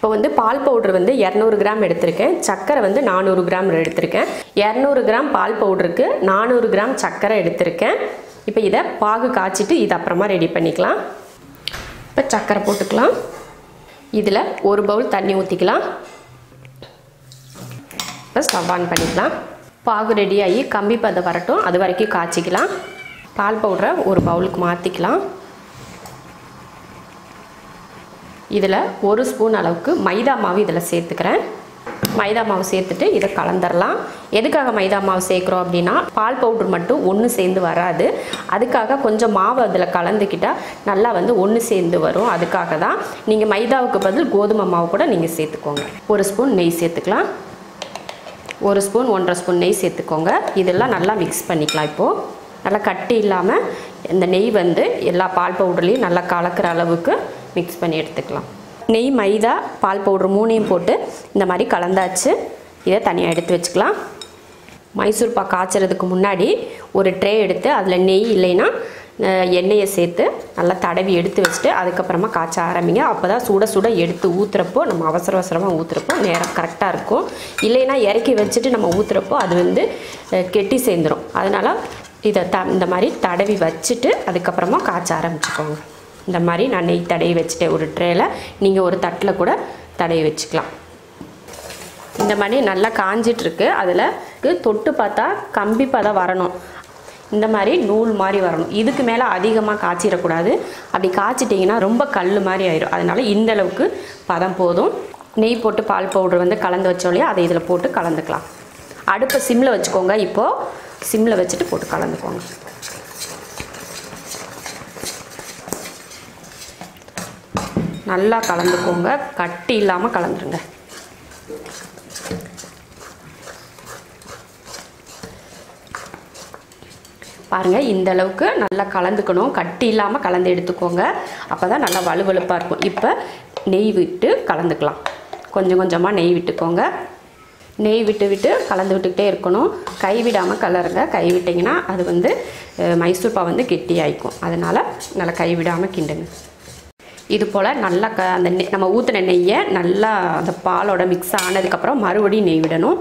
இப்போ வந்து பால் பவுடர் வந்து இரநூறு கிராம் எடுத்திருக்கேன் சர்க்கரை வந்து நானூறு கிராம் எடுத்திருக்கேன் இரநூறு கிராம் பால் பவுடருக்கு நானூறு கிராம் சர்க்கரை எடுத்திருக்கேன் இப்போ இதை பாகு காய்ச்சிட்டு இது அப்புறமா ரெடி பண்ணிக்கலாம் இப்போ சர்க்கரை போட்டுக்கலாம் இதில் ஒரு பவுல் தண்ணி ஊற்றிக்கலாம் இப்போ ஸ்டவ் ஆன் பண்ணிக்கலாம் பாகு ரெடியாகி கம்பி பதம் வரட்டும் அது வரைக்கும் காய்ச்சிக்கலாம் பால் பவுடரை ஒரு பவுலுக்கு மாற்றிக்கலாம் இதில் ஒரு ஸ்பூன் அளவுக்கு மைதா மாவு இதில் சேர்த்துக்கிறேன் மைதா மாவு சேர்த்துட்டு இதை கலந்துடலாம் எதுக்காக மைதா மாவு சேர்க்குறோம் அப்படின்னா பால் பவுடர் மட்டும் ஒன்று சேர்ந்து வராது அதுக்காக கொஞ்சம் மாவு அதில் கலந்துக்கிட்டால் நல்லா வந்து ஒன்று சேர்ந்து வரும் அதுக்காக தான் நீங்கள் மைதாவுக்கு பதில் கோதுமை மாவு கூட நீங்கள் சேர்த்துக்கோங்க ஒரு ஸ்பூன் நெய் சேர்த்துக்கலாம் ஒரு ஸ்பூன் ஒன்றரை ஸ்பூன் நெய் சேர்த்துக்கோங்க இதெல்லாம் நல்லா மிக்ஸ் பண்ணிக்கலாம் இப்போது நல்லா கட்டி இல்லாமல் இந்த நெய் வந்து எல்லா பால் பவுடர்லேயும் நல்லா கலக்கிற அளவுக்கு மிக்ஸ் பண்ணி எடுத்துக்கலாம் நெய் மைதா பால் பவுடர் மூணையும் போட்டு இந்த மாதிரி கலந்தாச்சு இதை தனியாக எடுத்து வச்சுக்கலாம் மைசூர் பாக் காய்ச்சறதுக்கு முன்னாடி ஒரு ட்ரே எடுத்து அதில் நெய் இல்லைன்னா அஹ், எண்ணெயை சேர்த்து நல்லா தடவி எடுத்து வச்சுட்டு அதுக்கப்புறமா காய்ச்ச ஆரம்பிங்க அப்போ தான் சுட சுட எடுத்து ஊற்றுறப்போ நம்ம அவசர அவசரமாக ஊற்றுறப்போ நேரம் கரெக்டாக இருக்கும் இல்லைன்னா இறக்கி வச்சுட்டு நம்ம ஊற்றுறப்போ அது வந்து அஹ், கெட்டி சேர்ந்துடும் அதனால் இதை த இந்த மாதிரி தடவி வச்சுட்டு அதுக்கப்புறமா காய்ச்ச ஆரம்பிச்சுக்கோங்க இந்த மாதிரி நான் நெய் தடவி வச்சுட்டேன் ஒரு ட்ரேயில் நீங்கள் ஒரு தட்டில் கூட தடவி வச்சுக்கலாம் இந்த மாதிரி நல்லா காஞ்சிட்டு இருக்கு அதில் தொட்டு பார்த்தா கம்பி பதம் வரணும் இந்த மாதிரி நூல் மாதிரி வரணும் இதுக்கு மேலே அதிகமாக காய்ச்சிடக்கூடாது அப்படி காய்ச்சிட்டிங்கன்னா ரொம்ப கல் மாதிரி ஆயிரும் அதனால இந்த அளவுக்கு பதம் போதும் நெய் போட்டு பால் பவுடர் வந்து கலந்து வச்சோம் இல்லையா அதை இதில் போட்டு கலந்துக்கலாம் அடுப்பை சிம்மில் வச்சுக்கோங்க இப்போது சிம்மில் வச்சுட்டு போட்டு கலந்துக்கோங்க நல்லா கலந்துக்கோங்க கட்டி இல்லாமல் கலந்துருங்க பாருங்கள் இந்த அளவுக்கு நல்லா கலந்துக்கணும் கட்டி இல்லாமல் கலந்து எடுத்துக்கோங்க அப்போ தான் நல்லா வலுவலுப்பாக இருக்கும் இப்போ நெய் விட்டு கலந்துக்கலாம் கொஞ்சம் கொஞ்சமாக நெய் விட்டுக்கோங்க நெய் விட்டு விட்டு கலந்து விட்டுக்கிட்டே இருக்கணும் கை விடாமல் கலருங்க கை விட்டிங்கன்னா அது வந்து அஹ், மைசூர் பாவு வந்து கெட்டியாயிக்கும் அதனால் நல்லா கை விடாமல் கிண்டுங்க இது போல் நல்லா க அந்த நெய் நம்ம ஊற்றின நெய்யை நல்லா அந்த பாலோட மிக்ஸ் ஆனதுக்கப்புறம் மறுபடியும் நெய் விடணும்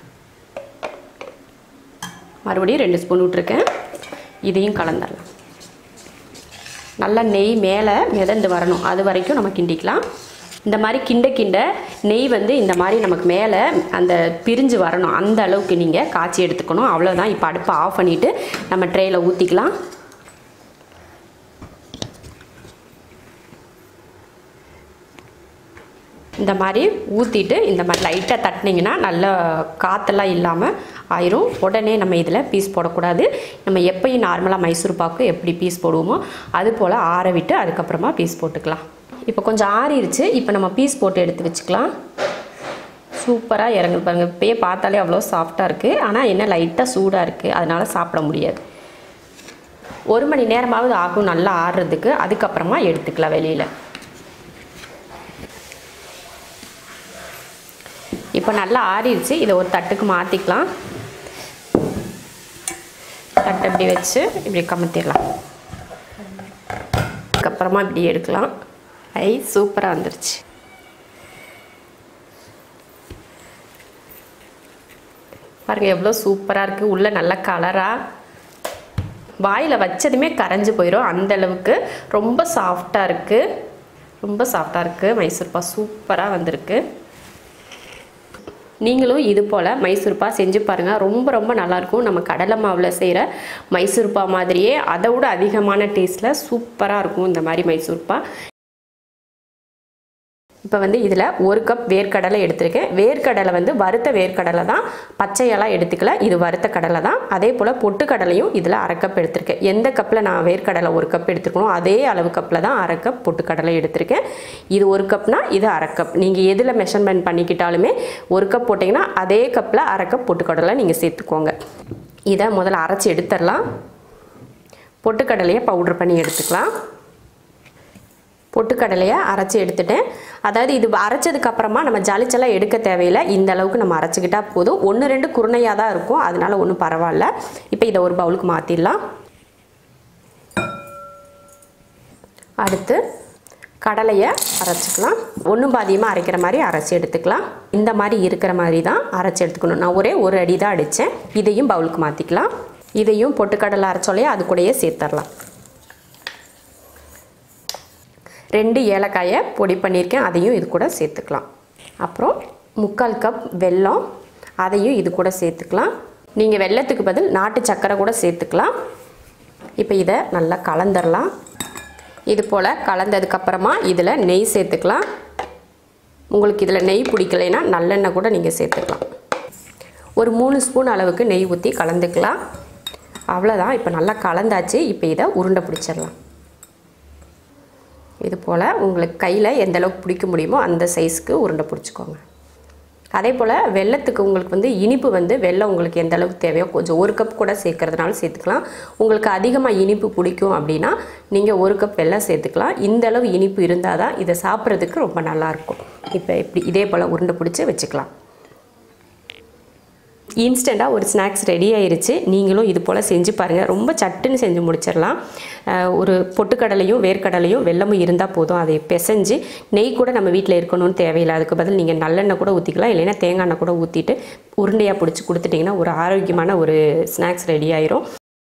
மறுபடியும் ரெண்டு ஸ்பூன் விட்ருக்கேன் இதையும் கலந்துடலாம் நல்லா நெய் மேலே மிதந்து வரணும் அது வரைக்கும் நம்ம கிண்டிக்கலாம் இந்த மாதிரி கிண்ட கிண்ட நெய் வந்து இந்த மாதிரி நமக்கு மேலே அந்த பிரிஞ்சு வரணும் அந்த அளவுக்கு நீங்கள் காய்ச்சி எடுத்துக்கணும் அவ்வளோதான் இப்போ அடுப்பை ஆஃப் பண்ணிவிட்டு நம்ம ட்ரேயில் ஊற்றிக்கலாம் இந்த மாதிரி ஊற்றிட்டு இந்த மாதிரி லைட்டாக தட்டினீங்கன்னா நல்ல காற்றெல்லாம் இல்லாமல் ஆயிரும் உடனே நம்ம இதில் பீஸ் போடக்கூடாது நம்ம எப்பயும் நார்மலாக மைசூர் பாக்கு எப்படி பீஸ் போடுவோமோ அது போல் ஆற விட்டு அதுக்கப்புறமா பீஸ் போட்டுக்கலாம் இப்போ கொஞ்சம் ஆறிடுச்சு இப்போ நம்ம பீஸ் போட்டு எடுத்து வச்சுக்கலாம் சூப்பராக இறங்கு பாருங்க இப்பயே பார்த்தாலே அவ்வளோ சாஃப்டாக இருக்குது ஆனால் என்ன லைட்டாக சூடாக இருக்குது அதனால் சாப்பிட முடியாது ஒரு மணி நேரமாவது ஆகும் நல்லா ஆறுறதுக்கு அதுக்கப்புறமா எடுத்துக்கலாம் வெளியில் இப்போ நல்லா ஆறிடுச்சு இதை ஒரு தட்டுக்கு மாற்றிக்கலாம் தட்டை இப்படி வச்சு இப்படி கமத்திடலாம் அதுக்கப்புறமா இப்படி எடுக்கலாம் ஐ சூப்பராக வந்துருச்சு பாருங்க எவ்வளோ சூப்பராக இருக்குது உள்ளே நல்ல கலராக வாயில் வச்சதுமே கரைஞ்சு போயிடும் அந்த அளவுக்கு ரொம்ப சாஃப்டாக இருக்குது ரொம்ப சாஃப்டாக இருக்குது மைசூர்பா சூப்பராக வந்திருக்கு நீங்களும் இது போல் மைசூர்பா செஞ்சு பாருங்கள் ரொம்ப ரொம்ப நல்லாயிருக்கும் நம்ம கடலை மாவில் செய்கிற மைசூர்பா மாதிரியே அதை விட அதிகமான டேஸ்ட்டில் சூப்பராக இருக்கும் இந்த மாதிரி மைசூர்பா இப்போ வந்து இதில் ஒரு கப் வேர்க்கடலை எடுத்திருக்கேன் வேர்க்கடலை வந்து வறுத்த வேர்க்கடலை தான் பச்சையெல்லாம் எடுத்துக்கல இது வறுத்த கடலை தான் அதே போல் பொட்டுக்கடலையும் இதில் அரை கப் எடுத்திருக்கேன் எந்த கப்பில் நான் வேர்க்கடலை ஒரு கப் எடுத்துக்கணும் அதே அளவு கப்பில் தான் அரை கப் பொட்டுக்கடலை எடுத்திருக்கேன் இது ஒரு கப்னா இது அரை கப் நீங்கள் எதில் மெஷர்மெண்ட் பண்ணிக்கிட்டாலுமே ஒரு கப் போட்டிங்கன்னா அதே கப்பில் அரை கப் பொட்டுக்கடலை நீங்கள் சேர்த்துக்கோங்க இதை முதல்ல அரைச்சி எடுத்துடலாம் பொட்டுக்கடலையை பவுட்ரு பண்ணி எடுத்துக்கலாம் பொட்டுக்கடலையை அரைச்சி எடுத்துட்டேன் அதாவது இது அரைச்சதுக்கு அப்புறமா நம்ம ஜலிச்செல்லாம் எடுக்க தேவையில்லை இந்த அளவுக்கு நம்ம அரைச்சிக்கிட்டா போதும் ஒன்று ரெண்டு குருணையாக தான் இருக்கும் அதனால ஒன்றும் பரவாயில்ல இப்போ இதை ஒரு பவுலுக்கு மாற்றிடலாம் அடுத்து கடலையை அரைச்சிக்கலாம் ஒன்றும் பாதியமாக அரைக்கிற மாதிரி அரைச்சி எடுத்துக்கலாம் இந்த மாதிரி இருக்கிற மாதிரி தான் அரைச்சி எடுத்துக்கணும் நான் ஒரே ஒரு அடி தான் அடித்தேன் இதையும் பவுலுக்கு மாற்றிக்கலாம் இதையும் பொட்டுக்கடலை அரைச்சோலையே அது கூடயே சேர்த்துடலாம் ரெண்டு ஏலக்காயை பொடி பண்ணியிருக்கேன் அதையும் இது கூட சேர்த்துக்கலாம் அப்புறம் முக்கால் கப் வெல்லம் அதையும் இது கூட சேர்த்துக்கலாம் நீங்கள் வெல்லத்துக்கு பதில் நாட்டு சக்கரை கூட சேர்த்துக்கலாம் இப்போ இதை நல்லா கலந்துடலாம் இது போல் கலந்ததுக்கப்புறமா இதில் நெய் சேர்த்துக்கலாம் உங்களுக்கு இதில் நெய் பிடிக்கலைன்னா நல்லெண்ணெய் கூட நீங்கள் சேர்த்துக்கலாம் ஒரு மூணு ஸ்பூன் அளவுக்கு நெய் ஊற்றி கலந்துக்கலாம் அவ்வளோதான் இப்போ நல்லா கலந்தாச்சு இப்போ இதை உருண்டை பிடிச்சிடலாம் இது போல் உங்களுக்கு கையில் எந்த அளவுக்கு பிடிக்க முடியுமோ அந்த சைஸ்க்கு உருண்டை பிடிச்சிக்கோங்க அதே போல் வெள்ளத்துக்கு உங்களுக்கு வந்து இனிப்பு வந்து வெள்ளம் உங்களுக்கு எந்த அளவுக்கு தேவையோ கொஞ்சம் ஒரு கப் கூட சேர்க்கறதுனால சேர்த்துக்கலாம் உங்களுக்கு அதிகமாக இனிப்பு பிடிக்கும் அப்படின்னா நீங்கள் ஒரு கப் வெள்ளம் சேர்த்துக்கலாம் இந்த அளவு இனிப்பு இருந்தால் தான் இதை சாப்பிட்றதுக்கு ரொம்ப நல்லாயிருக்கும் இப்போ இப்படி இதே போல் உருண்டை பிடிச்சி வச்சுக்கலாம் இன்ஸ்டண்ட்டாக ஒரு ஸ்நாக்ஸ் ரெடி ஆயிருச்சு நீங்களும் இது போல் செஞ்சு பாருங்கள் ரொம்ப சட்டுன்னு செஞ்சு முடிச்சிடலாம் அஹ் ஒரு பொட்டுக்கடலையும் வேர்க்கடலையும் வெல்லமும் இருந்தால் போதும் அதை பிசைஞ்சு நெய் கூட நம்ம வீட்டில் இருக்கணும்னு தேவையில்லை அதுக்கு பதில் நீங்கள் நல்லெண்ணெய் கூட ஊற்றிக்கலாம் இல்லைன்னா தேங்காய் எண்ணெய் கூட ஊற்றிட்டு உருண்டையாக பிடிச்சி கொடுத்துட்டிங்கன்னா ஒரு ஆரோக்கியமான ஒரு ஸ்நாக்ஸ் ரெடி ஆயிரும்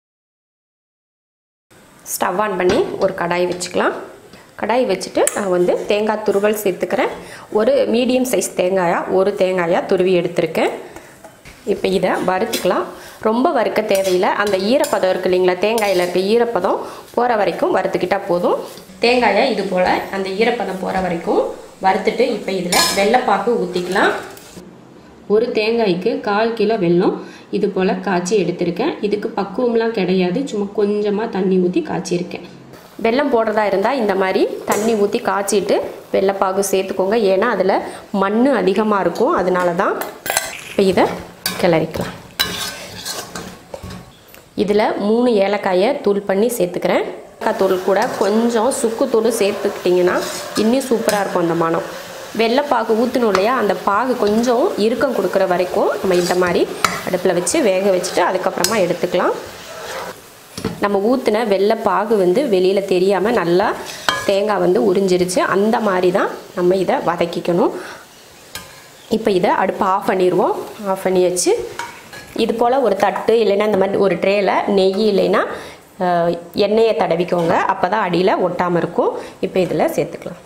ஸ்டவ் ஆன் பண்ணி ஒரு கடாய் வச்சுக்கலாம் கடாய் வச்சுட்டு நான் வந்து தேங்காய் துருவல் சேர்த்துக்கிறேன் ஒரு மீடியம் சைஸ் தேங்காயாக ஒரு தேங்காயாக துருவி எடுத்திருக்கேன் இப்போ இதை வறுத்துக்கலாம் ரொம்ப வறுக்க தேவையில்லை அந்த ஈரப்பதம் இருக்கு இல்லைங்களா தேங்காயில் இருக்க ஈரப்பதம் போகிற வரைக்கும் வறுத்துக்கிட்டால் போதும் தேங்காயை இது போல் அந்த ஈரப்பதம் போகிற வரைக்கும் வறுத்துட்டு இப்போ இதில் வெள்ளைப்பாக்கு ஊற்றிக்கலாம் ஒரு தேங்காய்க்கு கால் கிலோ வெல்லம் இது போல் காய்ச்சி எடுத்திருக்கேன் இதுக்கு பக்குவம்லாம் கிடையாது சும்மா கொஞ்சமாக தண்ணி ஊற்றி காய்ச்சிருக்கேன் வெல்லம் போடுறதா இருந்தால் இந்த மாதிரி தண்ணி ஊற்றி காய்ச்சிட்டு வெள்ளைப்பாகு சேர்த்துக்கோங்க ஏன்னா அதில் மண் அதிகமாக இருக்கும் அதனால தான் இப்போ இதை கிளறிக்கலாம் இதில் மூணு ஏலக்காயை தூள் பண்ணி சேர்த்துக்கிறேன் ஏலக்காய் தூள் கூட கொஞ்சம் சுக்குத்தூள் சேர்த்துக்கிட்டிங்கன்னா இன்னும் சூப்பராக இருக்கும் அந்த மனம் வெள்ளைப்பாகு ஊற்றணும் இல்லையா அந்த பாகு கொஞ்சம் இறுக்கம் கொடுக்குற வரைக்கும் நம்ம இந்த மாதிரி அடுப்பில் வச்சு வேக வச்சுட்டு அதுக்கப்புறமா எடுத்துக்கலாம் நம்ம ஊற்றின வெள்ளை பாகு வந்து வெளியில் தெரியாமல் நல்லா தேங்காய் வந்து உறிஞ்சிருச்சு அந்த மாதிரி தான் நம்ம இதை வதக்கிக்கணும் இப்போ இதை அடுப்பை ஆஃப் பண்ணிடுவோம் ஆஃப் பண்ணி வச்சு இது போல் ஒரு தட்டு இல்லைன்னா இந்த மாதிரி ஒரு ட்ரேயில் நெய் இல்லைன்னா அஹ், எண்ணெயை தடவிக்கோங்க அப்போ தான் அடியில் ஒட்டாமல் இருக்கும் இப்போ இதில் சேர்த்துக்கலாம்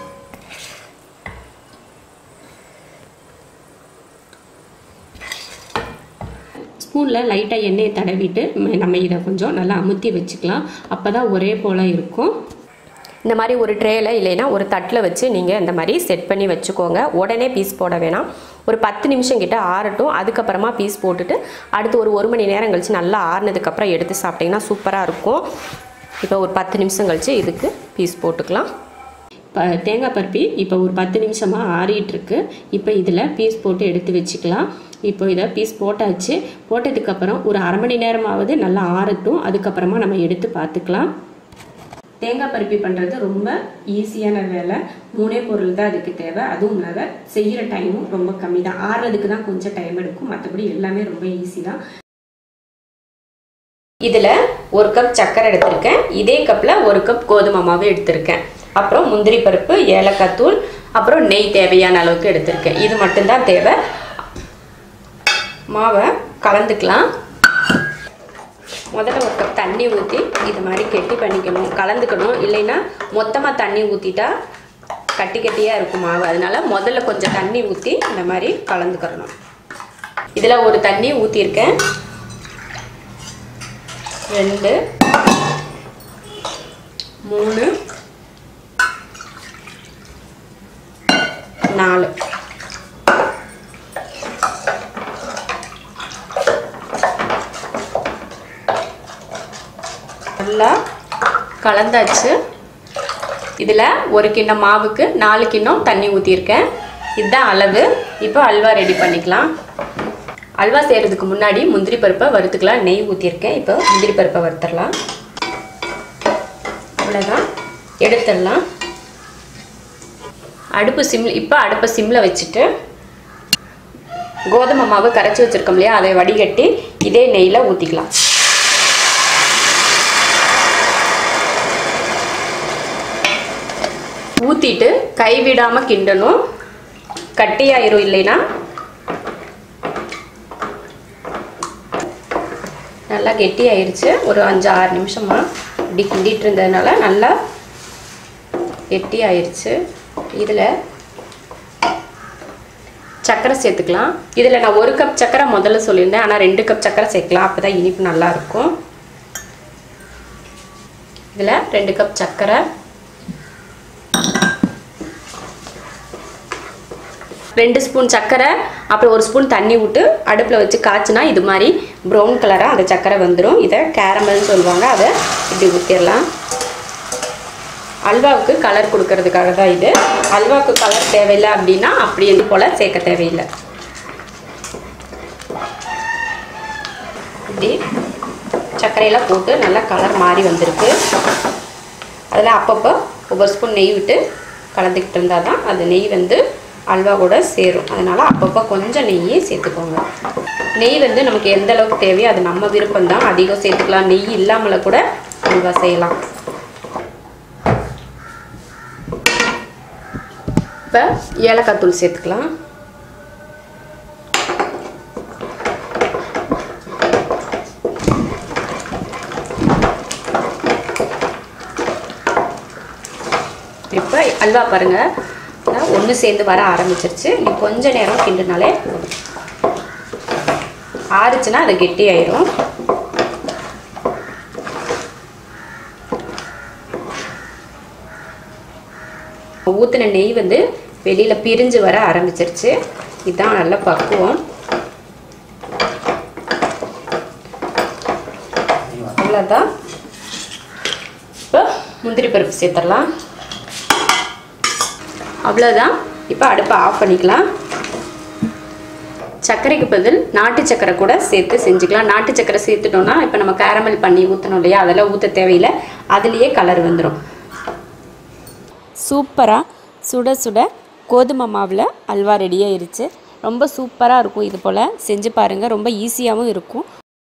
ஸ்பூனில் லைட்டாக எண்ணெயை தடவிட்டு ம- நம்ம இதை கொஞ்சம் நல்லா அமுத்தி வச்சுக்கலாம் அப்போ தான் ஒரே போல் இருக்கும் இந்த மாதிரி ஒரு ட்ரேயில் இல்லைன்னா ஒரு தட்டில் வச்சு நீங்கள் இந்த மாதிரி செட் பண்ணி வச்சுக்கோங்க உடனே பீஸ் போட வேணாம் ஒரு பத்து நிமிஷம் கிட்ட ஆறட்டும் அதுக்கப்புறமா பீஸ் போட்டுட்டு அடுத்து ஒரு ஒரு மணி நேரம் கழித்து நல்லா ஆறுனதுக்கப்புறம் எடுத்து சாப்பிட்டிங்கன்னா சூப்பராக இருக்கும் இப்போ ஒரு பத்து நிமிஷம் கழித்து இதுக்கு பீஸ் போட்டுக்கலாம் இப்போ தேங்காய் பருப்பி இப்போ ஒரு பத்து நிமிஷமாக ஆறிட்டு இருக்கு இப்போ இதில் பீஸ் போட்டு எடுத்து வச்சுக்கலாம் இப்போ இதை பீஸ் போட்டாச்சு போட்டதுக்கப்புறம் ஒரு அரை மணி நேரமாவது நல்லா ஆறட்டும் அதுக்கப்புறமா நம்ம எடுத்து பார்த்துக்கலாம் தேங்காய் பருப்பி பண்ணுறது ரொம்ப ஈஸியான வேலை மூணே பொருள் தான் அதுக்கு தேவை அதுவும் இல்லாத செய்கிற டைமும் ரொம்ப கம்மி தான் ஆறுறதுக்கு தான் கொஞ்சம் டைம் எடுக்கும் மற்றபடி எல்லாமே ரொம்ப ஈஸி தான் இதில் ஒரு கப் சர்க்கரை எடுத்திருக்கேன் இதே கப்பில் ஒரு கப் கோதுமை மாவு எடுத்திருக்கேன் அப்புறம் முந்திரி பருப்பு ஏலக்காய் தூள் அப்புறம் நெய் தேவையான அளவுக்கு எடுத்திருக்கேன் இது மட்டும்தான் தேவை மாவை கலந்துக்கலாம் முதல்ல ஒரு கப் தண்ணி ஊற்றி இது மாதிரி கெட்டி பண்ணிக்கணும் கலந்துக்கணும் இல்லைன்னா மொத்தமாக தண்ணி ஊற்றிட்டா கட்டி கட்டியாக இருக்கும் மாவு அதனால முதல்ல கொஞ்சம் தண்ணி ஊற்றி இந்த மாதிரி கலந்துக்கிறணும் இதில் ஒரு தண்ணி ஊற்றிருக்கேன் ரெண்டு மூணு நாலு நல்லா கலந்தாச்சு இதில் ஒரு கிண்ணம் மாவுக்கு நாலு கிண்ணம் தண்ணி ஊற்றிருக்கேன் இதுதான் அளவு இப்போ அல்வா ரெடி பண்ணிக்கலாம் அல்வா செய்கிறதுக்கு முன்னாடி முந்திரி பருப்பை வறுத்துக்கலாம் நெய் ஊற்றிருக்கேன் இப்போ முந்திரி பருப்பை வறுத்துடலாம் அவ்வளோதான் எடுத்துடலாம் அடுப்பு சிம் இப்போ அடுப்பை சிம்மில் வச்சுட்டு கோதுமை மாவு கரைச்சி வச்சுருக்கோம் இல்லையா அதை வடிகட்டி இதே நெய்யில் ஊற்றிக்கலாம் ஊற்றிட்டு கைவிடாமல் கிண்டணும் கட்டியாயிரும் இல்லைன்னா நல்லா கெட்டி ஆயிருச்சு ஒரு அஞ்சு ஆறு நிமிஷமா இப்படி கிண்டிட்டு இருந்ததுனால நல்லா கெட்டி ஆயிருச்சு இதில் சர்க்கரை சேர்த்துக்கலாம் இதில் நான் ஒரு கப் சர்க்கரை முதல்ல சொல்லியிருந்தேன் ஆனால் ரெண்டு கப் சர்க்கரை சேர்க்கலாம் அப்போ தான் இனிப்பு நல்லா இருக்கும் இதில் ரெண்டு கப் சர்க்கரை ரெண்டு ஸ்பூன் சர்க்கரை அப்புறம் ஒரு ஸ்பூன் தண்ணி விட்டு அடுப்பில் வச்சு காய்ச்சினா இது மாதிரி ப்ரௌன் கலராக அந்த சர்க்கரை வந்துடும் இதை கேரமல்னு சொல்லுவாங்க அதை இப்படி ஊற்றிடலாம் அல்வாவுக்கு கலர் கொடுக்கறதுக்காக தான் இது அல்வாவுக்கு கலர் தேவையில்லை அப்படின்னா அப்படி இது போல் சேர்க்க தேவையில்லை இப்படி சர்க்கரையெல்லாம் போட்டு நல்லா கலர் மாறி வந்திருக்கு அதில் அப்பப்போ ஒவ்வொரு ஸ்பூன் நெய் விட்டு கலந்துக்கிட்டு இருந்தால் தான் அது நெய் வந்து அல்வா கூட சேரும் அதனால் அப்பப்போ கொஞ்சம் நெய்யே சேர்த்துக்கோங்க நெய் வந்து நமக்கு எந்த அளவுக்கு தேவையோ அது நம்ம விருப்பம் தான் அதிகம் சேர்த்துக்கலாம் நெய் இல்லாமல் கூட அல்வா செய்யலாம் இப்போ ஏலக்காய் தூள் சேர்த்துக்கலாம் இப்போ அல்வா பாருங்கள் ஒன்று சேர்ந்து வர ஆரம்பிச்சிருச்சு நீ கொஞ்ச நேரம் கிண்டுனாலே போதும் ஆறுச்சுன்னா அது கெட்டி ஆயிரும் ஊற்றின நெய் வந்து வெளியில் பிரிஞ்சு வர ஆரம்பிச்சிருச்சு இதுதான் நல்ல பக்குவம் அவ்வளோதான் இப்போ முந்திரி பருப்பு சேர்த்துடலாம் அவ்வளோதான் இப்போ அடுப்பை ஆஃப் பண்ணிக்கலாம் சர்க்கரைக்கு பதில் நாட்டு சர்க்கரை கூட சேர்த்து செஞ்சுக்கலாம் நாட்டு சர்க்கரை சேர்த்துட்டோம்னா இப்போ நம்ம கேரமல் பண்ணி ஊற்றணும் இல்லையா அதெல்லாம் ஊற்ற தேவையில்லை அதுலேயே கலர் வந்துடும் சூப்பராக சுட சுட கோதுமை மாவில் அல்வா ரெடி ஆயிருச்சு ரொம்ப சூப்பராக இருக்கும் இது போல் செஞ்சு பாருங்கள் ரொம்ப ஈஸியாகவும் இருக்கும்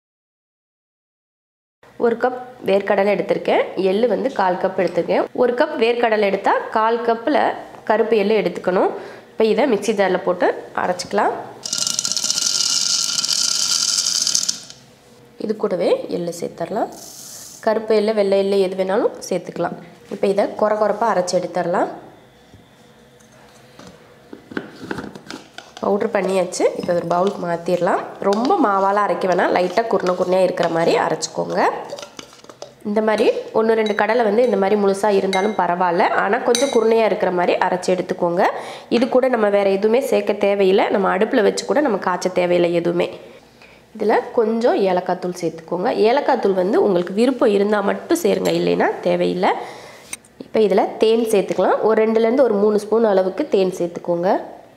ஒரு கப் வேர்க்கடலை எடுத்திருக்கேன் எள்ளு வந்து கால் கப் எடுத்திருக்கேன் ஒரு கப் வேர்க்கடலை எடுத்தால் கால் கப்பில் கருப்பு எள்ளு எடுத்துக்கணும் இப்போ இதை மிக்ஸி ஜாரில் போட்டு அரைச்சிக்கலாம் இது கூடவே எள்ளு சேர்த்துடலாம் கருப்பு எள்ளு வெள்ளை எள்ளு எது வேணாலும் சேர்த்துக்கலாம் இப்போ இதை குறை குறைப்பாக அரைச்சி எடுத்துடலாம் பவுட்ரு பண்ணியாச்சு இப்போ ஒரு பவுலுக்கு மாற்றிடலாம் ரொம்ப மாவால் அரைக்க வேணாம் லைட்டாக குருணை குருணையாக இருக்கிற மாதிரி அரைச்சிக்கோங்க இந்த மாதிரி ஒன்று ரெண்டு கடலை வந்து இந்த மாதிரி முழுசாக இருந்தாலும் பரவாயில்ல ஆனால் கொஞ்சம் குருணையாக இருக்கிற மாதிரி அரைச்சி எடுத்துக்கோங்க இது கூட நம்ம வேறு எதுவுமே சேர்க்க தேவையில்லை நம்ம அடுப்பில் வச்சு கூட நம்ம காய்ச்ச தேவையில்லை எதுவுமே இதில் கொஞ்சம் ஏலக்காய் தூள் சேர்த்துக்கோங்க ஏலக்காய் தூள் வந்து உங்களுக்கு விருப்பம் இருந்தால் மட்டும் சேருங்க இல்லைன்னா தேவையில்லை இப்போ இதில் தேன் சேர்த்துக்கலாம் ஒரு ரெண்டுலேருந்து ஒரு மூணு ஸ்பூன் அளவுக்கு தேன் சேர்த்துக்கோங்க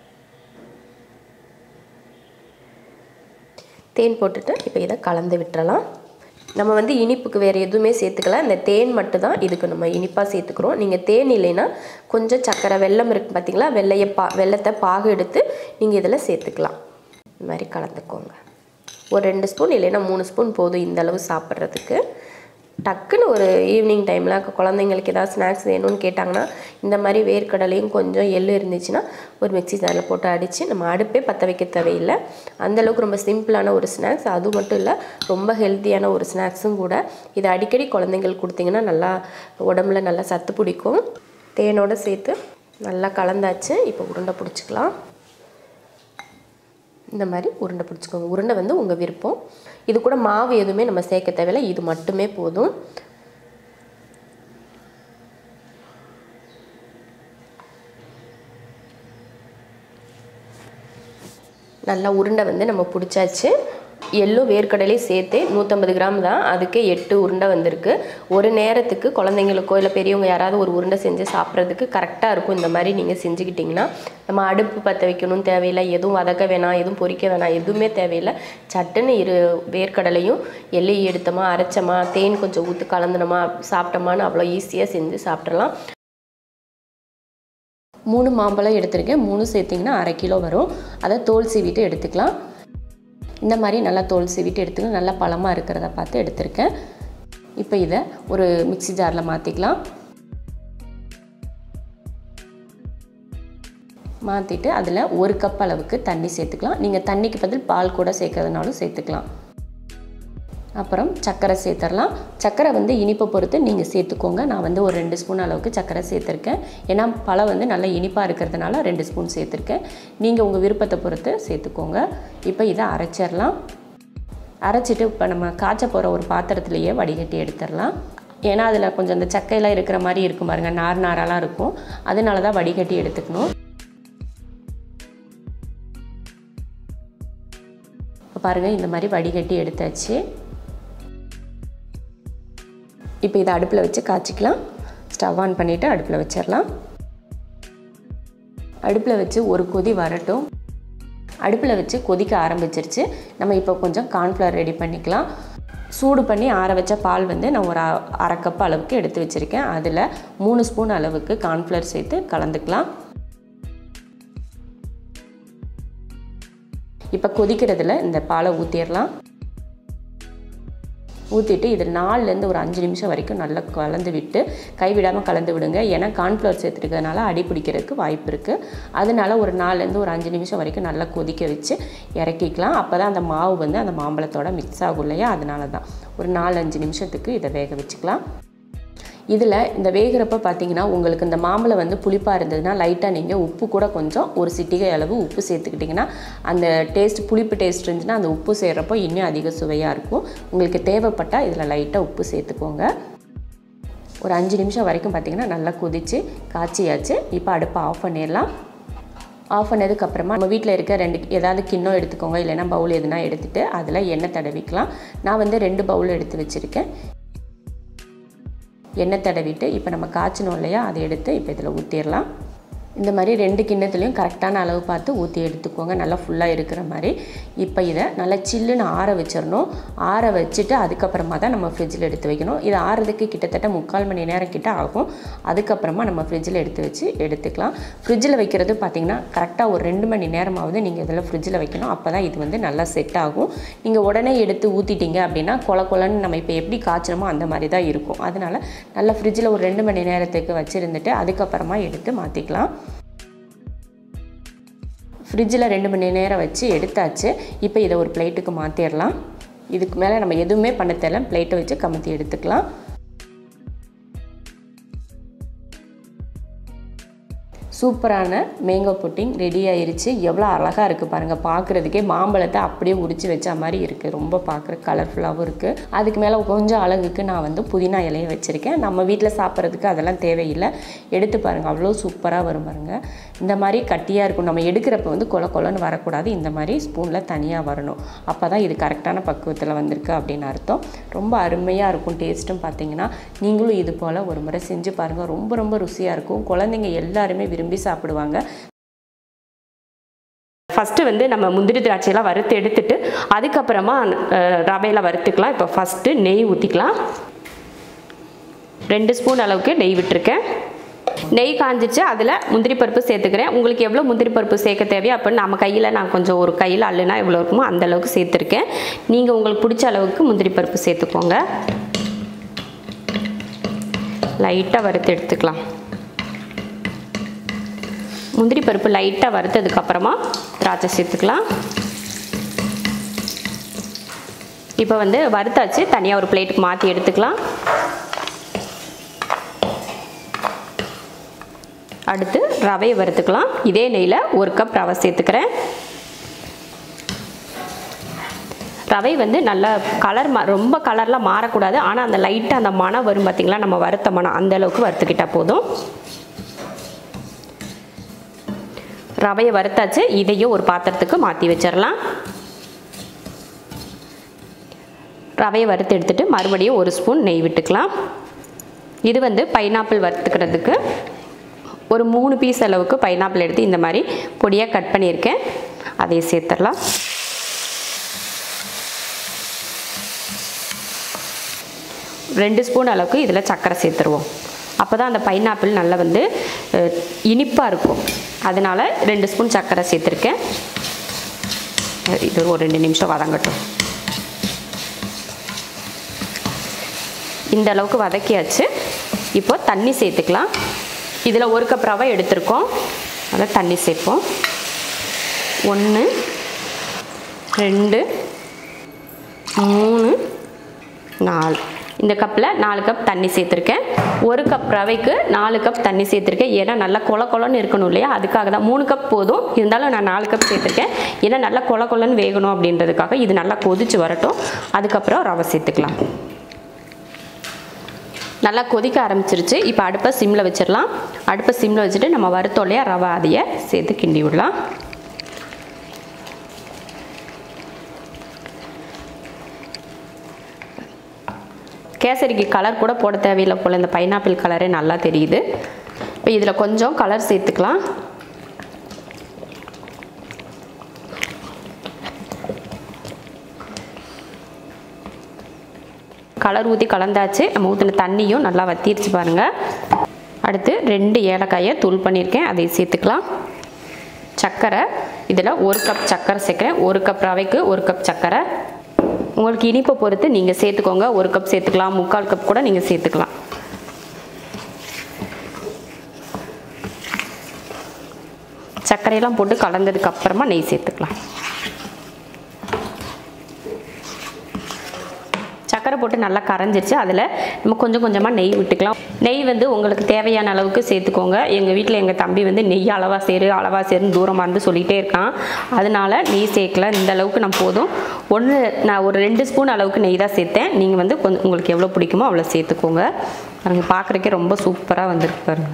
தேன் போட்டுட்டு இப்போ இதை கலந்து விட்டுறலாம் நம்ம வந்து இனிப்புக்கு வேறு எதுவுமே சேர்த்துக்கல இந்த தேன் மட்டும் தான் இதுக்கு நம்ம இனிப்பாக சேர்த்துக்கிறோம் நீங்கள் தேன் இல்லைன்னா கொஞ்சம் சக்கரை வெல்லம் இருக்குது பார்த்தீங்களா வெள்ளையை பா வெள்ளத்தை பாகு எடுத்து நீங்கள் இதில் சேர்த்துக்கலாம் இந்த மாதிரி கலந்துக்கோங்க ஒரு ரெண்டு ஸ்பூன் இல்லைன்னா மூணு ஸ்பூன் போதும் இந்த அளவு சாப்பிட்றதுக்கு டக்குன்னு ஒரு ஈவினிங் டைமில் குழந்தைங்களுக்கு ஏதாவது ஸ்நாக்ஸ் வேணும்னு கேட்டாங்கன்னா இந்த மாதிரி வேர்க்கடலையும் கொஞ்சம் எள்ளு இருந்துச்சுன்னா ஒரு மிக்ஸி ஜாரில் போட்டு அடித்து நம்ம அடுப்பே பற்ற வைக்க தேவையில்லை அந்தளவுக்கு ரொம்ப சிம்பிளான ஒரு ஸ்நாக்ஸ் அது மட்டும் இல்லை ரொம்ப ஹெல்த்தியான ஒரு ஸ்நாக்ஸும் கூட இதை அடிக்கடி குழந்தைங்களுக்கு கொடுத்தீங்கன்னா நல்லா உடம்புல நல்லா சத்து பிடிக்கும் தேனோடு சேர்த்து நல்லா கலந்தாச்சு இப்போ உருண்டை பிடிச்சிக்கலாம் இந்த மாதிரி உருண்டை பிடிச்சிக்கோங்க உருண்டை வந்து உங்கள் விருப்பம் இது கூட மாவு எதுவுமே நம்ம சேர்க்க தேவையில்லை இது மட்டுமே போதும் நல்லா உருண்டை வந்து நம்ம பிடிச்சாச்சு எள்ளும் வேர்க்கடலையும் சேர்த்து நூற்றம்பது கிராம் தான் அதுக்கு எட்டு உருண்டை வந்திருக்கு ஒரு நேரத்துக்கு குழந்தைங்களுக்கோ இல்லை பெரியவங்க யாராவது ஒரு உருண்டை செஞ்சு சாப்பிட்றதுக்கு கரெக்டாக இருக்கும் இந்த மாதிரி நீங்கள் செஞ்சுக்கிட்டிங்கன்னா நம்ம அடுப்பு பற்ற வைக்கணும் தேவையில்லை எதுவும் வதக்க வேணாம் எதுவும் பொரிக்க வேணாம் எதுவுமே தேவையில்லை சட்டுன்னு இரு வேர்க்கடலையும் எள்ளையும் எடுத்தோமா அரைச்சோமா தேன் கொஞ்சம் ஊற்றி கலந்துனோமா சாப்பிட்டோமான்னு அவ்வளோ ஈஸியாக செஞ்சு சாப்பிட்றலாம் மூணு மாம்பழம் எடுத்திருக்கேன் மூணு சேர்த்திங்கன்னா அரை கிலோ வரும் அதை தோல் சீவிட்டு எடுத்துக்கலாம் இந்த மாதிரி நல்லா தோல் சீவிட்டு எடுத்துக்கலாம் நல்லா பழமாக இருக்கிறத பார்த்து எடுத்திருக்கேன் இப்போ இதை ஒரு மிக்ஸி ஜாரில் மாற்றிக்கலாம் மாற்றிட்டு அதில் ஒரு கப் அளவுக்கு தண்ணி சேர்த்துக்கலாம் நீங்கள் தண்ணிக்கு பதில் பால் கூட சேர்க்கறதுனாலும் சேர்த்துக்கலாம் அப்புறம் சர்க்கரை சேர்த்துடலாம் சர்க்கரை வந்து இனிப்பை பொறுத்து நீங்கள் சேர்த்துக்கோங்க நான் வந்து ஒரு ரெண்டு ஸ்பூன் அளவுக்கு சர்க்கரை சேர்த்துருக்கேன் ஏன்னா பழம் வந்து நல்லா இனிப்பாக இருக்கிறதுனால ரெண்டு ஸ்பூன் சேர்த்துருக்கேன் நீங்கள் உங்கள் விருப்பத்தை பொறுத்து சேர்த்துக்கோங்க இப்போ இதை அரைச்சிடலாம் அரைச்சிட்டு இப்போ நம்ம காய்ச்ச போகிற ஒரு பாத்திரத்துலேயே வடிகட்டி எடுத்துடலாம் ஏன்னா அதில் கொஞ்சம் அந்த சக்கையெல்லாம் இருக்கிற மாதிரி இருக்கும் பாருங்கள் நார் நாரெல்லாம் இருக்கும் அதனால தான் வடிகட்டி எடுத்துக்கணும் இப்போ பாருங்கள் இந்த மாதிரி வடிகட்டி எடுத்தாச்சு இப்போ இதை அடுப்பில் வச்சு காய்ச்சிக்கலாம் ஸ்டவ் ஆன் பண்ணிவிட்டு அடுப்பில் வச்சிடலாம் அடுப்பில் வச்சு ஒரு கொதி வரட்டும் அடுப்பில் வச்சு கொதிக்க ஆரம்பிச்சிருச்சு நம்ம இப்போ கொஞ்சம் கார்ன்ஃப்ளவர் ரெடி பண்ணிக்கலாம் சூடு பண்ணி ஆற வச்ச பால் வந்து நான் ஒரு அ- அரை கப் அளவுக்கு எடுத்து வச்சுருக்கேன் அதில் மூணு ஸ்பூன் அளவுக்கு கார்ன்ஃப்ளவர் சேர்த்து கலந்துக்கலாம் இப்போ கொதிக்கிறதுல இந்த பாலை ஊற்றிடலாம் ஊற்றிட்டு இது நாலுலேருந்து ஒரு அஞ்சு நிமிஷம் வரைக்கும் நல்லா கலந்து விட்டு கைவிடாமல் கலந்து விடுங்க ஏன்னா கார்ன்ஃப்ளவர் சேர்த்துருக்கிறதுனால அடி பிடிக்கிறதுக்கு வாய்ப்பு இருக்குது அதனால ஒரு நாலுலேருந்து ஒரு அஞ்சு நிமிஷம் வரைக்கும் நல்லா கொதிக்க வச்சு இறக்கிக்கலாம் அப்போ தான் அந்த மாவு வந்து அந்த மாம்பழத்தோட மிக்ஸ் ஆகும் இல்லையா அதனால தான் ஒரு நாலு அஞ்சு நிமிஷத்துக்கு இதை வேக வச்சுக்கலாம் இதில் இந்த வேகிறப்ப பார்த்தீங்கன்னா உங்களுக்கு இந்த மாம்பழம் வந்து புளிப்பாக இருந்ததுன்னா லைட்டாக நீங்கள் உப்பு கூட கொஞ்சம் ஒரு சிட்டிகை அளவு உப்பு சேர்த்துக்கிட்டிங்கன்னா அந்த டேஸ்ட் புளிப்பு டேஸ்ட் இருந்துச்சுன்னா அந்த உப்பு சேர்கிறப்போ இன்னும் அதிக சுவையாக இருக்கும் உங்களுக்கு தேவைப்பட்டால் இதில் லைட்டாக உப்பு சேர்த்துக்கோங்க ஒரு அஞ்சு நிமிஷம் வரைக்கும் பார்த்தீங்கன்னா நல்லா கொதிச்சு காய்ச்சியாச்சு இப்போ அடுப்பை ஆஃப் பண்ணிடலாம் ஆஃப் பண்ணதுக்கப்புறமா நம்ம வீட்டில் இருக்க ரெண்டு ஏதாவது கிண்ணம் எடுத்துக்கோங்க இல்லைன்னா பவுல் எதுனா எடுத்துகிட்டு அதில் எண்ணெய் தடவிக்கலாம் நான் வந்து ரெண்டு பவுல் எடுத்து வச்சுருக்கேன் எண்ணெய் தடவிட்டு இப்போ நம்ம காய்ச்சணும் இல்லையா அதை எடுத்து இப்போ இதில் ஊற்றிடலாம் இந்த மாதிரி ரெண்டு கிண்ணத்துலேயும் கரெக்டான அளவு பார்த்து ஊற்றி எடுத்துக்கோங்க நல்லா ஃபுல்லாக இருக்கிற மாதிரி இப்போ இதை நல்லா சில்லுன்னு ஆற வச்சிடணும் ஆற வச்சுட்டு அதுக்கப்புறமா தான் நம்ம ஃப்ரிட்ஜில் எடுத்து வைக்கணும் இது ஆறதுக்கு கிட்டத்தட்ட முக்கால் மணி நேரம் கிட்ட ஆகும் அதுக்கப்புறமா நம்ம ஃப்ரிட்ஜில் எடுத்து வச்சு எடுத்துக்கலாம் ஃப்ரிட்ஜில் வைக்கிறது பார்த்திங்கன்னா கரெக்டாக ஒரு ரெண்டு மணி நேரமாவது நீங்கள் இதில் ஃப்ரிட்ஜில் வைக்கணும் அப்போ தான் இது வந்து நல்லா செட் ஆகும் நீங்கள் உடனே எடுத்து ஊற்றிட்டீங்க அப்படின்னா கொல கொலன்னு நம்ம இப்போ எப்படி காய்ச்சணுமோ அந்த மாதிரி தான் இருக்கும் அதனால் நல்லா ஃப்ரிட்ஜில் ஒரு ரெண்டு மணி நேரத்துக்கு வச்சுருந்துட்டு அதுக்கப்புறமா எடுத்து மாற்றிக்கலாம் ஃப்ரிட்ஜில் ரெண்டு மணி நேரம் வச்சு எடுத்தாச்சு இப்போ இதை ஒரு பிளேட்டுக்கு மாற்றிடலாம் இதுக்கு மேலே நம்ம எதுவுமே பண்ண தேவை பிளேட்டை வச்சு கமுத்தி எடுத்துக்கலாம் சூப்பரான மேங்கோ புட்டிங் ரெடி ஆயிருச்சு எவ்வளோ அழகாக இருக்குது பாருங்கள் பார்க்குறதுக்கே மாம்பழத்தை அப்படியே உரிச்சு வச்ச மாதிரி இருக்குது ரொம்ப பார்க்குற கலர்ஃபுல்லாகவும் இருக்குது அதுக்கு மேலே கொஞ்சம் அழகுக்கு நான் வந்து புதினா இலையை வச்சுருக்கேன் நம்ம வீட்டில் சாப்பிட்றதுக்கு அதெல்லாம் தேவையில்லை எடுத்து பாருங்கள் அவ்வளோ சூப்பராக வரும் பாருங்கள் இந்த மாதிரி கட்டியாக இருக்கும் நம்ம எடுக்கிறப்ப வந்து கொல கொலன்னு வரக்கூடாது இந்த மாதிரி ஸ்பூனில் தனியாக வரணும் அப்போ தான் இது கரெக்டான பக்குவத்தில் வந்திருக்கு அப்படின்னு அர்த்தம் ரொம்ப அருமையாக இருக்கும் டேஸ்ட்டும் பார்த்தீங்கன்னா நீங்களும் இது போல் ஒரு முறை செஞ்சு பாருங்கள் ரொம்ப ரொம்ப ருசியாக இருக்கும் குழந்தைங்க எல்லாருமே விரும்பி சாப்பிடுவாங்க ஃபஸ்ட்டு வந்து நம்ம முந்திரி திராட்சையெல்லாம் வறுத்து எடுத்துட்டு அதுக்கப்புறமா அஹ், ரவையில வறுத்துக்கலாம் இப்போ ஃபஸ்ட்டு நெய் ஊற்றிக்கலாம் ரெண்டு ஸ்பூன் அளவுக்கு நெய் விட்டுருக்கேன் நெய் காஞ்சிச்சு அதில் முந்திரி பருப்பு சேர்த்துக்கிறேன் உங்களுக்கு எவ்வளோ முந்திரி பருப்பு சேர்க்க தேவையோ அப்போ நம்ம கையில் நான் கொஞ்சம் ஒரு கையில் அள்ளுனா எவ்வளோ இருக்குமோ அந்த அளவுக்கு சேர்த்துருக்கேன் நீங்கள் உங்களுக்கு பிடிச்ச அளவுக்கு முந்திரி பருப்பு சேர்த்துக்கோங்க லைட்டாக வறுத்து எடுத்துக்கலாம் முந்திரி பருப்பு லைட்டாக வறுத்ததுக்கப்புறமா திராட்சை சேர்த்துக்கலாம் இப்போ வந்து வறுத்தாச்சு தனியாக ஒரு பிளேட்டுக்கு மாற்றி எடுத்துக்கலாம் அடுத்து ரவையை வறுத்துக்கலாம் இதே நெய்யில் ஒரு கப் ரவை சேர்த்துக்கிறேன் ரவை வந்து நல்லா கலர் மா ரொம்ப கலர்லாம் மாறக்கூடாது ஆனால் அந்த லைட்டாக அந்த மனம் வரும் பார்த்திங்களா நம்ம வறுத்த மனம் அந்த அளவுக்கு வறுத்துக்கிட்டால் போதும் ரவையை வறுத்தாச்சு இதையும் ஒரு பாத்திரத்துக்கு மாற்றி வச்சிடலாம் ரவையை வறுத்து எடுத்துட்டு மறுபடியும் ஒரு ஸ்பூன் நெய் விட்டுக்கலாம் இது வந்து பைனாப்பிள் வறுத்துக்கிறதுக்கு ஒரு மூணு பீஸ் அளவுக்கு பைனாப்பிள் எடுத்து இந்த மாதிரி பொடியாக கட் பண்ணியிருக்கேன் அதையும் சேர்த்துடலாம் ரெண்டு ஸ்பூன் அளவுக்கு இதில் சர்க்கரை சேர்த்துருவோம் அப்போ தான் அந்த பைனாப்பிள் நல்லா வந்து இனிப்பாக இருக்கும் அதனால் ரெண்டு ஸ்பூன் சர்க்கரை சேர்த்துருக்கேன் இது ஒரு ரெண்டு நிமிஷம் வதங்கட்டும் இந்த அளவுக்கு வதக்கியாச்சு இப்போ தண்ணி சேர்த்துக்கலாம் இதில் ஒரு கப் ரவை எடுத்திருக்கோம் அதில் தண்ணி சேர்ப்போம் ஒன்று ரெண்டு மூணு நாலு இந்த கப்பில் நாலு கப் தண்ணி சேர்த்துருக்கேன் ஒரு கப் ரவைக்கு நாலு கப் தண்ணி சேர்த்துருக்கேன் ஏன்னா நல்லா கொல கொலன்னு இருக்கணும் இல்லையா அதுக்காக தான் மூணு கப் போதும் இருந்தாலும் நான் நாலு கப் சேர்த்துருக்கேன் ஏன்னா நல்லா கொல கொலன்னு வேகணும் அப்படின்றதுக்காக இது நல்லா கொதிச்சு வரட்டும் அதுக்கப்புறம் ரவை சேர்த்துக்கலாம் நல்லா கொதிக்க ஆரம்பிச்சிருச்சு இப்போ அடுப்பை சிம்மில் வச்சிடலாம் அடுப்பை சிம்மில் வச்சுட்டு நம்ம வறுத்தோலையா ரவை அதையை சேர்த்து கிண்டி விடலாம் கேசரிக்கு கலர் கூட போட தேவையில்லை போல் இந்த பைனாப்பிள் கலரே நல்லா தெரியுது இப்போ இதில் கொஞ்சம் கலர் சேர்த்துக்கலாம் கலர் ஊற்றி கலந்தாச்சு நம்ம ஊற்றின தண்ணியும் நல்லா வத்திருச்சு பாருங்கள் அடுத்து ரெண்டு ஏலக்காயை தூள் பண்ணியிருக்கேன் அதை சேர்த்துக்கலாம் சர்க்கரை இதில் ஒரு கப் சர்க்கரை சேர்க்குறேன் ஒரு கப் ரவைக்கு ஒரு கப் சர்க்கரை உங்களுக்கு இனிப்பை பொறுத்து நீங்கள் சேர்த்துக்கோங்க ஒரு கப் சேர்த்துக்கலாம் முக்கால் கப் கூட நீங்கள் சேர்த்துக்கலாம் சர்க்கரையெல்லாம் போட்டு கலந்ததுக்கு அப்புறமா நெய் சேர்த்துக்கலாம் சர்க்கரை போட்டு நல்லா கரைஞ்சிருச்சு அதில் நம்ம கொஞ்சம் கொஞ்சமாக நெய் விட்டுக்கலாம் நெய் வந்து உங்களுக்கு தேவையான அளவுக்கு சேர்த்துக்கோங்க எங்கள் வீட்டில் எங்கள் தம்பி வந்து நெய் அளவாக சேரு அளவாக சேருன்னு தூரமாக இருந்து சொல்லிகிட்டே இருக்கான் அதனால நெய் சேர்க்கல இந்த அளவுக்கு நான் போதும் ஒன்று நான் ஒரு ரெண்டு ஸ்பூன் அளவுக்கு நெய் தான் சேர்த்தேன் நீங்கள் வந்து கொஞ்சம் உங்களுக்கு எவ்வளோ பிடிக்குமோ அவ்வளோ சேர்த்துக்கோங்க பாருங்க பார்க்குறக்கே ரொம்ப சூப்பராக வந்திருக்கு பாருங்க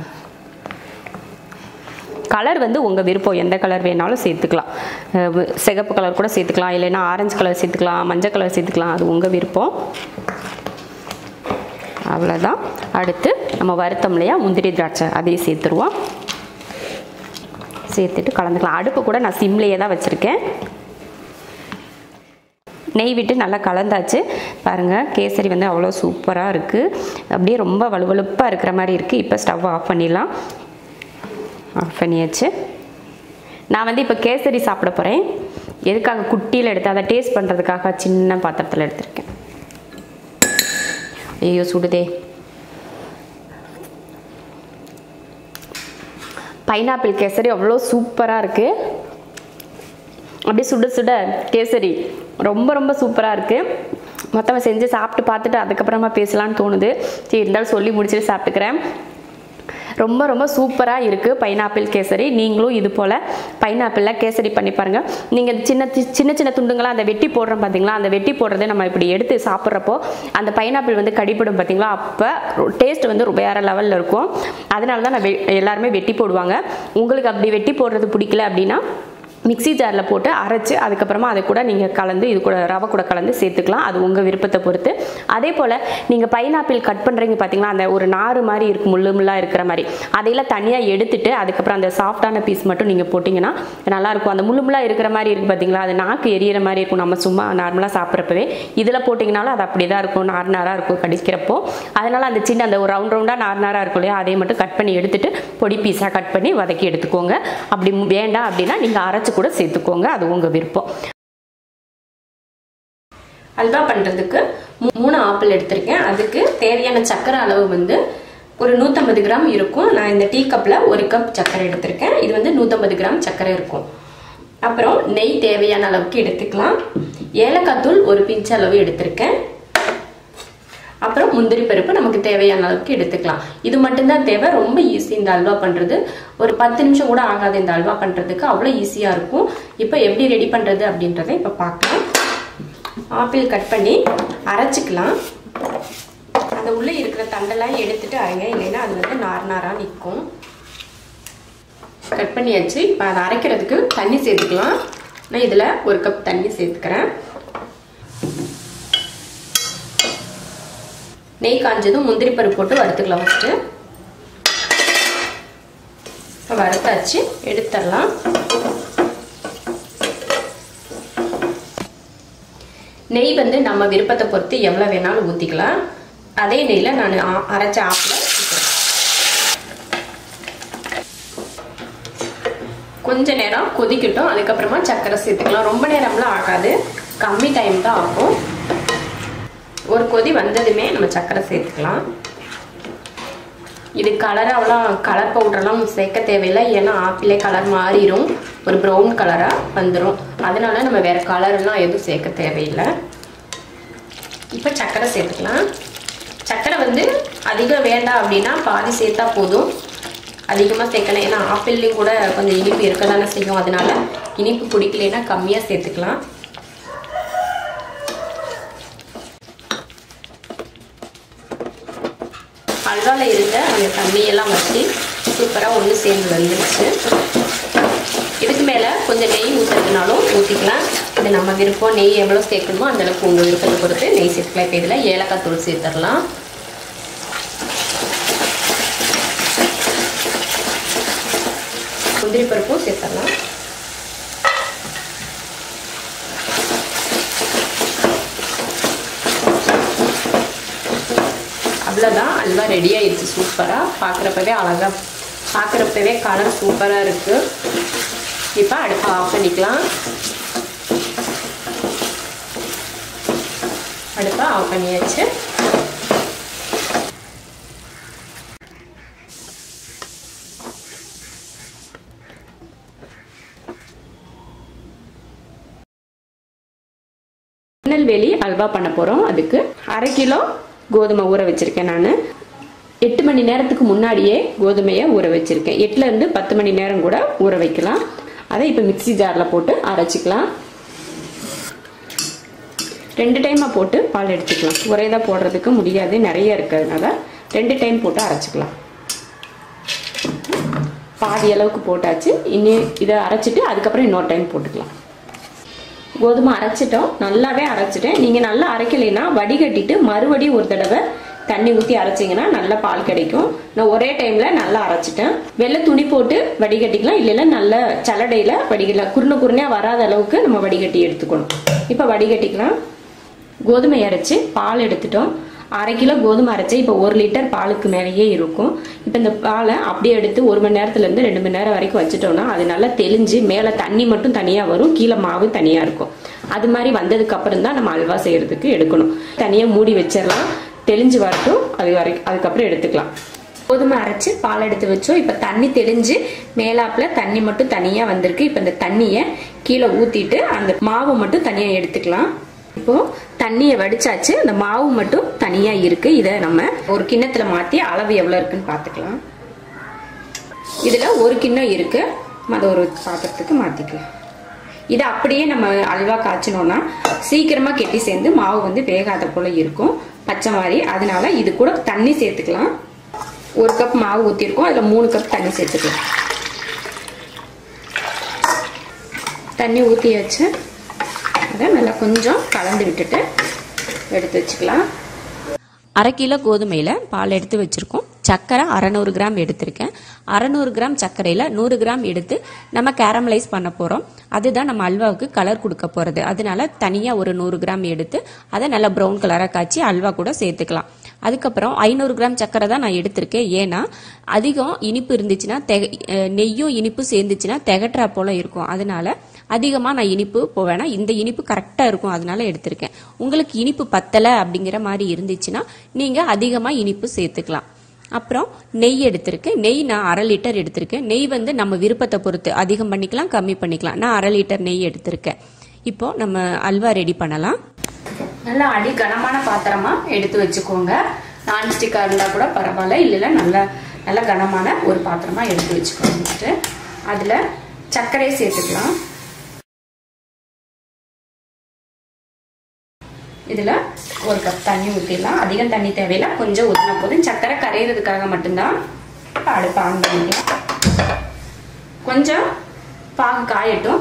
கலர் வந்து உங்கள் விருப்பம் எந்த கலர் வேணாலும் சேர்த்துக்கலாம் அஹ் சிகப்பு கலர் கூட சேர்த்துக்கலாம் இல்லைன்னா ஆரஞ்சு கலர் சேர்த்துக்கலாம் மஞ்சள் கலர் சேர்த்துக்கலாம் அது உங்கள் விருப்பம் அவ்வளோதான் அடுத்து நம்ம வருத்தம் இல்லையா முந்திரி திராட்சை அதையும் சேர்த்துருவோம் சேர்த்துட்டு கலந்துக்கலாம் அடுப்பு கூட நான் சிம்லேயே தான் வச்சுருக்கேன் நெய் விட்டு நல்லா கலந்தாச்சு பாருங்கள் கேசரி வந்து அவ்வளோ சூப்பராக இருக்குது அப்படியே ரொம்ப வலுவலுப்பாக இருக்கிற மாதிரி இருக்குது இப்போ ஸ்டவ் ஆஃப் பண்ணிடலாம் ஆஃப் பண்ணியாச்சு நான் வந்து இப்போ கேசரி சாப்பிட போகிறேன் எதுக்காக குட்டியில் எடுத்து அதை டேஸ்ட் பண்ணுறதுக்காக சின்ன பாத்திரத்தில் எடுத்திருக்கேன் ஐயோ சுடுதே பைனாப்பிள் கேசரி அவ்வளோ சூப்பராக இருக்குது அப்படியே சுட சுட கேசரி ரொம்ப ரொம்ப சூப்பராக இருக்குது மொத்தமாக செஞ்சு சாப்பிட்டு பார்த்துட்டு அதுக்கப்புறமா பேசலான்னு தோணுது சரி இருந்தாலும் சொல்லி முடிச்சுட்டு சாப்பிட்டுக்கிறேன் ரொம்ப ரொம்ப சூப்பராக இருக்குது பைனாப்பிள் கேசரி நீங்களும் இது போல் பைனாப்பிளில் கேசரி பண்ணி பாருங்கள் நீங்கள் சின்ன சி- சின்ன சின்ன துண்டுங்களாக அந்த வெட்டி போடுறோம் பார்த்தீங்களா அந்த வெட்டி போடுறதை நம்ம இப்படி எடுத்து சாப்பிட்றப்போ அந்த பைனாப்பிள் வந்து கடிப்படும் பார்த்தீங்களா அப்போ டேஸ்ட் வந்து வேறு லெவலில் இருக்கும் அதனால தான் நான் வெ எல்லாருமே வெட்டி போடுவாங்க உங்களுக்கு அப்படி வெட்டி போடுறது பிடிக்கல அப்படின்னா மிக்ஸி ஜாரில் போட்டு அரைச்சி அதுக்கப்புறமா அதை கூட நீங்கள் கலந்து இது கூட ரவை கூட கலந்து சேர்த்துக்கலாம் அது உங்கள் விருப்பத்தை பொறுத்து அதே போல் நீங்கள் பைனாப்பிள் கட் பண்ணுறீங்க பார்த்தீங்களா அந்த ஒரு நாறு மாதிரி இருக்கும் முள்ளு முள்ளாக இருக்கிற மாதிரி அதையெல்லாம் தனியாக எடுத்துட்டு அதுக்கப்புறம் அந்த சாஃப்டான பீஸ் மட்டும் நீங்கள் போட்டிங்கன்னா நல்லாயிருக்கும் அந்த முள்ளு முள்ளாக இருக்கிற மாதிரி இருக்குது பார்த்தீங்களா அது நாக்கு எரியற மாதிரி இருக்கும் நம்ம சும்மா நார்மலாக சாப்பிட்றப்பவே இதில் போட்டிங்கனாலும் அது அப்படி தான் இருக்கும் நார் நாராக இருக்கும் கடிக்கிறப்போ அதனால் அந்த சின்ன அந்த ஒரு ரவுண்ட் ரவுண்டாக நார் நாராக இருக்கும் இல்லையா அதை மட்டும் கட் பண்ணி எடுத்துட்டு பொடி பீஸாக கட் பண்ணி வதக்கி எடுத்துக்கோங்க அப்படி மு- வேண்டாம் அப்படின்னா நீங்கள் அரைச்சு கூட சேர்த்துக்கோங்க அது உங்கள் விருப்பம் அல்வா பண்ணுறதுக்கு மூணு ஆப்பிள் எடுத்திருக்கேன் அதுக்கு தேவையான சர்க்கரை அளவு வந்து ஒரு நூற்றம்பது கிராம் இருக்கும் நான் இந்த டீ கப்பில் ஒரு கப் சர்க்கரை எடுத்திருக்கேன் இது வந்து நூற்றம்பது கிராம் சர்க்கரை இருக்கும் அப்புறம் நெய் தேவையான அளவுக்கு எடுத்துக்கலாம் ஏலக்காய் தூள் ஒரு பிஞ்ச் அளவு எடுத்திருக்கேன் அப்புறம் முந்திரி பருப்பு நமக்கு தேவையான அளவுக்கு எடுத்துக்கலாம் இது மட்டும்தான் தேவை ரொம்ப ஈஸி இந்த அல்வா பண்ணுறது ஒரு பத்து நிமிஷம் கூட ஆகாது இந்த அல்வா பண்ணுறதுக்கு அவ்வளோ ஈஸியாக இருக்கும் இப்போ எப்படி ரெடி பண்ணுறது அப்படின்றத இப்போ பார்க்கலாம் ஆப்பிள் கட் பண்ணி அரைச்சிக்கலாம் அந்த உள்ளே இருக்கிற தண்டெல்லாம் எடுத்துட்டு அரைங்க இல்லைன்னா அது வந்து நார் நாராக நிற்கும் கட் பண்ணியாச்சு இப்போ அதை அரைக்கிறதுக்கு தண்ணி சேர்த்துக்கலாம் நான் இதில் ஒரு கப் தண்ணி சேர்த்துக்கிறேன் நெய் காஞ்சதும் முந்திரி பருப்பு போட்டு வறுத்துக்கலாம் ஃபஸ்ட்டு இப்போ வறுத்தாச்சு எடுத்துடலாம் நெய் வந்து நம்ம விருப்பத்தை பொறுத்து எவ்வளோ வேணாலும் ஊற்றிக்கலாம் அதே நெய்யில் நான் ஆ- அரைச்ச ஆப்பில் கொஞ்ச நேரம் கொதிக்கட்டும் அதுக்கப்புறமா சர்க்கரை சேர்த்துக்கலாம் ரொம்ப நேரம்லாம் ஆகாது கம்மி டைம் தான் ஆகும் ஒரு கொதி வந்ததுமே நம்ம சர்க்கரை சேர்த்துக்கலாம் இது கலராகலாம் கலர் பவுடர்லாம் சேர்க்க தேவையில்லை ஏன்னா ஆப்பிளே கலர் மாறிடும் ஒரு ப்ரௌன் கலராக வந்துடும் அதனால நம்ம வேறு கலர்லாம் எதுவும் சேர்க்க தேவையில்லை இப்போ சர்க்கரை சேர்த்துக்கலாம் சர்க்கரை வந்து அதிகம் வேண்டாம் அப்படின்னா பாதி சேர்த்தா போதும் அதிகமாக சேர்க்கணும் ஏன்னா ஆப்பிள்லேயும் கூட கொஞ்சம் இனிப்பு இருக்க தானே செய்யும் அதனால இனிப்பு பிடிக்கலைன்னா கம்மியாக சேர்த்துக்கலாம் அல்வாவில் இருந்த அந்த தண்ணியெல்லாம் வச்சு சூப்பராக ஒன்று சேர்ந்து வந்துருச்சு இதுக்கு மேலே கொஞ்சம் நெய் ஊற்றுறதுனாலும் ஊற்றிக்கலாம் இது நம்ம விருப்பம் நெய் எவ்வளோ சேர்க்கணுமோ அந்தளவுக்கு உங்கள் விருப்பத்தை பொறுத்து நெய் சேர்த்துக்கலாம் இப்போ இதில் ஏலக்காய் தூள் சேர்த்துடலாம் முந்திரி பருப்பும் சேர்த்துடலாம் அவ்வளோதான் அல்வா ரெடி ஆயிடுச்சு சூப்பராக பார்க்குறப்பவே அழகாக பார்க்குறப்பவே கலர் சூப்பராக இருக்குது இப்போ அடுப்பை ஆஃப் பண்ணிக்கலாம் அடுப்பை ஆஃப் பண்ணியாச்சு திருநெல்வேலி அல்வா பண்ண போகிறோம் அதுக்கு அரை கிலோ கோதுமை ஊற வச்சுருக்கேன் நான் எட்டு மணி நேரத்துக்கு முன்னாடியே கோதுமையை ஊற வச்சுருக்கேன் எட்டுலேருந்து பத்து மணி நேரம் கூட ஊற வைக்கலாம் அதை இப்போ மிக்சி ஜாரில் போட்டு அரைச்சிக்கலாம் ரெண்டு டைமாக போட்டு பால் எடுத்துக்கலாம் ஒரே தான் போடுறதுக்கு முடியாது நிறைய இருக்கிறதுனால ரெண்டு டைம் போட்டு அரைச்சிக்கலாம் பாதி அளவுக்கு போட்டாச்சு இனி இதை அரைச்சிட்டு அதுக்கப்புறம் இன்னொரு டைம் போட்டுக்கலாம் கோதுமை அரைச்சிட்டோம் நல்லாவே அரைச்சிட்டேன் நீங்கள் நல்லா அரைக்கலைன்னா வடிகட்டிட்டு மறுபடியும் ஒரு தடவை தண்ணி ஊற்றி அரைச்சிங்கன்னா நல்ல பால் கிடைக்கும் நான் ஒரே டைமில் நல்லா அரைச்சிட்டேன் வெள்ளை துணி போட்டு வடிகட்டிக்கலாம் இல்லைன்னா நல்ல சலடையில் வடிகட்டலாம் குருணை குருணையாக வராத அளவுக்கு நம்ம வடிகட்டி எடுத்துக்கணும் இப்போ வடிகட்டிக்கலாம் கோதுமை அரைச்சி பால் எடுத்துட்டோம் அரை கிலோ கோதுமை அரைச்சி இப்போ ஒரு லிட்டர் பாலுக்கு மேலேயே இருக்கும் இப்போ இந்த பாலை அப்படியே எடுத்து ஒரு மணி நேரத்துலேருந்து ரெண்டு மணி நேரம் வரைக்கும் வச்சுட்டோம்னா அது நல்லா தெளிஞ்சு மேலே தண்ணி மட்டும் தனியாக வரும் கீழே மாவு தனியாக இருக்கும் அது மாதிரி வந்ததுக்கு அப்புறம் தான் நம்ம அல்வா செய்யறதுக்கு எடுக்கணும் தனியாக மூடி வச்சிடலாம் தெளிஞ்சு வரட்டும் அது வரைக்கும் அதுக்கப்புறம் எடுத்துக்கலாம் கோதுமை அரைச்சி பால் எடுத்து வச்சோம் இப்போ தண்ணி தெளிஞ்சு மேலாப்பில் தண்ணி மட்டும் தனியாக வந்திருக்கு இப்போ இந்த தண்ணியை கீழே ஊற்றிட்டு அந்த மாவு மட்டும் தனியாக எடுத்துக்கலாம் இப்போ தண்ணியை வடிச்சாச்சு அந்த மாவு மட்டும் தனியா இருக்கு இதை நம்ம ஒரு கிண்ணத்துல மாத்தி அளவு எவ்வளவு இருக்குன்னு பாத்துக்கலாம் இதுல ஒரு கிண்ணம் இருக்கு அதை ஒரு பாத்திரத்துக்கு மாத்திக்கலாம் இதை அப்படியே நம்ம அல்வா காய்ச்சணும்னா சீக்கிரமா கெட்டி சேர்ந்து மாவு வந்து வேகாத போல இருக்கும் பச்சை மாதிரி அதனால இது கூட தண்ணி சேர்த்துக்கலாம் ஒரு கப் மாவு ஊற்றிருக்கோம் அதில் மூணு கப் தண்ணி சேர்த்துக்கலாம் தண்ணி ஊற்றியாச்சு அதை நல்லா கொஞ்சம் கலந்து விட்டுட்டு எடுத்து வச்சுக்கலாம் அரை கிலோ கோதுமையில் பால் எடுத்து வச்சுருக்கோம் சர்க்கரை அறநூறு கிராம் எடுத்திருக்கேன் அறநூறு கிராம் சர்க்கரையில் நூறு கிராம் எடுத்து நம்ம கேரமலைஸ் பண்ண போகிறோம் அதுதான் நம்ம அல்வாவுக்கு கலர் கொடுக்க போகிறது அதனால தனியாக ஒரு நூறு கிராம் எடுத்து அதை நல்லா ப்ரௌன் கலராக காய்ச்சி அல்வா கூட சேர்த்துக்கலாம் அதுக்கப்புறம் ஐநூறு கிராம் சர்க்கரை தான் நான் எடுத்திருக்கேன் ஏன்னா அதிகம் இனிப்பு இருந்துச்சுன்னா தெக அஹ் நெய்யும் இனிப்பு சேர்ந்துச்சுன்னா திகட்டுறா போல இருக்கும் அதனால அதிகமாக நான் இனிப்பு போவேனா இந்த இனிப்பு கரெக்டாக இருக்கும் அதனால எடுத்திருக்கேன் உங்களுக்கு இனிப்பு பத்தலை அப்படிங்கிற மாதிரி இருந்துச்சுன்னா நீங்கள் அதிகமாக இனிப்பு சேர்த்துக்கலாம் அப்புறம் நெய் எடுத்திருக்கேன் நெய் நான் அரை லிட்டர் எடுத்திருக்கேன் நெய் வந்து நம்ம விருப்பத்தை பொறுத்து அதிகம் பண்ணிக்கலாம் கம்மி பண்ணிக்கலாம் நான் அரை லிட்டர் நெய் எடுத்திருக்கேன் இப்போ நம்ம அல்வா ரெடி பண்ணலாம் நல்லா அடி கனமான பாத்திரமா எடுத்து வச்சுக்கோங்க நான்ஸ்டிக்கா இருந்தா கூட பரவாயில்ல இல்லைன்னா நல்ல நல்ல கனமான ஒரு பாத்திரமா எடுத்து வச்சுக்கோங்க அதுல சர்க்கரையை சேர்த்துக்கலாம் இதுல ஒரு கப் தண்ணி ஊற்றிடலாம் அதிகம் தண்ணி தேவையில்லை கொஞ்சம் ஊற்றினா போதும் சர்க்கரை கரையிறதுக்காக மட்டும்தான் அடுப்பு ஆன் பண்ணிக்கலாம் கொஞ்சம் பாகு காயட்டும்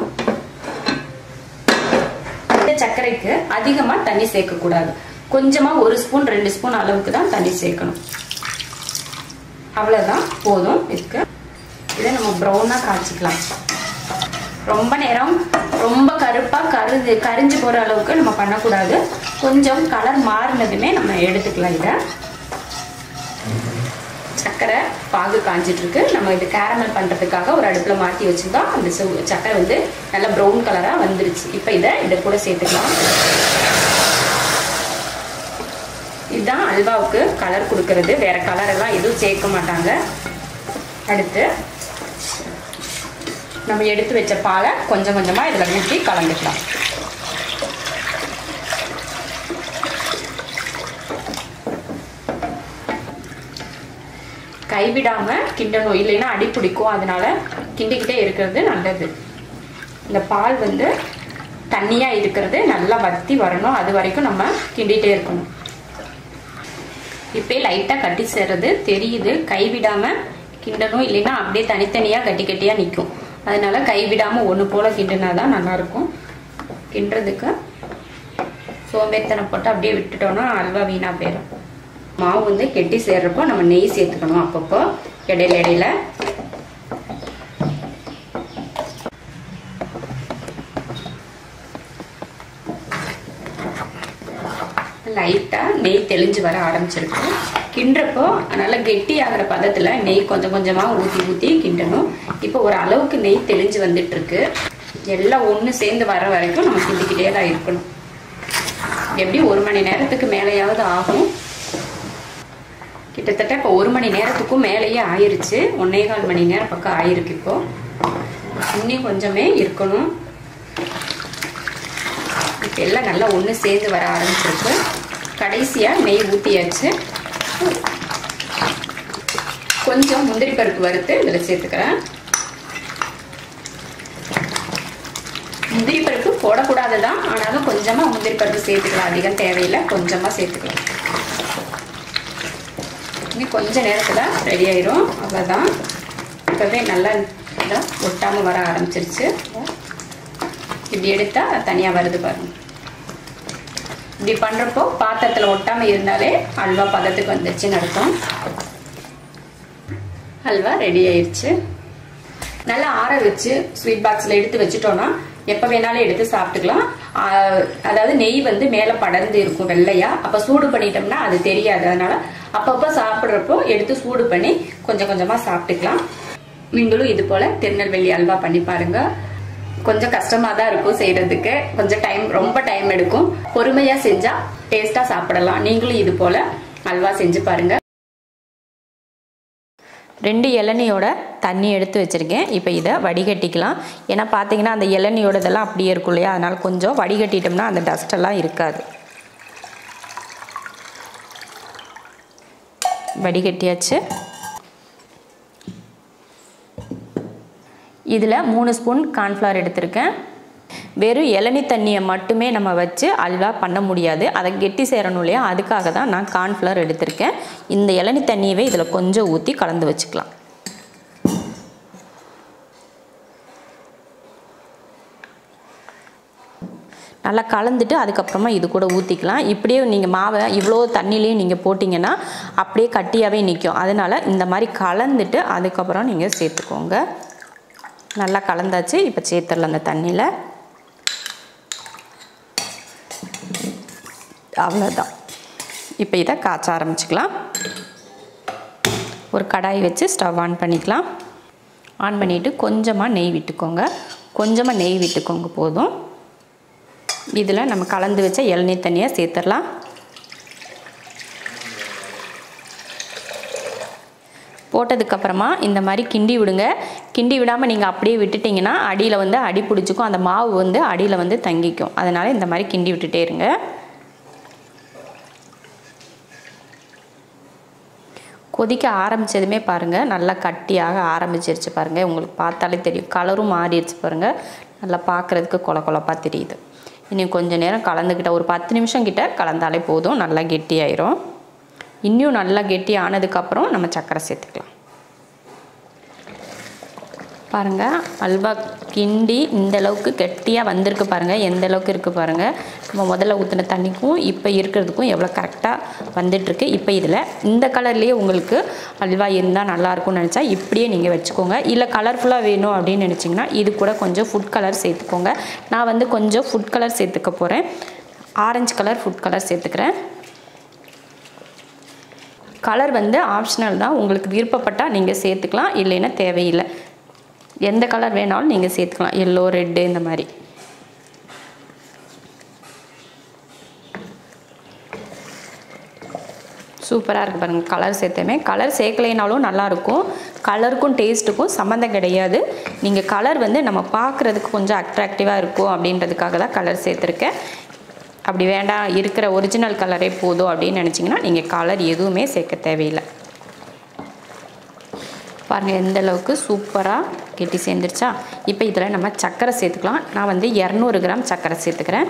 இந்த சர்க்கரைக்கு அதிகமா தண்ணி சேர்க்க கூடாது கொஞ்சமா ஒரு ஸ்பூன் ரெண்டு ஸ்பூன் அளவுக்கு தான் தண்ணி சேர்க்கணும் அவ்வளவுதான் போதும் இதுக்கு இதை நம்ம ப்ரௌனா காய்ச்சிக்கலாம் ரொம்ப நேரம் ரொம்ப கருப்பா கருது கரிஞ்சு போற அளவுக்கு நம்ம பண்ணக்கூடாது கொஞ்சம் கலர் மாறினதுமே நம்ம எடுத்துக்கலாம் இதை சர்க்கரை பாகு காஞ்சிட்டு இருக்கு நம்ம இது கேரமல் பண்றதுக்காக ஒரு அடுப்புல மாத்தி வச்சிருந்தோம் அந்த செவ்- சர்க்கரை வந்து நல்ல ப்ரௌன் கலரா வந்துருச்சு இப்போ இதை இதை கூட சேர்த்துக்கலாம் இது இதுதான் அல்வாவுக்கு கலர் கொடுக்கறது வேற கலர் எல்லாம் எதுவும் சேர்க்க மாட்டாங்க அடுத்து நம்ம எடுத்து வச்ச பாலை கொஞ்சம் கொஞ்சமாக இதில் ஊற்றி கலந்துக்கலாம் கைவிடாம கிண்டணும் இல்லைன்னா அடி பிடிக்கும் அதனால கிண்டிக்கிட்டே இருக்கிறது நல்லது இந்த பால் வந்து தண்ணியா இருக்கிறது நல்லா வத்தி வரணும் அது வரைக்கும் நம்ம கிண்டிகிட்டே இருக்கணும் இப்போ லைட்டாக கட்டி சேர்றது தெரியுது கைவிடாம கிண்டணும் இல்லைன்னா அப்படியே தனித்தனியாக கட்டி கட்டியாக நிற்கும் அதனால கைவிடாமல் ஒன்று போல் கிண்டினா தான் நல்லாயிருக்கும் கிண்டுறதுக்கு சோம்பேத்தனை போட்டு அப்படியே விட்டுட்டோம்னா அல்வா வீணாக போயிடும் மாவு வந்து கெட்டி சேர்றப்போ நம்ம நெய் சேர்த்துக்கணும் அப்பப்போ இடையில இடையில லைட்டாக நெய் தெளிஞ்சு வர ஆரம்பிச்சிருக்கு கிண்டுறப்போ நல்லா கெட்டி ஆகிற பதத்தில் நெய் கொஞ்சம் கொஞ்சமாக ஊற்றி ஊற்றி கிண்டணும் இப்போ ஒரு அளவுக்கு நெய் தெளிஞ்சு வந்துட்டு இருக்கு எல்லாம் ஒன்று சேர்ந்து வர வரைக்கும் நம்ம கிண்டிக்கிட்டே தான் இருக்கணும் எப்படி ஒரு மணி நேரத்துக்கு மேலேயாவது ஆகும் கிட்டத்தட்ட இப்போ ஒரு மணி நேரத்துக்கும் மேலேயே ஆயிருச்சு ஒன்னே கால் மணி நேரம் பக்கம் ஆயிருக்கு இப்போ இன்னும் கொஞ்சமே இருக்கணும் இப்போ எல்லாம் நல்லா ஒன்று சேர்ந்து வர ஆரம்பிச்சிருக்கு கடைசியாக நெய் ஊற்றியாச்சு கொஞ்சம் முந்திரி பருப்பு வறுத்து இதில் சேர்த்துக்கிறேன் முந்திரி பருப்பு போடக்கூடாது தான் ஆனாலும் கொஞ்சமாக முந்திரி பருப்பு சேர்த்துக்கலாம் அதிகம் தேவையில்லை கொஞ்சமாக சேர்த்துக்கலாம் இன்னும் கொஞ்ச நேரத்தில் ரெடி ஆயிரும் அவ்வளோதான் இப்போவே நல்லா இதாக ஒட்டாமல் வர ஆரம்பிச்சிருச்சு இப்படி எடுத்தால் தனியாக வருது பாருங்க இப்படி பண்ணுறப்போ பாத்திரத்தில் ஒட்டாமல் இருந்தாலே அல்வா பதத்துக்கு வந்துருச்சுன்னு அர்த்தம் அல்வா ரெடி ஆயிடுச்சு நல்லா ஆற வச்சு ஸ்வீட் பாக்ஸில் எடுத்து வச்சுட்டோம்னா எப்போ வேணாலும் எடுத்து சாப்பிட்டுக்கலாம் அதாவது நெய் வந்து மேலே படர்ந்து இருக்கும் வெள்ளையா அப்போ சூடு பண்ணிட்டோம்னா அது தெரியாது அதனால அப்பப்போ சாப்பிட்றப்போ எடுத்து சூடு பண்ணி கொஞ்சம் கொஞ்சமாக சாப்பிட்டுக்கலாம் நீங்களும் இது போல் திருநெல்வேலி அல்வா பண்ணி பாருங்க கொஞ்சம் கஷ்டமா தான் இருக்கும் செய்யறதுக்கு கொஞ்சம் டைம் ரொம்ப டைம் எடுக்கும் பொறுமையா செஞ்சா டேஸ்டா சாப்பிடலாம் நீங்களும் இது போல அல்வா செஞ்சு பாருங்க ரெண்டு இளநியோட தண்ணி எடுத்து வச்சுருக்கேன் இப்போ இதை வடிகட்டிக்கலாம் ஏன்னா பார்த்தீங்கன்னா அந்த இளநியோட இதெல்லாம் அப்படியே இருக்கும் இல்லையா அதனால் கொஞ்சம் வடிகட்டிட்டோம்னா அந்த டஸ்டெல்லாம் இருக்காது வடிகட்டியாச்சு இதில் மூணு ஸ்பூன் கார்ன்ஃப்ளவர் எடுத்திருக்கேன் வெறும் இளநி தண்ணியை மட்டுமே நம்ம வச்சு அல்வா பண்ண முடியாது அதை கெட்டி சேரணும் இல்லையா அதுக்காக தான் நான் கார்ன்ஃப்ளவர் எடுத்திருக்கேன் இந்த இளநி தண்ணியவே இதில் கொஞ்சம் ஊற்றி கலந்து வச்சுக்கலாம் நல்லா கலந்துட்டு அதுக்கப்புறமா இது கூட ஊற்றிக்கலாம் இப்படியே நீங்கள் மாவை இவ்வளோ தண்ணிலையும் நீங்கள் போட்டிங்கன்னா அப்படியே கட்டியாகவே நிற்கும் அதனால் இந்த மாதிரி கலந்துட்டு அதுக்கப்புறம் நீங்கள் சேர்த்துக்கோங்க நல்லா கலந்தாச்சு இப்போ சேர்த்துடலாம் அந்த தண்ணியில் அவ்வளோதான் இப்போ இதை காய்ச்ச ஆரம்பிச்சுக்கலாம் ஒரு கடாய் வச்சு ஸ்டவ் ஆன் பண்ணிக்கலாம் ஆன் பண்ணிவிட்டு கொஞ்சமாக நெய் விட்டுக்கோங்க கொஞ்சமாக நெய் விட்டுக்கோங்க போதும் இதில் நம்ம கலந்து வச்ச இளநீர் தண்ணியை சேர்த்துடலாம் போட்டதுக்கப்புறமா இந்த மாதிரி கிண்டி விடுங்க கிண்டி விடாமல் நீங்கள் அப்படியே விட்டுட்டிங்கன்னா அடியில் வந்து அடி பிடிச்சிக்கும் அந்த மாவு வந்து அடியில் வந்து தங்கிக்கும் அதனால் இந்த மாதிரி கிண்டி விட்டுட்டே இருங்க கொதிக்க ஆரம்பித்ததுமே பாருங்கள் நல்லா கட்டியாக ஆரம்பிச்சிருச்சு பாருங்கள் உங்களுக்கு பார்த்தாலே தெரியும் கலரும் மாறிடுச்சு பாருங்கள் நல்லா பார்க்குறதுக்கு கொல கொலப்பாக தெரியுது இனி கொஞ்சம் நேரம் கலந்துக்கிட்ட ஒரு பத்து நிமிஷம் கிட்ட கலந்தாலே போதும் நல்லா கெட்டியாயிரும் இன்னும் நல்லா கெட்டி ஆனதுக்கப்புறம் நம்ம சர்க்கரை சேர்த்துக்கலாம் பாருங்கள் அல்வா கிண்டி இந்த அளவுக்கு கெட்டியாக வந்திருக்கு பாருங்கள் எந்த அளவுக்கு இருக்குது பாருங்கள் நம்ம முதல்ல ஊற்றின தண்ணிக்கும் இப்போ இருக்கிறதுக்கும் எவ்வளோ கரெக்டாக வந்துட்டுருக்கு இப்போ இதில் இந்த கலர்லேயே உங்களுக்கு அல்வா இருந்தால் நல்லாயிருக்கும்னு நினச்சா இப்படியே நீங்கள் வச்சுக்கோங்க இல்லை கலர்ஃபுல்லாக வேணும் அப்படின்னு நினச்சிங்கன்னா இது கூட கொஞ்சம் ஃபுட் கலர் சேர்த்துக்கோங்க நான் வந்து கொஞ்சம் ஃபுட் கலர் சேர்த்துக்க போகிறேன் ஆரஞ்சு கலர் ஃபுட் கலர் சேர்த்துக்கிறேன் கலர் வந்து ஆப்ஷனல் தான் உங்களுக்கு விருப்பப்பட்டால் நீங்கள் சேர்த்துக்கலாம் இல்லைன்னா தேவையில்லை எந்த கலர் வேணாலும் நீங்கள் சேர்த்துக்கலாம் எல்லோ ரெட்டு இந்த மாதிரி சூப்பராக இருக்குது பாருங்கள் கலர் சேர்த்தமே கலர் சேர்க்கலைனாலும் நல்லாயிருக்கும் கலருக்கும் டேஸ்ட்டுக்கும் சம்மந்தம் கிடையாது நீங்கள் கலர் வந்து நம்ம பார்க்குறதுக்கு கொஞ்சம் அட்ராக்டிவாக இருக்கும் அப்படின்றதுக்காக தான் கலர் சேர்த்துருக்கேன் அப்படி வேண்டாம் இருக்கிற ஒரிஜினல் கலரே போதும் அப்படின்னு நினச்சிங்கன்னா நீங்கள் கலர் எதுவுமே சேர்க்க தேவையில்லை பாருங்கள் எந்த அளவுக்கு சூப்பராக கெட்டி சேர்ந்துருச்சா இப்போ இதில் நம்ம சர்க்கரை சேர்த்துக்கலாம் நான் வந்து இரநூறு கிராம் சர்க்கரை சேர்த்துக்கிறேன்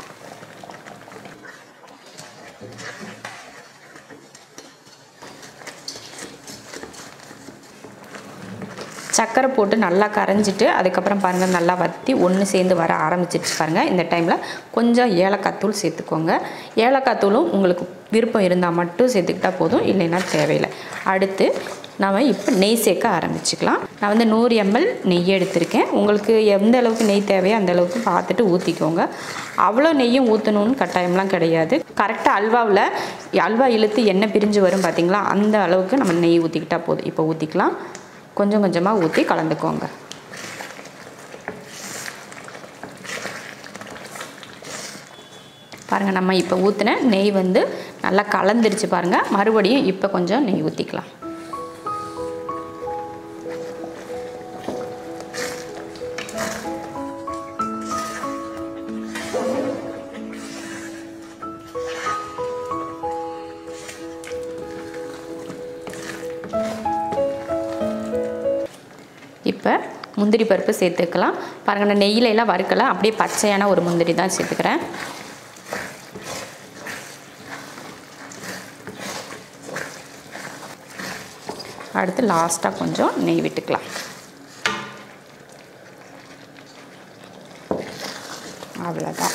சர்க்கரை போட்டு நல்லா கரைஞ்சிட்டு அதுக்கப்புறம் பாருங்கள் நல்லா வற்றி ஒன்று சேர்ந்து வர ஆரம்பிச்சிருச்சு பாருங்கள் இந்த டைமில் கொஞ்சம் ஏலக்காய் தூள் சேர்த்துக்கோங்க ஏலக்காய் தூளும் உங்களுக்கு விருப்பம் இருந்தால் மட்டும் சேர்த்துக்கிட்டா போதும் இல்லைன்னா தேவையில்லை அடுத்து நாம் இப்போ நெய் சேர்க்க ஆரம்பிச்சுக்கலாம் நான் வந்து நூறு எம்எல் நெய் எடுத்திருக்கேன் உங்களுக்கு எந்த அளவுக்கு நெய் தேவையோ அந்த அளவுக்கு பார்த்துட்டு ஊற்றிக்கோங்க அவ்வளோ நெய்யும் ஊற்றணும்னு கட்டாயம்லாம் கிடையாது கரெக்டாக அல்வாவில் அல்வா இழுத்து எண்ணெய் பிரிஞ்சு வரும் பார்த்தீங்களா அந்த அளவுக்கு நம்ம நெய் ஊற்றிக்கிட்டா போதும் இப்போ ஊற்றிக்கலாம் கொஞ்சம் கொஞ்சமாக ஊற்றி கலந்துக்கோங்க பாருங்கள் நம்ம இப்போ ஊற்றின நெய் வந்து நல்லா கலந்துருச்சு பாருங்கள் மறுபடியும் இப்போ கொஞ்சம் நெய் ஊற்றிக்கலாம் இப்போ முந்திரி பருப்பு சேர்த்துக்கலாம் பாருங்கள் நான் நெய்யில எல்லாம் வறுக்கல அப்படியே பச்சையான ஒரு முந்திரி தான் சேர்த்துக்கிறேன் அடுத்து லாஸ்ட்டாக கொஞ்சம் நெய் விட்டுக்கலாம் அவ்வளோதான்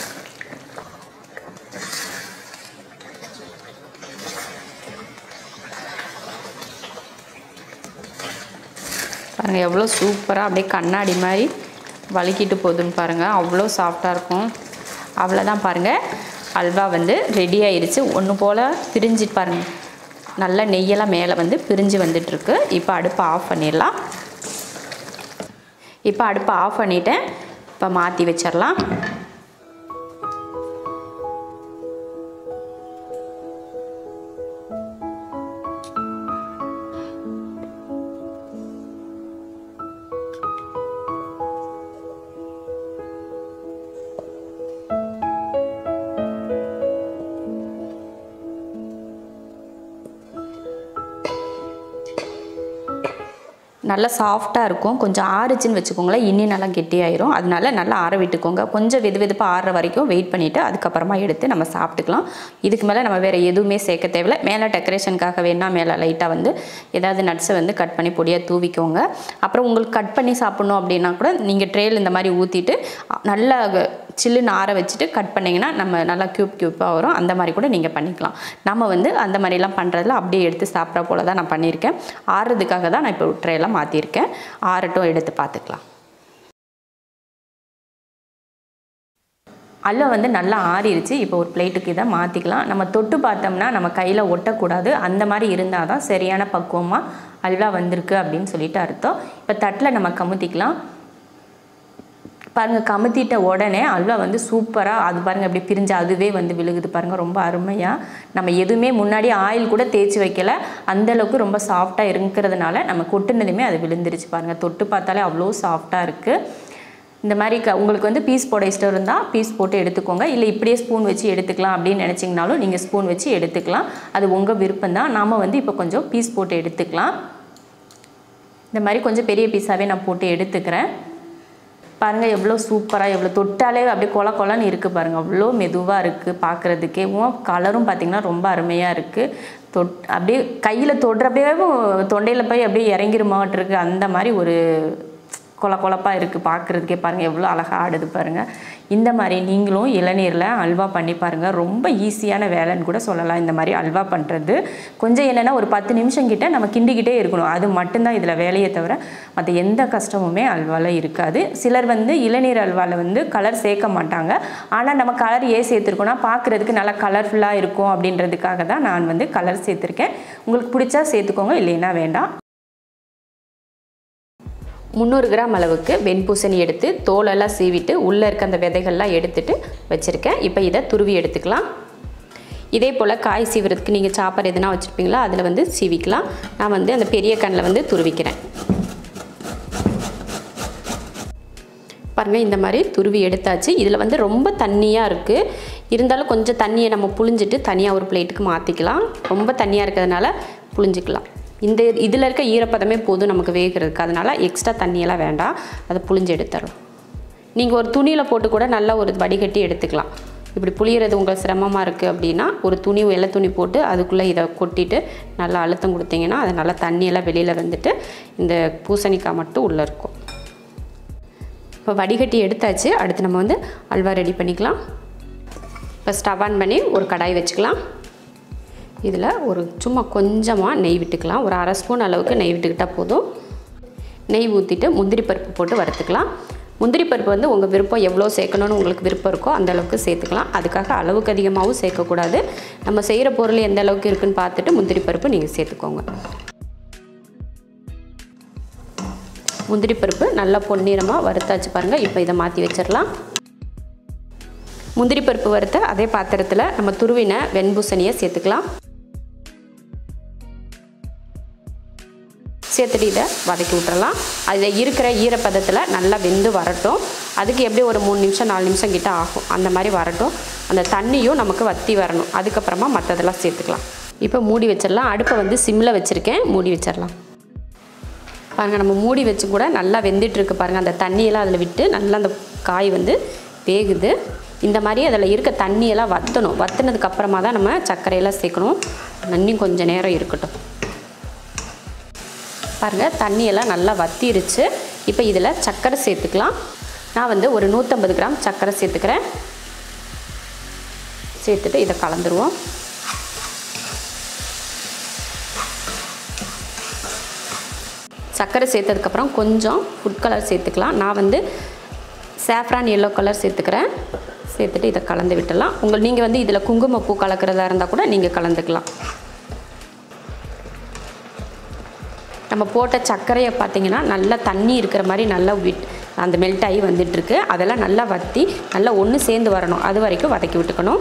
பாருங்கள் எவ்வளோ சூப்பராக அப்படியே கண்ணாடி மாதிரி வலிக்கிட்டு போகுதுன்னு பாருங்கள் அவ்வளோ சாஃப்டாக இருக்கும் அவ்வளோதான் பாருங்கள் அல்வா வந்து ரெடி ஆயிருச்சு ஒன்று போல் பிரிஞ்சிட்டு பாருங்கள் நல்ல நெய்யெல்லாம் மேலே வந்து பிரிஞ்சு வந்துட்டுருக்கு இப்போ அடுப்பை ஆஃப் பண்ணிடலாம் இப்போ அடுப்பை ஆஃப் பண்ணிட்டேன் இப்போ மாற்றி வச்சிடலாம் நல்லா சாஃப்டாக இருக்கும் கொஞ்சம் ஆறுச்சுன்னு வச்சுக்கோங்களேன் இன்னி நல்லா கெட்டியாயிரும் அதனால நல்லா ஆற விட்டுக்கோங்க கொஞ்சம் வெது வெதுப்பாக ஆறுற வரைக்கும் வெயிட் பண்ணிவிட்டு அதுக்கப்புறமா எடுத்து நம்ம சாப்பிட்டுக்கலாம் இதுக்கு மேலே நம்ம வேறு எதுவுமே சேர்க்க தேவையில்ல மேலே டெக்கரேஷனுக்காக வேணா மேலே லைட்டாக வந்து ஏதாவது நட்ஸை வந்து கட் பண்ணி பொடியாக தூவிக்கோங்க அப்புறம் உங்களுக்கு கட் பண்ணி சாப்பிட்ணும் அப்படின்னா கூட நீங்கள் ட்ரேயில் இந்த மாதிரி ஊற்றிட்டு நல்லா சில்லுன்னு ஆற வச்சுட்டு கட் பண்ணிங்கன்னா நம்ம நல்லா க்யூப் க்யூப்பாக வரும் அந்த மாதிரி கூட நீங்கள் பண்ணிக்கலாம் நம்ம வந்து அந்த மாதிரிலாம் பண்ணுறதுல அப்படியே எடுத்து சாப்பிட்ற போல தான் நான் பண்ணியிருக்கேன் ஆறுறதுக்காக தான் நான் இப்போ ட்ரேலாம் மாற்றிருக்கேன் ஆறட்டும் எடுத்து பார்த்துக்கலாம் அல்வா வந்து நல்லா ஆறிடுச்சு இப்போ ஒரு பிளேட்டுக்கு இதை மாற்றிக்கலாம் நம்ம தொட்டு பார்த்தோம்னா நம்ம கையில் ஒட்டக்கூடாது அந்த மாதிரி இருந்தால் தான் சரியான பக்குவமாக அல்வா வந்திருக்கு அப்படின்னு சொல்லிட்டு அர்த்தம் இப்போ தட்டில் நம்ம கமுத்திக்கலாம் பாருங்கள் கமுத்திட்ட உடனே அல்வா வந்து சூப்பராக அது பாருங்கள் அப்படி பிரிஞ்சு அதுவே வந்து விழுகுது பாருங்கள் ரொம்ப அருமையாக நம்ம எதுவுமே முன்னாடி ஆயில் கூட தேய்ச்சி வைக்கல அந்தளவுக்கு ரொம்ப சாஃப்டாக இருக்கிறதுனால நம்ம கொட்டுனதுமே அது விழுந்துருச்சு பாருங்கள் தொட்டு பார்த்தாலே அவ்வளோ சாஃப்டாக இருக்குது இந்த மாதிரி க உங்களுக்கு வந்து பீஸ் போட இஷ்டம் இருந்தால் பீஸ் போட்டு எடுத்துக்கோங்க இல்லை இப்படியே ஸ்பூன் வச்சு எடுத்துக்கலாம் அப்படின்னு நினச்சிங்கனாலும் நீங்கள் ஸ்பூன் வச்சு எடுத்துக்கலாம் அது உங்கள் விருப்பம் தான் நாம் வந்து இப்போ கொஞ்சம் பீஸ் போட்டு எடுத்துக்கலாம் இந்த மாதிரி கொஞ்சம் பெரிய பீஸாகவே நான் போட்டு எடுத்துக்கிறேன் பாருங்கள் எவ்வளோ சூப்பராக எவ்வளோ தொட்டாலே அப்படியே கொல கொலன்னு இருக்குது பாருங்கள் அவ்வளோ மெதுவாக இருக்குது பார்க்குறதுக்கே கலரும் பார்த்திங்கன்னா ரொம்ப அருமையாக இருக்குது தொட் அப்படியே கையில் தொடுறப்பவே தொண்டையில் போய் அப்படியே இறங்கிருமாட்டிருக்கு அந்த மாதிரி ஒரு கொல கொலப்பாக இருக்குது பார்க்குறதுக்கே பாருங்கள் எவ்வளோ அழகாக ஆடுது பாருங்கள் இந்த மாதிரி நீங்களும் இளநீரில் அல்வா பண்ணி பாருங்கள் ரொம்ப ஈஸியான வேலைன்னு கூட சொல்லலாம் இந்த மாதிரி அல்வா பண்ணுறது கொஞ்சம் என்னென்னா ஒரு பத்து நிமிஷம் கிட்ட நம்ம கிண்டிக்கிட்டே இருக்கணும் அது மட்டும்தான் இதில் வேலையை தவிர மற்ற எந்த கஷ்டமுமே அல்வாவில் இருக்காது சிலர் வந்து இளநீர் அல்வாவில் வந்து கலர் சேர்க்க மாட்டாங்க ஆனால் நம்ம கலர் ஏன் சேர்த்துருக்கோன்னா பார்க்குறதுக்கு நல்லா கலர்ஃபுல்லாக இருக்கும் அப்படின்றதுக்காக தான் நான் வந்து கலர் சேர்த்துருக்கேன் உங்களுக்கு பிடிச்சா சேர்த்துக்கோங்க இல்லைன்னா வேண்டாம் முந்நூறு கிராம் அளவுக்கு வெண்பூசணி எடுத்து தோலெல்லாம் சீவிட்டு உள்ளே இருக்க அந்த விதைகள்லாம் எடுத்துட்டு வச்சுருக்கேன் இப்போ இதை துருவி எடுத்துக்கலாம் இதே போல் காய் சீவுறதுக்கு நீங்கள் சாப்பர் எதுனா வச்சுருப்பீங்களா அதில் வந்து சீவிக்கலாம் நான் வந்து அந்த பெரிய கண்ணில் வந்து துருவிக்கிறேன் பாருங்கள் இந்த மாதிரி துருவி எடுத்தாச்சு இதில் வந்து ரொம்ப தண்ணியாக இருக்குது இருந்தாலும் கொஞ்சம் தண்ணியை நம்ம புழிஞ்சிட்டு தனியாக ஒரு பிளேட்டுக்கு மாற்றிக்கலாம் ரொம்ப தண்ணியாக இருக்கிறதுனால புழிஞ்சிக்கலாம் இந்த இதில் இருக்க ஈரப்பதமே போதும் நமக்கு வேகிறதுக்கு அதனால் எக்ஸ்ட்ரா தண்ணியெல்லாம் வேண்டாம் அதை புழிஞ்சு எடுத்துடலாம் நீங்கள் ஒரு துணியில் போட்டு கூட நல்லா ஒரு வடிகட்டி எடுத்துக்கலாம் இப்படி புளியறது உங்களுக்கு சிரமமாக இருக்குது அப்படின்னா ஒரு துணி வெள்ளை துணி போட்டு அதுக்குள்ளே இதை கொட்டிட்டு நல்லா அழுத்தம் கொடுத்தீங்கன்னா அது நல்லா தண்ணியெல்லாம் வெளியில் வந்துட்டு இந்த பூசணிக்காய் மட்டும் உள்ளே இருக்கும் இப்போ வடிகட்டி எடுத்தாச்சு அடுத்து நம்ம வந்து அல்வா ரெடி பண்ணிக்கலாம் இப்போ ஸ்டவ் ஆன் பண்ணி ஒரு கடாய் வச்சுக்கலாம் இதில் ஒரு சும்மா கொஞ்சமாக நெய் விட்டுக்கலாம் ஒரு அரை ஸ்பூன் அளவுக்கு நெய் விட்டுக்கிட்டால் போதும் நெய் ஊற்றிட்டு முந்திரி பருப்பு போட்டு வறுத்துக்கலாம் முந்திரி பருப்பு வந்து உங்கள் விருப்பம் எவ்வளோ சேர்க்கணும்னு உங்களுக்கு விருப்பம் இருக்கோ அந்த அளவுக்கு சேர்த்துக்கலாம் அதுக்காக அளவுக்கு அதிகமாகவும் சேர்க்கக்கூடாது நம்ம செய்கிற பொருள் எந்த அளவுக்கு இருக்குன்னு பார்த்துட்டு முந்திரி பருப்பு நீங்கள் சேர்த்துக்கோங்க முந்திரி பருப்பு நல்லா பொன்னிறமாக வறுத்தாச்சு பாருங்கள் இப்போ இதை மாற்றி வச்சிடலாம் முந்திரி பருப்பு வறுத்த அதே பாத்திரத்தில் நம்ம துருவின வெண்பூசணியை சேர்த்துக்கலாம் சேர்த்துட்டு இதை வதக்கி விட்டுறலாம் அதில் இருக்கிற ஈரப்பதத்தில் நல்லா வெந்து வரட்டும் அதுக்கு எப்படி ஒரு மூணு நிமிஷம் நாலு நிமிஷம் கிட்ட ஆகும் அந்த மாதிரி வரட்டும் அந்த தண்ணியும் நமக்கு வற்றி வரணும் அதுக்கப்புறமா மற்றதெல்லாம் சேர்த்துக்கலாம் இப்போ மூடி வச்சிடலாம் அடுப்பை வந்து சிம்மில் வச்சுருக்கேன் மூடி வச்சிடலாம் பாருங்கள் நம்ம மூடி வச்சு கூட நல்லா வெந்துட்டுருக்கு பாருங்கள் அந்த தண்ணியெல்லாம் அதில் விட்டு நல்லா அந்த காய் வந்து வேகுது இந்த மாதிரி அதில் இருக்க தண்ணியெல்லாம் வற்றணும் வற்றினதுக்கு அப்புறமா தான் நம்ம சர்க்கரையெல்லாம் சேர்க்கணும் இன்னும் கொஞ்சம் நேரம் இருக்கட்டும் பாருங்கள் தண்ணியெல்லாம் நல்லா வத்திருச்சு இப்போ இதில் சர்க்கரை சேர்த்துக்கலாம் நான் வந்து ஒரு நூற்றம்பது கிராம் சர்க்கரை சேர்த்துக்கிறேன் சேர்த்துட்டு இதை கலந்துருவோம் சர்க்கரை சேர்த்ததுக்கப்புறம் கொஞ்சம் ஃபுட் கலர் சேர்த்துக்கலாம் நான் வந்து சாஃப்ரான் எல்லோ கலர் சேர்த்துக்கிறேன் சேர்த்துட்டு இதை கலந்து விட்டுடலாம் உங்கள் நீங்கள் வந்து இதில் குங்குமப்பூ கலக்கிறதா இருந்தால் கூட நீங்கள் கலந்துக்கலாம் நம்ம போட்ட சர்க்கரையை பார்த்தீங்கன்னா நல்லா தண்ணி இருக்கிற மாதிரி நல்லா விட் அந்த மெல்ட் ஆகி வந்துட்டுருக்கு அதெல்லாம் நல்லா வற்றி நல்லா ஒன்று சேர்ந்து வரணும் அது வரைக்கும் வதக்கி விட்டுக்கணும்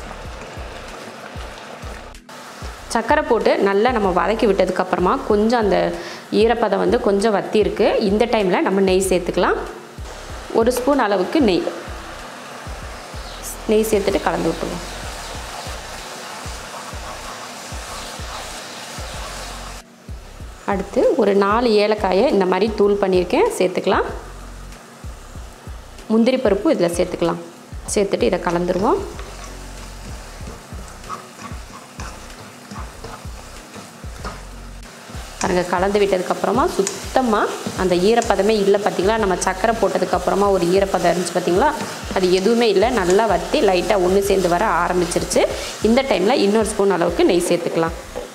சர்க்கரை போட்டு நல்லா நம்ம வதக்கி விட்டதுக்கப்புறமா கொஞ்சம் அந்த ஈரப்பதம் வந்து கொஞ்சம் வத்தி இருக்குது இந்த டைமில் நம்ம நெய் சேர்த்துக்கலாம் ஒரு ஸ்பூன் அளவுக்கு நெய் நெய் சேர்த்துட்டு கலந்து விட்டுருவோம் அடுத்து ஒரு நாலு ஏலக்காயை இந்த மாதிரி தூள் பண்ணியிருக்கேன் சேர்த்துக்கலாம் முந்திரி பருப்பு இதில் சேர்த்துக்கலாம் சேர்த்துட்டு இதை கலந்துருவோம் பாருங்க கலந்து விட்டதுக்கப்புறமா சுத்தமாக அந்த ஈரப்பதமே இல்லை பார்த்தீங்களா நம்ம சக்கரை போட்டதுக்கப்புறமா ஒரு ஈரப்பதம் இருந்துச்சு பார்த்தீங்களா அது எதுவுமே இல்லை நல்லா வற்றி லைட்டாக ஒன்று சேர்ந்து வர ஆரம்பிச்சிருச்சு இந்த டைமில் இன்னொரு ஸ்பூன் அளவுக்கு நெய் சேர்த்துக்கலாம்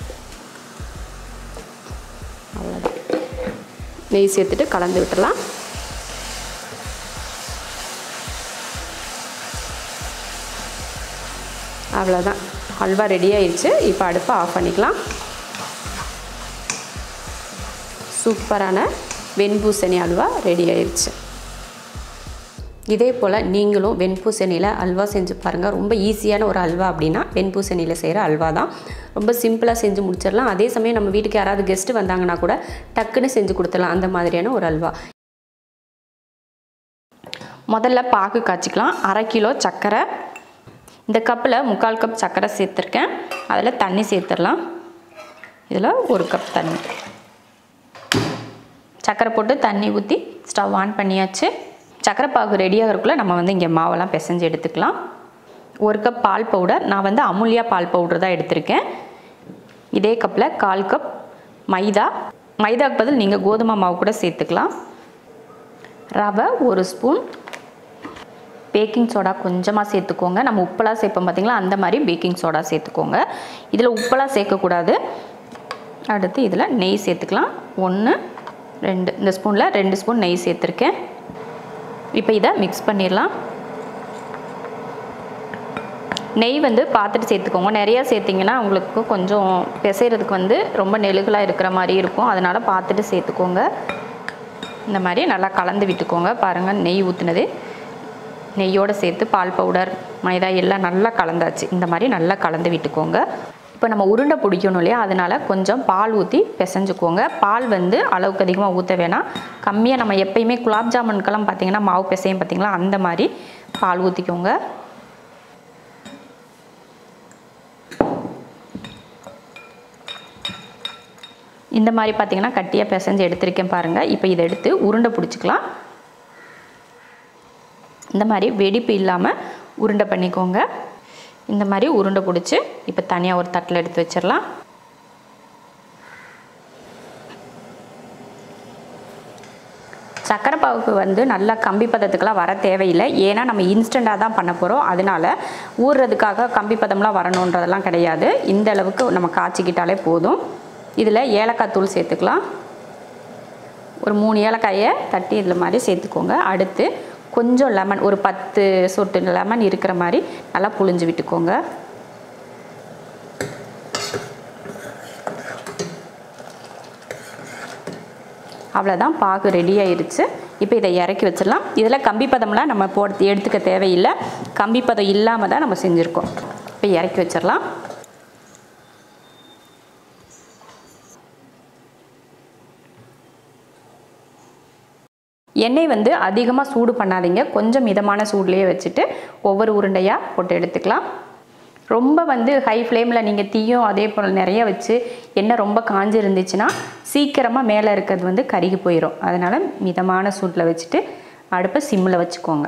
அவ்வளோதான் நெய் சேர்த்துட்டு கலந்து விட்டுறலாம் அவ்வளோதான் அல்வா ரெடி ஆயிடுச்சு இப்போ அடுப்பை ஆஃப் பண்ணிக்கலாம் சூப்பரான வெண்பூசணி அல்வா ரெடி ஆயிடுச்சு இதே போல் நீங்களும் வெண்பூசணியில் அல்வா செஞ்சு பாருங்கள் ரொம்ப ஈஸியான ஒரு அல்வா அப்படின்னா வெண்பூசணியில் செய்கிற அல்வா தான் ரொம்ப சிம்பிளாக செஞ்சு முடிச்சிடலாம் அதே சமயம் நம்ம வீட்டுக்கு யாராவது கெஸ்ட்டு வந்தாங்கன்னா கூட டக்குன்னு செஞ்சு கொடுத்துடலாம் அந்த மாதிரியான ஒரு அல்வா முதல்ல பாகு காய்ச்சிக்கலாம் அரை கிலோ சர்க்கரை இந்த கப்பில் முக்கால் கப் சர்க்கரை சேர்த்துருக்கேன் அதில் தண்ணி சேர்த்துடலாம் இதில் ஒரு கப் தண்ணி சர்க்கரை போட்டு தண்ணி ஊற்றி ஸ்டவ் ஆன் பண்ணியாச்சு சர்க்கரை பாகு ரெடி ஆகிறதுக்குள்ளே நம்ம வந்து இங்கே மாவெல்லாம் பிசைஞ்சு எடுத்துக்கலாம் ஒரு கப் பால் பவுடர் நான் வந்து அமுல்யா பால் பவுடர் தான் எடுத்திருக்கேன் இதே கப்பில் கால் கப் மைதா மைதாக்கு பதில் நீங்கள் கோதுமை மாவு கூட சேர்த்துக்கலாம் ரவை ஒரு ஸ்பூன் பேக்கிங் சோடா கொஞ்சமாக சேர்த்துக்கோங்க நம்ம உப்பெல்லாம் சேர்ப்போம் பார்த்தீங்களா அந்த மாதிரி பேக்கிங் சோடா சேர்த்துக்கோங்க இதில் உப்பெல்லாம் சேர்க்கக்கூடாது அடுத்து இதில் நெய் சேர்த்துக்கலாம் ஒன்று ரெண்டு இந்த ஸ்பூனில் ரெண்டு ஸ்பூன் நெய் சேர்த்துருக்கேன் இப்போ இதை மிக்ஸ் பண்ணிடலாம் நெய் வந்து பார்த்துட்டு சேர்த்துக்கோங்க நிறையா சேர்த்திங்கன்னா உங்களுக்கு கொஞ்சம் பிசைறதுக்கு வந்து ரொம்ப நெழுகலாக இருக்கிற மாதிரி இருக்கும் அதனால் பார்த்துட்டு சேர்த்துக்கோங்க இந்த மாதிரி நல்லா கலந்து விட்டுக்கோங்க பாருங்கள் நெய் ஊற்றுனது நெய்யோடு சேர்த்து பால் பவுடர் மைதா எல்லாம் நல்லா கலந்தாச்சு இந்த மாதிரி நல்லா கலந்து விட்டுக்கோங்க இப்போ நம்ம உருண்டை பிடிக்கணும் இல்லையா அதனால் கொஞ்சம் பால் ஊற்றி பிசைஞ்சுக்கோங்க பால் வந்து அளவுக்கு அதிகமாக ஊற்ற வேணாம் கம்மியாக நம்ம எப்பயுமே குலாப் ஜாமுனுக்கெல்லாம் பார்த்தீங்கன்னா மாவு பிசையும் பார்த்தீங்களா அந்த மாதிரி பால் ஊற்றிக்கோங்க இந்த மாதிரி பார்த்தீங்கன்னா கட்டியாக பிசைஞ்சு எடுத்திருக்கேன் பாருங்கள் இப்போ இதை எடுத்து உருண்டை பிடிச்சிக்கலாம் இந்த மாதிரி வெடிப்பு இல்லாமல் உருண்டை பண்ணிக்கோங்க இந்த மாதிரி உருண்டை பிடிச்சி இப்போ தனியாக ஒரு தட்டில் எடுத்து வச்சிடலாம் சக்கரை பாவுக்கு வந்து நல்லா கம்பி பதத்துக்கெலாம் வர தேவையில்லை ஏன்னா நம்ம இன்ஸ்டண்ட்டாக தான் பண்ண போகிறோம் அதனால ஊறுறதுக்காக கம்பி பதம்லாம் வரணுன்றதெல்லாம் கிடையாது இந்த அளவுக்கு நம்ம காய்ச்சிக்கிட்டாலே போதும் இதில் ஏலக்காய் தூள் சேர்த்துக்கலாம் ஒரு மூணு ஏலக்காயை தட்டி இதில் மாதிரி சேர்த்துக்கோங்க அடுத்து கொஞ்சம் லெமன் ஒரு பத்து சொட்டு லெமன் இருக்கிற மாதிரி நல்லா புழிஞ்சு விட்டுக்கோங்க அவ்வளோதான் பாகு ரெடி ஆயிருச்சு இப்போ இதை இறக்கி வச்சிடலாம் இதில் கம்பி பதம்லாம் நம்ம போட்டு எடுத்துக்க தேவையில்லை கம்பி பதம் இல்லாமல் தான் நம்ம செஞ்சுருக்கோம் இப்போ இறக்கி வச்சிடலாம் எண்ணெய் வந்து அதிகமாக சூடு பண்ணாதீங்க கொஞ்சம் மிதமான சூட்லேயே வச்சுட்டு ஒவ்வொரு உருண்டையாக போட்டு எடுத்துக்கலாம் ரொம்ப வந்து ஹை ஃப்ளேமில் நீங்கள் தீயும் அதே போல் நிறைய வச்சு எண்ணெய் ரொம்ப காஞ்சி இருந்துச்சுன்னா சீக்கிரமாக மேலே இருக்கிறது வந்து கருகி போயிடும் அதனால் மிதமான சூட்டில் வச்சுட்டு அடுப்பை சிம்மில் வச்சுக்கோங்க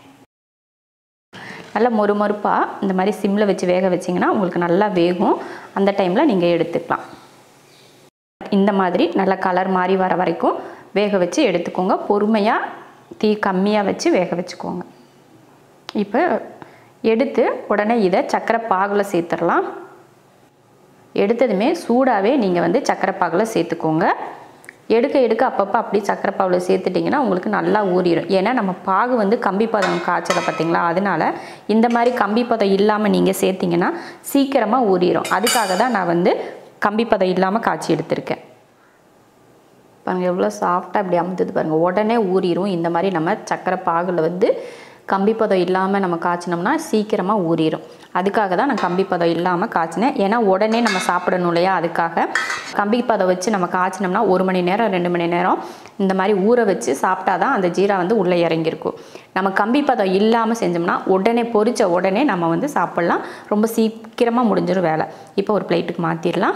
நல்லா மொறு மொறுப்பாக இந்த மாதிரி சிம்மில் வச்சு வேக வச்சிங்கன்னா உங்களுக்கு நல்லா வேகும் அந்த டைமில் நீங்கள் எடுத்துக்கலாம் இந்த மாதிரி நல்லா கலர் மாறி வர வரைக்கும் வேக வச்சு எடுத்துக்கோங்க பொறுமையாக தீ கம்மியாக வச்சு வேக வச்சுக்கோங்க இப்போ எடுத்து உடனே இதை சக்கரை பாகில் சேர்த்துடலாம் எடுத்ததுமே சூடாகவே நீங்கள் வந்து சக்கரை பாகில் சேர்த்துக்கோங்க எடுக்க எடுக்க அப்பப்போ அப்படி சக்கரை பாவில் சேர்த்துட்டிங்கன்னா உங்களுக்கு நல்லா ஊறிடும் ஏன்னா நம்ம பாகு வந்து கம்பி பதம் காய்ச்சலை பார்த்தீங்களா அதனால இந்த மாதிரி கம்பி பதம் இல்லாமல் நீங்கள் சேர்த்திங்கன்னா சீக்கிரமாக ஊறிடும் அதுக்காக தான் நான் வந்து கம்பி பதம் இல்லாமல் காய்ச்சி எடுத்திருக்கேன் பாருங்கள் எவ்வளோ சாஃப்டாக இப்படி அமுத்துது பாருங்கள் உடனே ஊறிடும் இந்த மாதிரி நம்ம சக்கரை பாகில் வந்து கம்பி பதம் இல்லாமல் நம்ம காய்ச்சினோம்னா சீக்கிரமாக ஊறிடும் அதுக்காக தான் நான் கம்பி பதம் இல்லாமல் காய்ச்சினேன் ஏன்னா உடனே நம்ம சாப்பிடணும் இல்லையா அதுக்காக கம்பி பதம் வச்சு நம்ம காய்ச்சினோம்னா ஒரு மணி நேரம் ரெண்டு மணி நேரம் இந்த மாதிரி ஊற வச்சு சாப்பிட்டா தான் அந்த ஜீரா வந்து உள்ளே இறங்கியிருக்கும் நம்ம கம்பி பதம் இல்லாமல் செஞ்சோம்னா உடனே பொரிச்ச உடனே நம்ம வந்து சாப்பிட்லாம் ரொம்ப சீக்கிரமாக முடிஞ்சிடும் வேலை இப்போ ஒரு பிளேட்டுக்கு மாற்றிடலாம்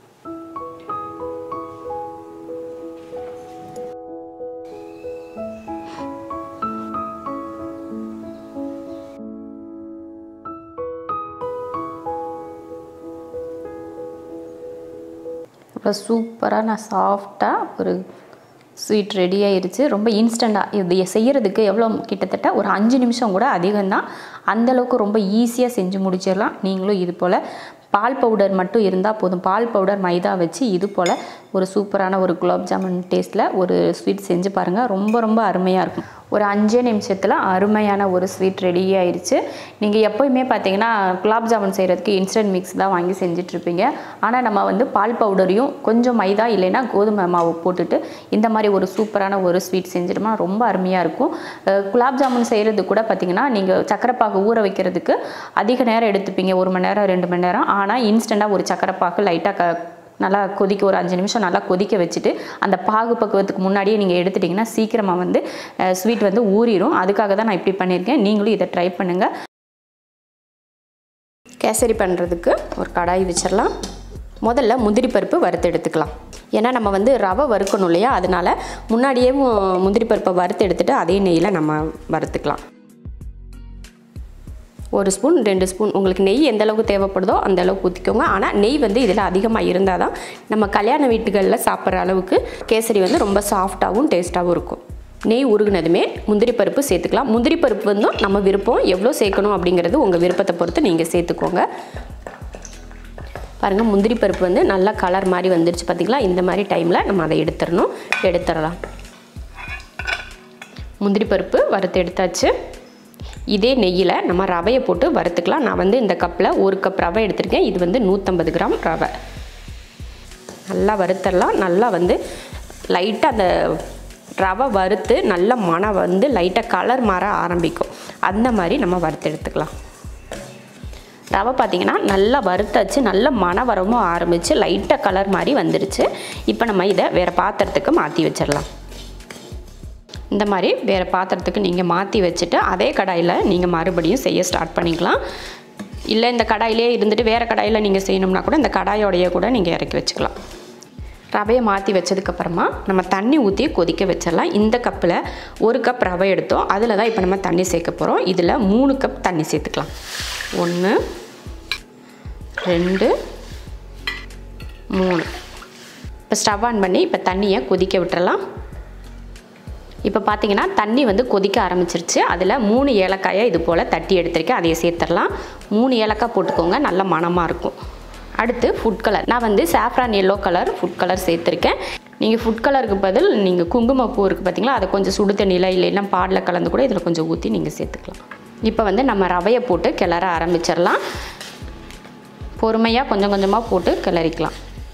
அப்புறம் சூப்பராக நான் சாஃப்டாக ஒரு ஸ்வீட் ரெடி ஆயிருச்சு ரொம்ப இன்ஸ்டண்ட்டாக இது செய்கிறதுக்கு எவ்வளோ கிட்டத்தட்ட ஒரு அஞ்சு நிமிஷம் கூட அதிகம்தான் அந்தளவுக்கு ரொம்ப ஈஸியாக செஞ்சு முடிச்சிடலாம் நீங்களும் இது போல் பால் பவுடர் மட்டும் இருந்தால் போதும் பால் பவுடர் மைதா வச்சு இது போல் ஒரு சூப்பரான ஒரு குலாப் ஜாமுன் டேஸ்ட்டில் ஒரு ஸ்வீட் செஞ்சு பாருங்கள் ரொம்ப ரொம்ப அருமையாக இருக்கும் ஒரு அஞ்சே நிமிஷத்தில் அருமையான ஒரு ஸ்வீட் ரெடி ஆயிருச்சு நீங்கள் எப்போயுமே பார்த்தீங்கன்னா குலாப் ஜாமுன் செய்கிறதுக்கு இன்ஸ்டன்ட் மிக்ஸ் தான் வாங்கி செஞ்சிட்ருப்பீங்க ஆனால் நம்ம வந்து பால் பவுடரையும் கொஞ்சம் மைதா இல்லைன்னா கோதுமை மாவு போட்டுட்டு இந்த மாதிரி ஒரு சூப்பரான ஒரு ஸ்வீட் செஞ்சிட்டோம்னா ரொம்ப அருமையாக இருக்கும் அஹ் குலாப் ஜாமுன் செய்கிறது கூட பார்த்தீங்கன்னா நீங்கள் சக்கரைப்பாகு ஊற வைக்கிறதுக்கு அதிக நேரம் எடுத்துப்பீங்க ஒரு மணி நேரம் ரெண்டு மணி நேரம் ஆனால் இன்ஸ்டண்ட்டாக ஒரு சக்கரைப்பாகு லைட்டாக க நல்லா கொதிக்க ஒரு அஞ்சு நிமிஷம் நல்லா கொதிக்க வச்சுட்டு அந்த பாகு பக்குவத்துக்கு முன்னாடியே நீங்கள் எடுத்துட்டிங்கன்னா சீக்கிரமாக வந்து ஸ்வீட் வந்து ஊறிடும் அதுக்காக தான் நான் இப்படி பண்ணியிருக்கேன் நீங்களும் இதை ட்ரை பண்ணுங்கள் கேசரி பண்ணுறதுக்கு ஒரு கடாய் வச்சிடலாம் முதல்ல முந்திரி பருப்பு வறுத்து எடுத்துக்கலாம் ஏன்னா நம்ம வந்து ரவை வறுக்கணும் இல்லையா அதனால் முன்னாடியே மு- முந்திரி பருப்பை வறுத்து எடுத்துட்டு அதே நெய்யில் நம்ம வறுத்துக்கலாம் ஒரு ஸ்பூன் ரெண்டு ஸ்பூன் உங்களுக்கு நெய் எந்த அளவுக்கு தேவைப்படுதோ அந்த அளவுக்கு ஊற்றிக்கோங்க ஆனால் நெய் வந்து இதில் அதிகமாக இருந்தால் தான் நம்ம கல்யாண வீட்டுகளில் சாப்பிட்ற அளவுக்கு கேசரி வந்து ரொம்ப சாஃப்டாகவும் டேஸ்ட்டாகவும் இருக்கும் நெய் உருகுனதுமே முந்திரி பருப்பு சேர்த்துக்கலாம் முந்திரி பருப்பு வந்து நம்ம விருப்பம் எவ்வளோ சேர்க்கணும் அப்படிங்கிறது உங்கள் விருப்பத்தை பொறுத்து நீங்கள் சேர்த்துக்கோங்க பாருங்கள் முந்திரி பருப்பு வந்து நல்லா கலர் மாதிரி வந்துருச்சு பார்த்தீங்களா இந்த மாதிரி டைமில் நம்ம அதை எடுத்துடணும் எடுத்துடலாம் முந்திரி பருப்பு வறுத்து எடுத்தாச்சு இதே நெய்யில் நம்ம ரவையை போட்டு வறுத்துக்கலாம் நான் வந்து இந்த கப்பில் ஒரு கப் ரவை எடுத்திருக்கேன் இது வந்து நூற்றம்பது கிராம் ரவை நல்லா வறுத்தரலாம் நல்லா வந்து லைட்டாக அந்த ரவை வறுத்து நல்ல மனம் வந்து லைட்டாக கலர் மாற ஆரம்பிக்கும் அந்த மாதிரி நம்ம வறுத்து எடுத்துக்கலாம் ரவை பார்த்தீங்கன்னா நல்லா வறுத்தாச்சு நல்ல மணவரமும் ஆரம்பித்து லைட்டாக கலர் மாதிரி வந்துடுச்சு இப்போ நம்ம இதை வேறு பாத்திரத்துக்கு மாற்றி வச்சிடலாம் இந்த மாதிரி வேறு பாத்திரத்துக்கு நீங்கள் மாற்றி வச்சுட்டு அதே கடாயில் நீங்கள் மறுபடியும் செய்ய ஸ்டார்ட் பண்ணிக்கலாம் இல்லை இந்த கடாயிலே இருந்துட்டு வேறு கடாயில் நீங்கள் செய்யணும்னா கூட இந்த கடாயோடைய கூட நீங்கள் இறக்கி வச்சுக்கலாம் ரவையை மாற்றி வச்சதுக்கப்புறமா நம்ம தண்ணி ஊற்றி கொதிக்க வச்சிடலாம் இந்த கப்பில் ஒரு கப் ரவை எடுத்தோம் அதில் தான் இப்போ நம்ம தண்ணி சேர்க்க போகிறோம் இதில் மூணு கப் தண்ணி சேர்த்துக்கலாம் ஒன்று ரெண்டு மூணு இப்போ ஸ்டவ் ஆன் பண்ணி இப்போ தண்ணியை கொதிக்க விட்டுறலாம் இப்போ பார்த்தீங்கன்னா தண்ணி வந்து கொதிக்க ஆரம்பிச்சிருச்சு அதில் மூணு ஏலக்காயை இது போல் தட்டி எடுத்திருக்கேன் அதையே சேர்த்துடலாம் மூணு ஏலக்காய் போட்டுக்கோங்க நல்ல மணமாக இருக்கும் அடுத்து ஃபுட் கலர் நான் வந்து saffron yellow colour food colour சேர்த்துருக்கேன் நீங்கள் ஃபுட் கலருக்கு பதில் நீங்கள் குங்குமப்பூ இருக்குது பார்த்தீங்களா அதை கொஞ்சம் சுடு தண்ணியில் இல்லைன்னா பாலில் கலந்து கூட இதில் கொஞ்சம் ஊற்றி நீங்கள் சேர்த்துக்கலாம் இப்போ வந்து நம்ம ரவையை போட்டு கிளற ஆரம்பிச்சிடலாம் பொறுமையாக கொஞ்சம் கொஞ்சமாக போட்டு கிளறிக்கலாம்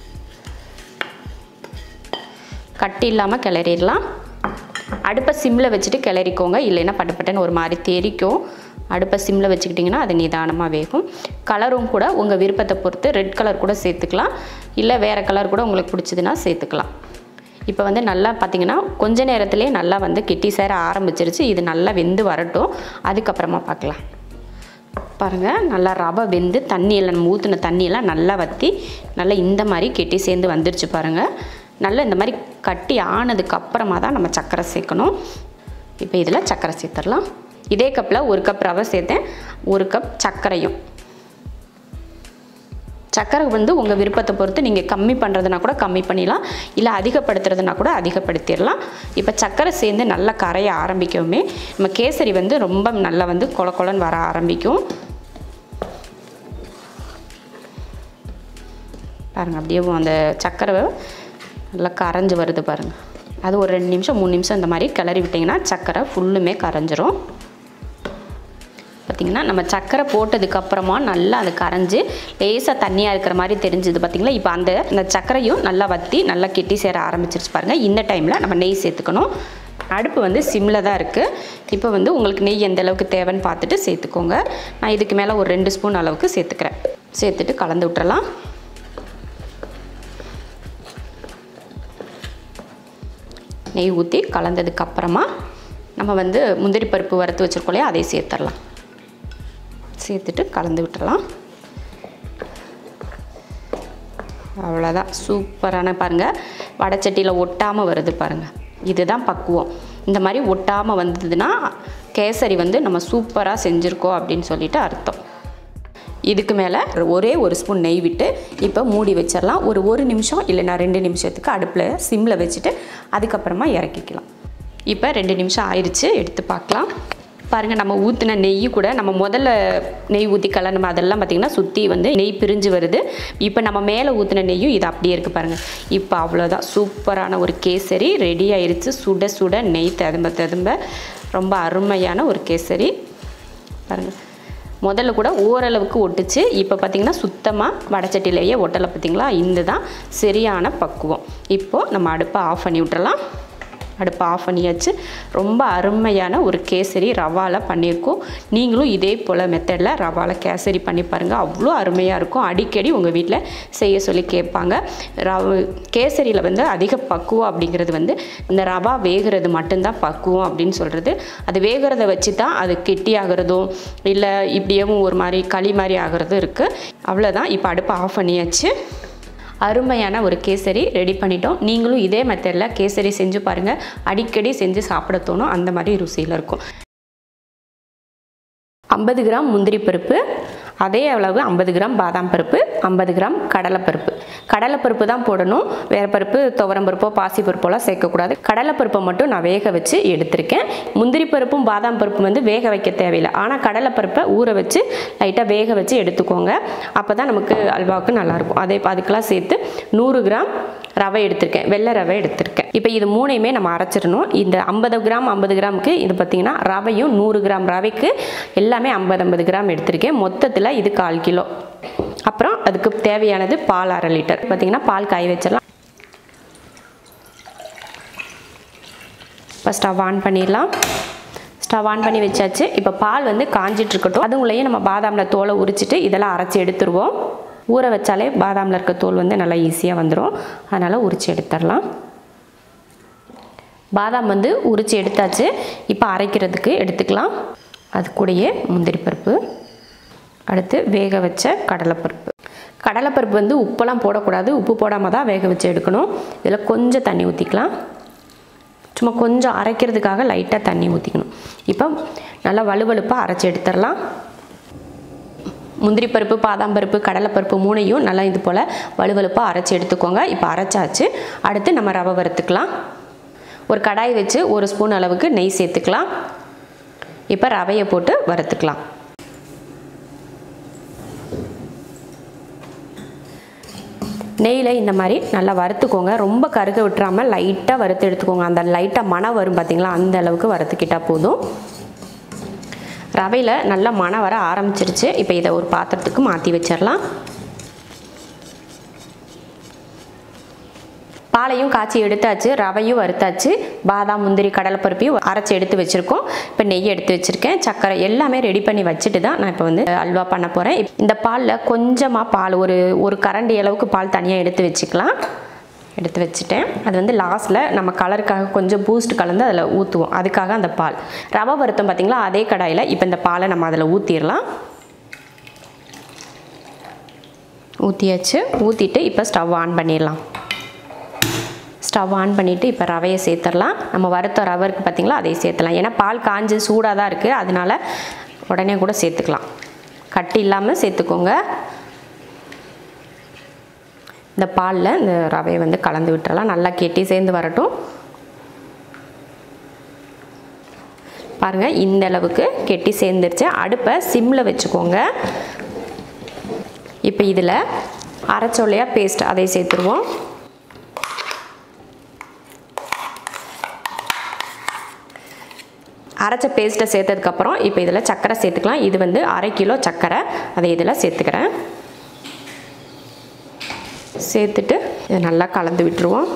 கட்டி இல்லாமல் கிளறிடலாம் அடுப்பை சிம்மில் வச்சுட்டு கிளறிக்கோங்க இல்லைன்னா பட்டு பட்டுன்னு ஒரு மாதிரி தெரிக்கும் அடுப்பை சிம்மில் வச்சுக்கிட்டிங்கன்னா அது நிதானமாக வேகும் கலரும் கூட உங்கள் விருப்பத்தை பொறுத்து ரெட் கலர் கூட சேர்த்துக்கலாம் இல்லை வேறு கலர் கூட உங்களுக்கு பிடிச்சதுன்னா சேர்த்துக்கலாம் இப்போ வந்து நல்லா பார்த்தீங்கன்னா கொஞ்ச நேரத்திலே நல்லா வந்து கெட்டி சேர ஆரம்பிச்சிருச்சு இது நல்லா வெந்து வரட்டும் அதுக்கப்புறமா பார்க்கலாம் பாருங்கள் நல்லா ரவை வெந்து தண்ணியெல்லாம் நம்ம ஊற்றின தண்ணியெல்லாம் நல்லா வற்றி நல்லா இந்த மாதிரி கெட்டி சேர்ந்து வந்துருச்சு பாருங்கள் நல்லா இந்த மாதிரி கட்டி ஆனதுக்கு அப்புறமா தான் நம்ம சர்க்கரை சேர்க்கணும் இப்போ இதில் சர்க்கரை சேர்த்துடலாம் இதே கப்பில் ஒரு கப் ரவை சேர்த்தேன் ஒரு கப் சர்க்கரையும் சர்க்கரை வந்து உங்கள் விருப்பத்தை பொறுத்து நீங்கள் கம்மி பண்ணுறதுனா கூட கம்மி பண்ணிடலாம் இல்லை அதிகப்படுத்துறதுனா கூட அதிகப்படுத்திடலாம் இப்போ சர்க்கரை சேர்ந்து நல்லா கரைய ஆரம்பிக்கவுமே நம்ம கேசரி வந்து ரொம்ப நல்லா வந்து கொல கொலன்னு வர ஆரம்பிக்கும் பாருங்கள் அப்படியே அந்த சர்க்கரை நல்லா கரைஞ்சி வருது பாருங்கள் அது ஒரு ரெண்டு நிமிஷம் மூணு நிமிஷம் இந்த மாதிரி கிளறி விட்டிங்கன்னா சர்க்கரை ஃபுல்லுமே கரைஞ்சிரும் பார்த்திங்கன்னா நம்ம சர்க்கரை போட்டதுக்கப்புறமா நல்லா அது கரைஞ்சி லேசாக தண்ணியாக இருக்கிற மாதிரி தெரிஞ்சுது பார்த்திங்களா இப்போ அந்த அந்த சர்க்கரையும் நல்லா வற்றி நல்லா கெட்டி சேர ஆரம்பிச்சிருச்சு பாருங்கள் இந்த டைமில் நம்ம நெய் சேர்த்துக்கணும் அடுப்பு வந்து சிம்மில் தான் இருக்குது இப்போ வந்து உங்களுக்கு நெய் எந்த அளவுக்கு தேவைன்னு பார்த்துட்டு சேர்த்துக்கோங்க நான் இதுக்கு மேலே ஒரு ரெண்டு ஸ்பூன் அளவுக்கு சேர்த்துக்கிறேன் சேர்த்துட்டு கலந்து விட்டுறலாம் நெய் ஊற்றி கலந்ததுக்கப்புறமா நம்ம வந்து முந்திரி பருப்பு வறுத்து வச்சுருக்கோம் இல்லையா அதை சேர்த்துடலாம் சேர்த்துட்டு கலந்து விட்டுறலாம் அவ்வளோதான் சூப்பரான பாருங்கள் வடைச்சட்டியில் ஒட்டாமல் வருது பாருங்கள் இதுதான் பக்குவம் இந்த மாதிரி ஒட்டாமல் வந்ததுன்னா கேசரி வந்து நம்ம சூப்பராக செஞ்சுருக்கோம் அப்படின்னு சொல்லிட்டு அர்த்தம் இதுக்கு மேலே ஒரே ஒரு ஸ்பூன் நெய் விட்டு இப்போ மூடி வச்சிடலாம் ஒரு ஒரு நிமிஷம் இல்லைன்னா ரெண்டு நிமிஷத்துக்கு அடுப்பில் சிம்மில் வச்சுட்டு அதுக்கப்புறமா இறக்கிக்கலாம் இப்போ ரெண்டு நிமிஷம் ஆயிடுச்சு எடுத்து பார்க்கலாம் பாருங்கள் நம்ம ஊற்றின நெய் கூட நம்ம முதல்ல நெய் ஊற்றி கலந்து அதெல்லாம் பார்த்திங்கன்னா சுற்றி வந்து நெய் பிரிஞ்சு வருது இப்போ நம்ம மேலே ஊற்றின நெய்யும் இது அப்படியே இருக்குது பாருங்கள் இப்போ அவ்வளோதான் சூப்பரான ஒரு கேசரி ரெடி ஆயிடுச்சு சுட சுட நெய் ததும்ப ததும்ப ரொம்ப அருமையான ஒரு கேசரி பாருங்கள் முதல்ல கூட ஓரளவுக்கு ஒட்டுச்சு இப்போ பார்த்திங்கன்னா சுத்தமாக வடச்சட்டிலேயே ஒட்டலை பார்த்திங்களா இந்த தான் சரியான பக்குவம் இப்போது நம்ம அடுப்பை ஆஃப் பண்ணி விட்டுறலாம் அடுப்பை ஆஃப் பண்ணியாச்சு ரொம்ப அருமையான ஒரு கேசரி ரவாவில் பண்ணியிருக்கோம் நீங்களும் இதே போல் மெத்தடில் ரவாவில் கேசரி பண்ணி பாருங்கள் அவ்வளோ அருமையாக இருக்கும் அடிக்கடி உங்கள் வீட்டில் செய்ய சொல்லி கேட்பாங்க ரவ கேசரியில் வந்து அதிக பக்குவம் அப்படிங்கிறது வந்து இந்த ரவா வேகிறது மட்டும்தான் பக்குவம் அப்படின்னு சொல்கிறது அது வேகிறத வச்சு தான் அது கெட்டியாகிறதும் இல்லை இப்படியேவும் ஒரு மாதிரி களி மாதிரி ஆகிறதும் இருக்குது அவ்வளோதான் இப்போ அடுப்பை ஆஃப் பண்ணியாச்சு அருமையான ஒரு கேசரி ரெடி பண்ணிட்டோம் நீங்களும் இதே மெத்தடில் கேசரி செஞ்சு பாருங்கள் அடிக்கடி செஞ்சு சாப்பிட தோணும் அந்த மாதிரி ருசியில் இருக்கும் ஐம்பது கிராம் முந்திரி பருப்பு அதே அளவு ஐம்பது கிராம் பாதாம் பருப்பு ஐம்பது கிராம் கடலைப்பருப்பு கடலைப்பருப்பு தான் போடணும் வேறு பருப்பு துவரம் பருப்போ பாசி பருப்போலாம் சேர்க்கக்கூடாது கடலைப்பருப்பை மட்டும் நான் வேக வச்சு எடுத்திருக்கேன் முந்திரி பருப்பும் பாதாம் பருப்பும் வந்து வேக வைக்க தேவையில்லை ஆனால் கடலைப்பருப்பை ஊற வச்சு லைட்டாக வேக வச்சு எடுத்துக்கோங்க அப்போ தான் நமக்கு அல்வாவுக்கு நல்லாயிருக்கும் அதே அதுக்கெல்லாம் சேர்த்து நூறு கிராம் ரவை எடுத்திருக்கேன் வெள்ளை ரவை எடுத்திருக்கேன் இப்போ இது மூணையுமே நம்ம அரைச்சிடணும் இந்த ஐம்பது கிராம் ஐம்பது கிராமுக்கு இது பார்த்திங்கன்னா ரவையும் நூறு கிராம் ரவைக்கு எல்லாமே ஐம்பது ஐம்பது கிராம் எடுத்திருக்கேன் மொத்தத்தில் இது கால் கிலோ அப்புறம் அதுக்கு தேவையானது பால் அரை லிட்டர் பார்த்திங்கன்னா பால் காய வச்சிடலாம் ஃபஸ்ட் ஸ்டவ் ஆன் பண்ணிடலாம் ஸ்டவ் ஆன் பண்ணி வச்சாச்சு இப்போ பால் வந்து காஞ்சிட்டு இருக்கட்டும் அதுங்களையும் நம்ம பாதாமில் தோலை உரிச்சிட்டு இதெல்லாம் அரைச்சி எடுத்துருவோம் ஊற வச்சாலே பாதாமில் இருக்க தோல் வந்து நல்லா ஈஸியாக வந்துடும் அதனால் உரித்து எடுத்துடலாம் பாதாம் வந்து உரித்து எடுத்தாச்சு இப்போ அரைக்கிறதுக்கு எடுத்துக்கலாம் அது கூடயே முந்திரி பருப்பு அடுத்து வேக வச்ச கடலைப்பருப்பு கடலைப்பருப்பு வந்து உப்பெல்லாம் போடக்கூடாது உப்பு போடாமல் தான் வேக வச்சு எடுக்கணும் இதில் கொஞ்சம் தண்ணி ஊற்றிக்கலாம் சும்மா கொஞ்சம் அரைக்கிறதுக்காக லைட்டாக தண்ணி ஊற்றிக்கணும் இப்போ நல்லா வலுவலுப்பாக அரைச்சி எடுத்துடலாம் முந்திரி பருப்பு பாதாம் பருப்பு கடலைப்பருப்பு மூணையும் நல்லா இது போல் வலுவலுப்பாக அரைச்சி எடுத்துக்கோங்க இப்போ அரைச்சாச்சு அடுத்து நம்ம ரவை வறுத்துக்கலாம் ஒரு கடாய் வச்சு ஒரு ஸ்பூன் அளவுக்கு நெய் சேர்த்துக்கலாம் இப்போ ரவையை போட்டு வறுத்துக்கலாம் நெய்யில் இந்த மாதிரி நல்லா வறுத்துக்கோங்க ரொம்ப கருக விட்டுறாமல் லைட்டாக வறுத்து எடுத்துக்கோங்க அந்த லைட்டாக மணம் வரும் பார்த்தீங்களா அந்த அளவுக்கு வறுத்துக்கிட்டால் போதும் ரவையில் நல்லா மணம் வர ஆரம்பிச்சிருச்சு இப்போ இதை ஒரு பாத்திரத்துக்கு மாற்றி வச்சிடலாம் பாலையும் காய்ச்சி எடுத்தாச்சு ரவையும் வறுத்தாச்சு பாதாம் முந்திரி கடலைப்பருப்பையும் அரைச்சி எடுத்து வச்சுருக்கோம் இப்போ நெய் எடுத்து வச்சுருக்கேன் சர்க்கரை எல்லாமே ரெடி பண்ணி வச்சுட்டு தான் நான் இப்போ வந்து அல்வா பண்ண போகிறேன் இந்த பாலில் கொஞ்சமாக பால் ஒரு ஒரு கரண்டி அளவுக்கு பால் தனியாக எடுத்து வச்சுக்கலாம் எடுத்து வச்சுட்டேன் அது வந்து லாஸ்ட்டில் நம்ம கலருக்காக கொஞ்சம் பூஸ்ட் கலந்து அதில் ஊற்றுவோம் அதுக்காக அந்த பால் ரவை வறுத்தம் பார்த்திங்களா அதே கடாயில் இப்போ இந்த பாலை நம்ம அதில் ஊற்றிடலாம் ஊற்றியாச்சு ஊற்றிட்டு இப்போ ஸ்டவ் ஆன் பண்ணிடலாம் ஸ்டவ் ஆன் பண்ணிவிட்டு இப்போ ரவையை சேர்த்துடலாம் நம்ம வறுத்த ரவை இருக்குது பார்த்திங்களா அதையும் சேர்த்துலாம் ஏன்னா பால் காஞ்சு சூடாக தான் இருக்குது அதனால் உடனே கூட சேர்த்துக்கலாம் கட்டி இல்லாமல் சேர்த்துக்கோங்க இந்த பாலில் இந்த ரவையை வந்து கலந்து விட்டுறலாம் நல்லா கெட்டி சேர்ந்து வரட்டும் பாருங்கள் இந்த அளவுக்கு கெட்டி சேர்ந்துருச்சு அடுப்பை சிம்மில் வச்சுக்கோங்க இப்போ இதில் அரைச்சொல்லையாக பேஸ்ட் அதை சேர்த்துருவோம் அரைச்ச பேஸ்ட்டை சேர்த்ததுக்கப்புறம் இப்போ இதில் சர்க்கரை சேர்த்துக்கலாம் இது வந்து அரை கிலோ சர்க்கரை அதை இதில் சேர்த்துக்கிறேன் சேர்த்துட்டு இதை நல்லா கலந்து விட்டுருவோம்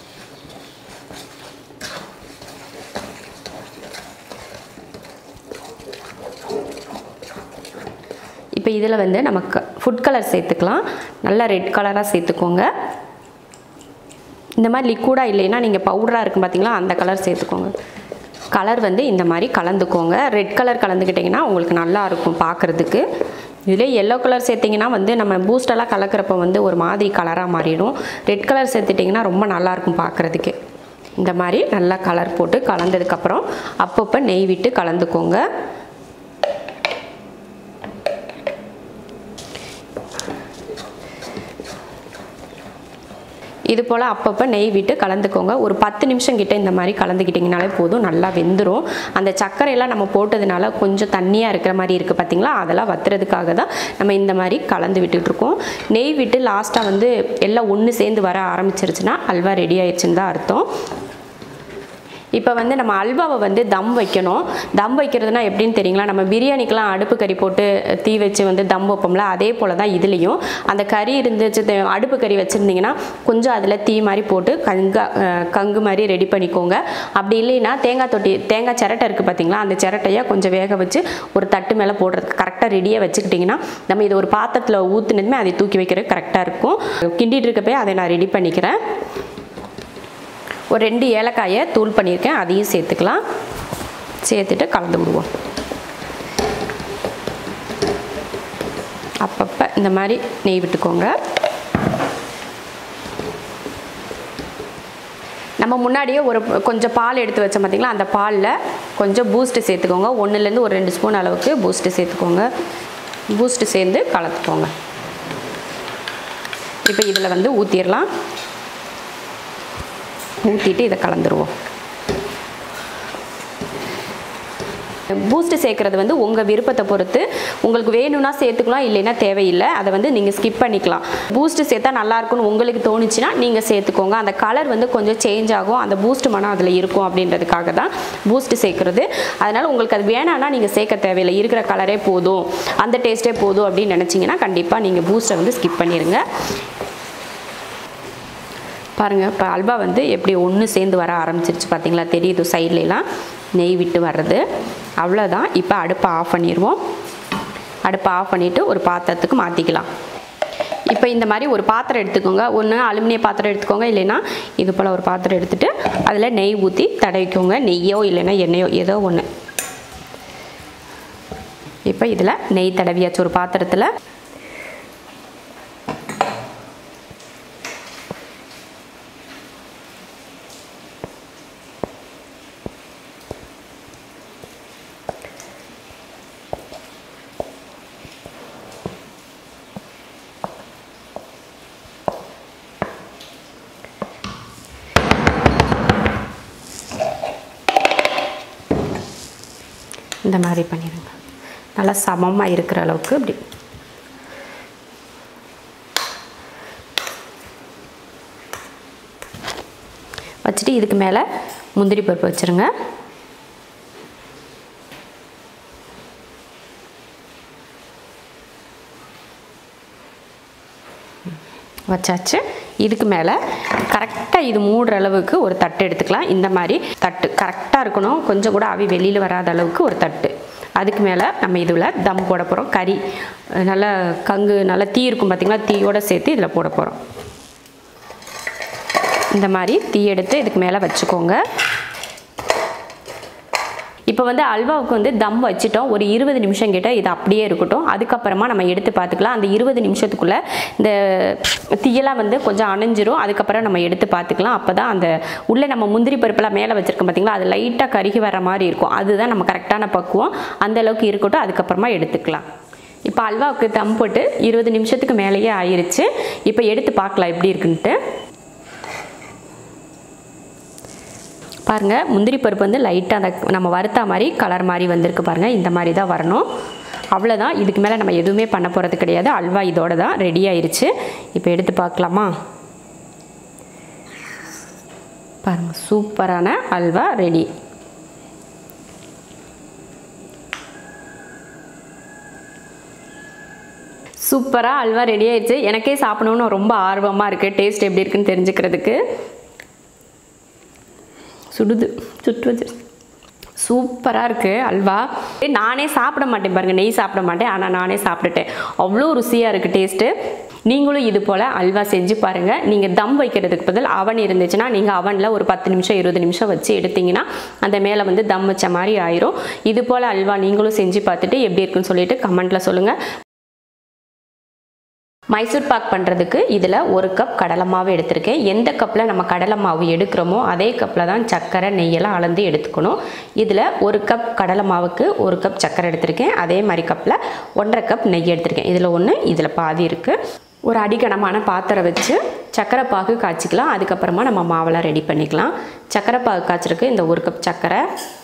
இப்போ இதில் வந்து நமக்கு ஃபுட் கலர் சேர்த்துக்கலாம் நல்லா ரெட் கலராக சேர்த்துக்கோங்க இந்த மாதிரி லிக்விடாக இல்லைன்னா நீங்கள் பவுடராக இருக்கும் பார்த்தீங்களா அந்த கலர் சேர்த்துக்கோங்க கலர் வந்து இந்த மாதிரி கலந்துக்கோங்க ரெட் கலர் கலந்துக்கிட்டிங்கன்னா உங்களுக்கு நல்லா இருக்கும் பார்க்குறதுக்கு இதில் எல்லோ கலர் சேர்த்திங்கன்னா வந்து நம்ம பூஸ்டெல்லாம் கலக்கிறப்ப வந்து ஒரு மாதிரி கலராக மாறிடும் ரெட் கலர் சேர்த்துட்டிங்கன்னா ரொம்ப நல்லாயிருக்கும் பார்க்குறதுக்கு இந்த மாதிரி நல்லா கலர் போட்டு கலந்ததுக்கப்புறம் அப்பப்போ நெய் விட்டு கலந்துக்கோங்க இது போல் அப்பப்போ நெய் விட்டு கலந்துக்கோங்க ஒரு பத்து நிமிஷம் கிட்ட இந்த மாதிரி கலந்துக்கிட்டிங்கனாலே போதும் நல்லா வெந்துடும் அந்த சர்க்கரையெல்லாம் நம்ம போட்டதுனால கொஞ்சம் தண்ணியாக இருக்கிற மாதிரி இருக்குது பார்த்தீங்களா அதெல்லாம் வத்துறதுக்காக தான் நம்ம இந்த மாதிரி கலந்து விட்டுட்ருக்கோம் நெய் விட்டு லாஸ்ட்டாக வந்து எல்லாம் ஒன்று சேர்ந்து வர ஆரம்பிச்சிருச்சுன்னா அல்வா ரெடி ஆயிடுச்சுன்னு தான் அர்த்தம் இப்போ வந்து நம்ம அல்வாவை வந்து தம் வைக்கணும் தம் வைக்கிறதுனா எப்படின்னு தெரியுங்களா நம்ம பிரியாணிக்கெலாம் அடுப்பு கறி போட்டு தீ வச்சு வந்து தம் வைப்போம்ல அதே போல் தான் இதுலேயும் அந்த கறி இருந்துச்சு தெ- அடுப்பு கறி வச்சுருந்தீங்கன்னா கொஞ்சம் அதில் தீ மாதிரி போட்டு கங்கா அஹ், கங்கு மாதிரி ரெடி பண்ணிக்கோங்க அப்படி இல்லைன்னா தேங்காய் தொட்டி தேங்காய் சிரட்டை இருக்குது பார்த்தீங்களா அந்த சிரட்டையை கொஞ்சம் வேக வச்சு ஒரு தட்டு மேலே போடுறதுக்கு கரெக்டாக ரெடியாக வச்சுக்கிட்டிங்கன்னா நம்ம இதை ஒரு பாத்திரத்தில் ஊற்றுனதுமே அதை தூக்கி வைக்கிறது கரெக்டாக இருக்கும் கிண்டிட்டு இருக்கப்பே அதை நான் ரெடி பண்ணிக்கிறேன் ஒரு ரெண்டு ஏலக்காயை தூள் பண்ணியிருக்கேன் அதையும் சேர்த்துக்கலாம் சேர்த்துட்டு கலந்து விடுவோம் அப்பப்போ இந்த மாதிரி நெய் விட்டுக்கோங்க நம்ம முன்னாடியே ஒரு கொஞ்சம் பால் எடுத்து வச்சோம் பார்த்தீங்களா அந்த பாலில் கொஞ்சம் பூஸ்ட்டு சேர்த்துக்கோங்க ஒன்றுலேருந்து ஒரு ரெண்டு ஸ்பூன் அளவுக்கு பூஸ்ட்டு சேர்த்துக்கோங்க பூஸ்ட்டு சேர்ந்து கலந்துக்கோங்க இப்போ இதில் வந்து ஊற்றிடலாம் ஊற்றிட்டு இதை கலந்துருவோம் பூஸ்ட் சேர்க்குறது வந்து உங்கள் விருப்பத்தை பொறுத்து உங்களுக்கு வேணும்னா சேர்த்துக்கலாம் இல்லைன்னா தேவையில்லை அதை வந்து நீங்கள் ஸ்கிப் பண்ணிக்கலாம் பூஸ்ட் சேர்த்தா நல்லா இருக்கும்னு உங்களுக்கு தோணுச்சுன்னா நீங்கள் சேர்த்துக்கோங்க அந்த கலர் வந்து கொஞ்சம் சேஞ்ச் ஆகும் அந்த பூஸ்ட் மனம் அதில் இருக்கும் அப்படின்றதுக்காக தான் பூஸ்ட் சேர்க்குறது அதனால் உங்களுக்கு அது வேணான்னா நீங்கள் சேர்க்க தேவையில்லை இருக்கிற கலரே போதும் அந்த டேஸ்ட்டே போதும் அப்படின்னு நினச்சிங்கன்னா கண்டிப்பாக நீங்கள் பூஸ்ட்டை வந்து ஸ்கிப் பண்ணிடுங்க பாருங்கள் இப்போ அல்வா வந்து எப்படி ஒன்று சேர்ந்து வர ஆரம்பிச்சிருச்சு பார்த்தீங்களா தெரியுது சைட்லலாம் நெய் விட்டு வர்றது அவ்வளோதான் இப்போ அடுப்பை ஆஃப் பண்ணிடுவோம் அடுப்பை ஆஃப் பண்ணிவிட்டு ஒரு பாத்திரத்துக்கு மாற்றிக்கலாம் இப்போ இந்த மாதிரி ஒரு பாத்திரம் எடுத்துக்கோங்க ஒன்று அலுமினிய பாத்திரம் எடுத்துக்கோங்க இல்லைன்னா இது போல் ஒரு பாத்திரம் எடுத்துகிட்டு அதில் நெய் ஊற்றி தடவிக்கோங்க நெய்யோ இல்லைன்னா எண்ணெயோ ஏதோ ஒன்று இப்போ இதில் நெய் தடவியாச்சு ஒரு பாத்திரத்தில் இந்த மாதிரி பண்ணிடுங்க நல்லா சமமாக இருக்கிற அளவுக்கு இப்படி வச்சுட்டு இதுக்கு மேலே முந்திரி பருப்பு வச்சுருங்க வச்சாச்சு இதுக்கு மேலே கரெக்டாக இது மூடுற அளவுக்கு ஒரு தட்டு எடுத்துக்கலாம் இந்த மாதிரி தட்டு கரெக்டாக இருக்கணும் கொஞ்சம் கூட ஆவி வெளியில் வராத அளவுக்கு ஒரு தட்டு அதுக்கு மேலே நம்ம இதில் தம் போட போகிறோம் கறி அஹ் நல்லா கங்கு நல்லா தீ இருக்கும் பார்த்திங்களா தீயோடு சேர்த்து இதில் போட போகிறோம் இந்த மாதிரி தீ எடுத்து இதுக்கு மேலே வச்சுக்கோங்க இப்போ வந்து அல்வாவுக்கு வந்து தம் வச்சுட்டோம் ஒரு இருபது நிமிஷம் கிட்ட இது அப்படியே இருக்கட்டும் அதுக்கப்புறமா நம்ம எடுத்து பார்த்துக்கலாம் அந்த இருபது நிமிஷத்துக்குள்ளே இந்த தீயெல்லாம் வந்து கொஞ்சம் அணைஞ்சிரும் அதுக்கப்புறம் நம்ம எடுத்து பார்த்துக்கலாம் அப்போ தான் அந்த உள்ளே நம்ம முந்திரி பருப்பெல்லாம் மேலே வச்சுருக்கோம் பார்த்தீங்களா அது லைட்டாக கருகி வர மாதிரி இருக்கும் அதுதான் நம்ம கரெக்டான பக்குவம் அந்த அளவுக்கு இருக்கட்டும் அதுக்கப்புறமா எடுத்துக்கலாம் இப்போ அல்வாவுக்கு தம் போட்டு இருபது நிமிஷத்துக்கு மேலேயே ஆயிருச்சு இப்போ எடுத்து பார்க்கலாம் எப்படி இருக்குன்ட்டு பாருங்கள் முந்திரி பருப்பு வந்து லைட்டாக அந்த நம்ம வறுத்தா மாதிரி கலர் மாதிரி வந்திருக்கு பாருங்கள் இந்த மாதிரி தான் வரணும் அவ்வளோதான் இதுக்கு மேலே நம்ம எதுவுமே பண்ண போகிறது கிடையாது அல்வா இதோட தான் ரெடி ஆயிருச்சு இப்போ எடுத்து பார்க்கலாமா பாருங்கள் சூப்பரான அல்வா ரெடி சூப்பராக அல்வா ரெடி ஆயிடுச்சு எனக்கே சாப்பிடணும்னு ரொம்ப ஆர்வமாக இருக்குது டேஸ்ட் எப்படி இருக்குன்னு தெரிஞ்சுக்கிறதுக்கு சுடுது சுட்டு வச்சிருச்சு சூப்பராக இருக்குது அல்வா ஏ, நானே சாப்பிட மாட்டேன் பாருங்கள் நெய் சாப்பிட மாட்டேன் ஆனால் நானே சாப்பிட்டுட்டேன் அவ்வளோ ருசியாக இருக்குது டேஸ்ட்டு நீங்களும் இது போல் அல்வா செஞ்சு பாருங்கள் நீங்கள் தம் வைக்கிறதுக்கு பதில் அவன் இருந்துச்சுன்னா நீங்கள் அவனில் ஒரு பத்து நிமிஷம் இருபது நிமிஷம் வச்சு எடுத்தீங்கன்னா அந்த மேலே வந்து தம் வச்ச மாதிரி ஆயிரும் இது போல் அல்வா நீங்களும் செஞ்சு பார்த்துட்டு எப்படி இருக்குன்னு சொல்லிட்டு கமெண்ட்டில் சொல்லுங்கள் மைசூர் பாக் பண்ணுறதுக்கு இதில் ஒரு கப் கடலை மாவு எடுத்திருக்கேன் எந்த கப்பில் நம்ம கடலை மாவு எடுக்கிறோமோ அதே கப்பில் தான் சர்க்கரை நெய்யெல்லாம் அளந்து எடுத்துக்கணும் இதில் ஒரு கப் கடலை மாவுக்கு ஒரு கப் சர்க்கரை எடுத்திருக்கேன் அதே மாதிரி கப்பில் ஒன்றரை கப் நெய் எடுத்திருக்கேன் இதில் ஒன்று இதில் பாதி இருக்குது ஒரு அடிக்கனமான பாத்திரம் வச்சு சர்க்கரை பாகு காய்ச்சிக்கலாம் அதுக்கப்புறமா நம்ம மாவெல்லாம் ரெடி பண்ணிக்கலாம் சர்க்கரை பாகு காய்ச்சறதுக்கு இந்த ஒரு கப் சர்க்கரை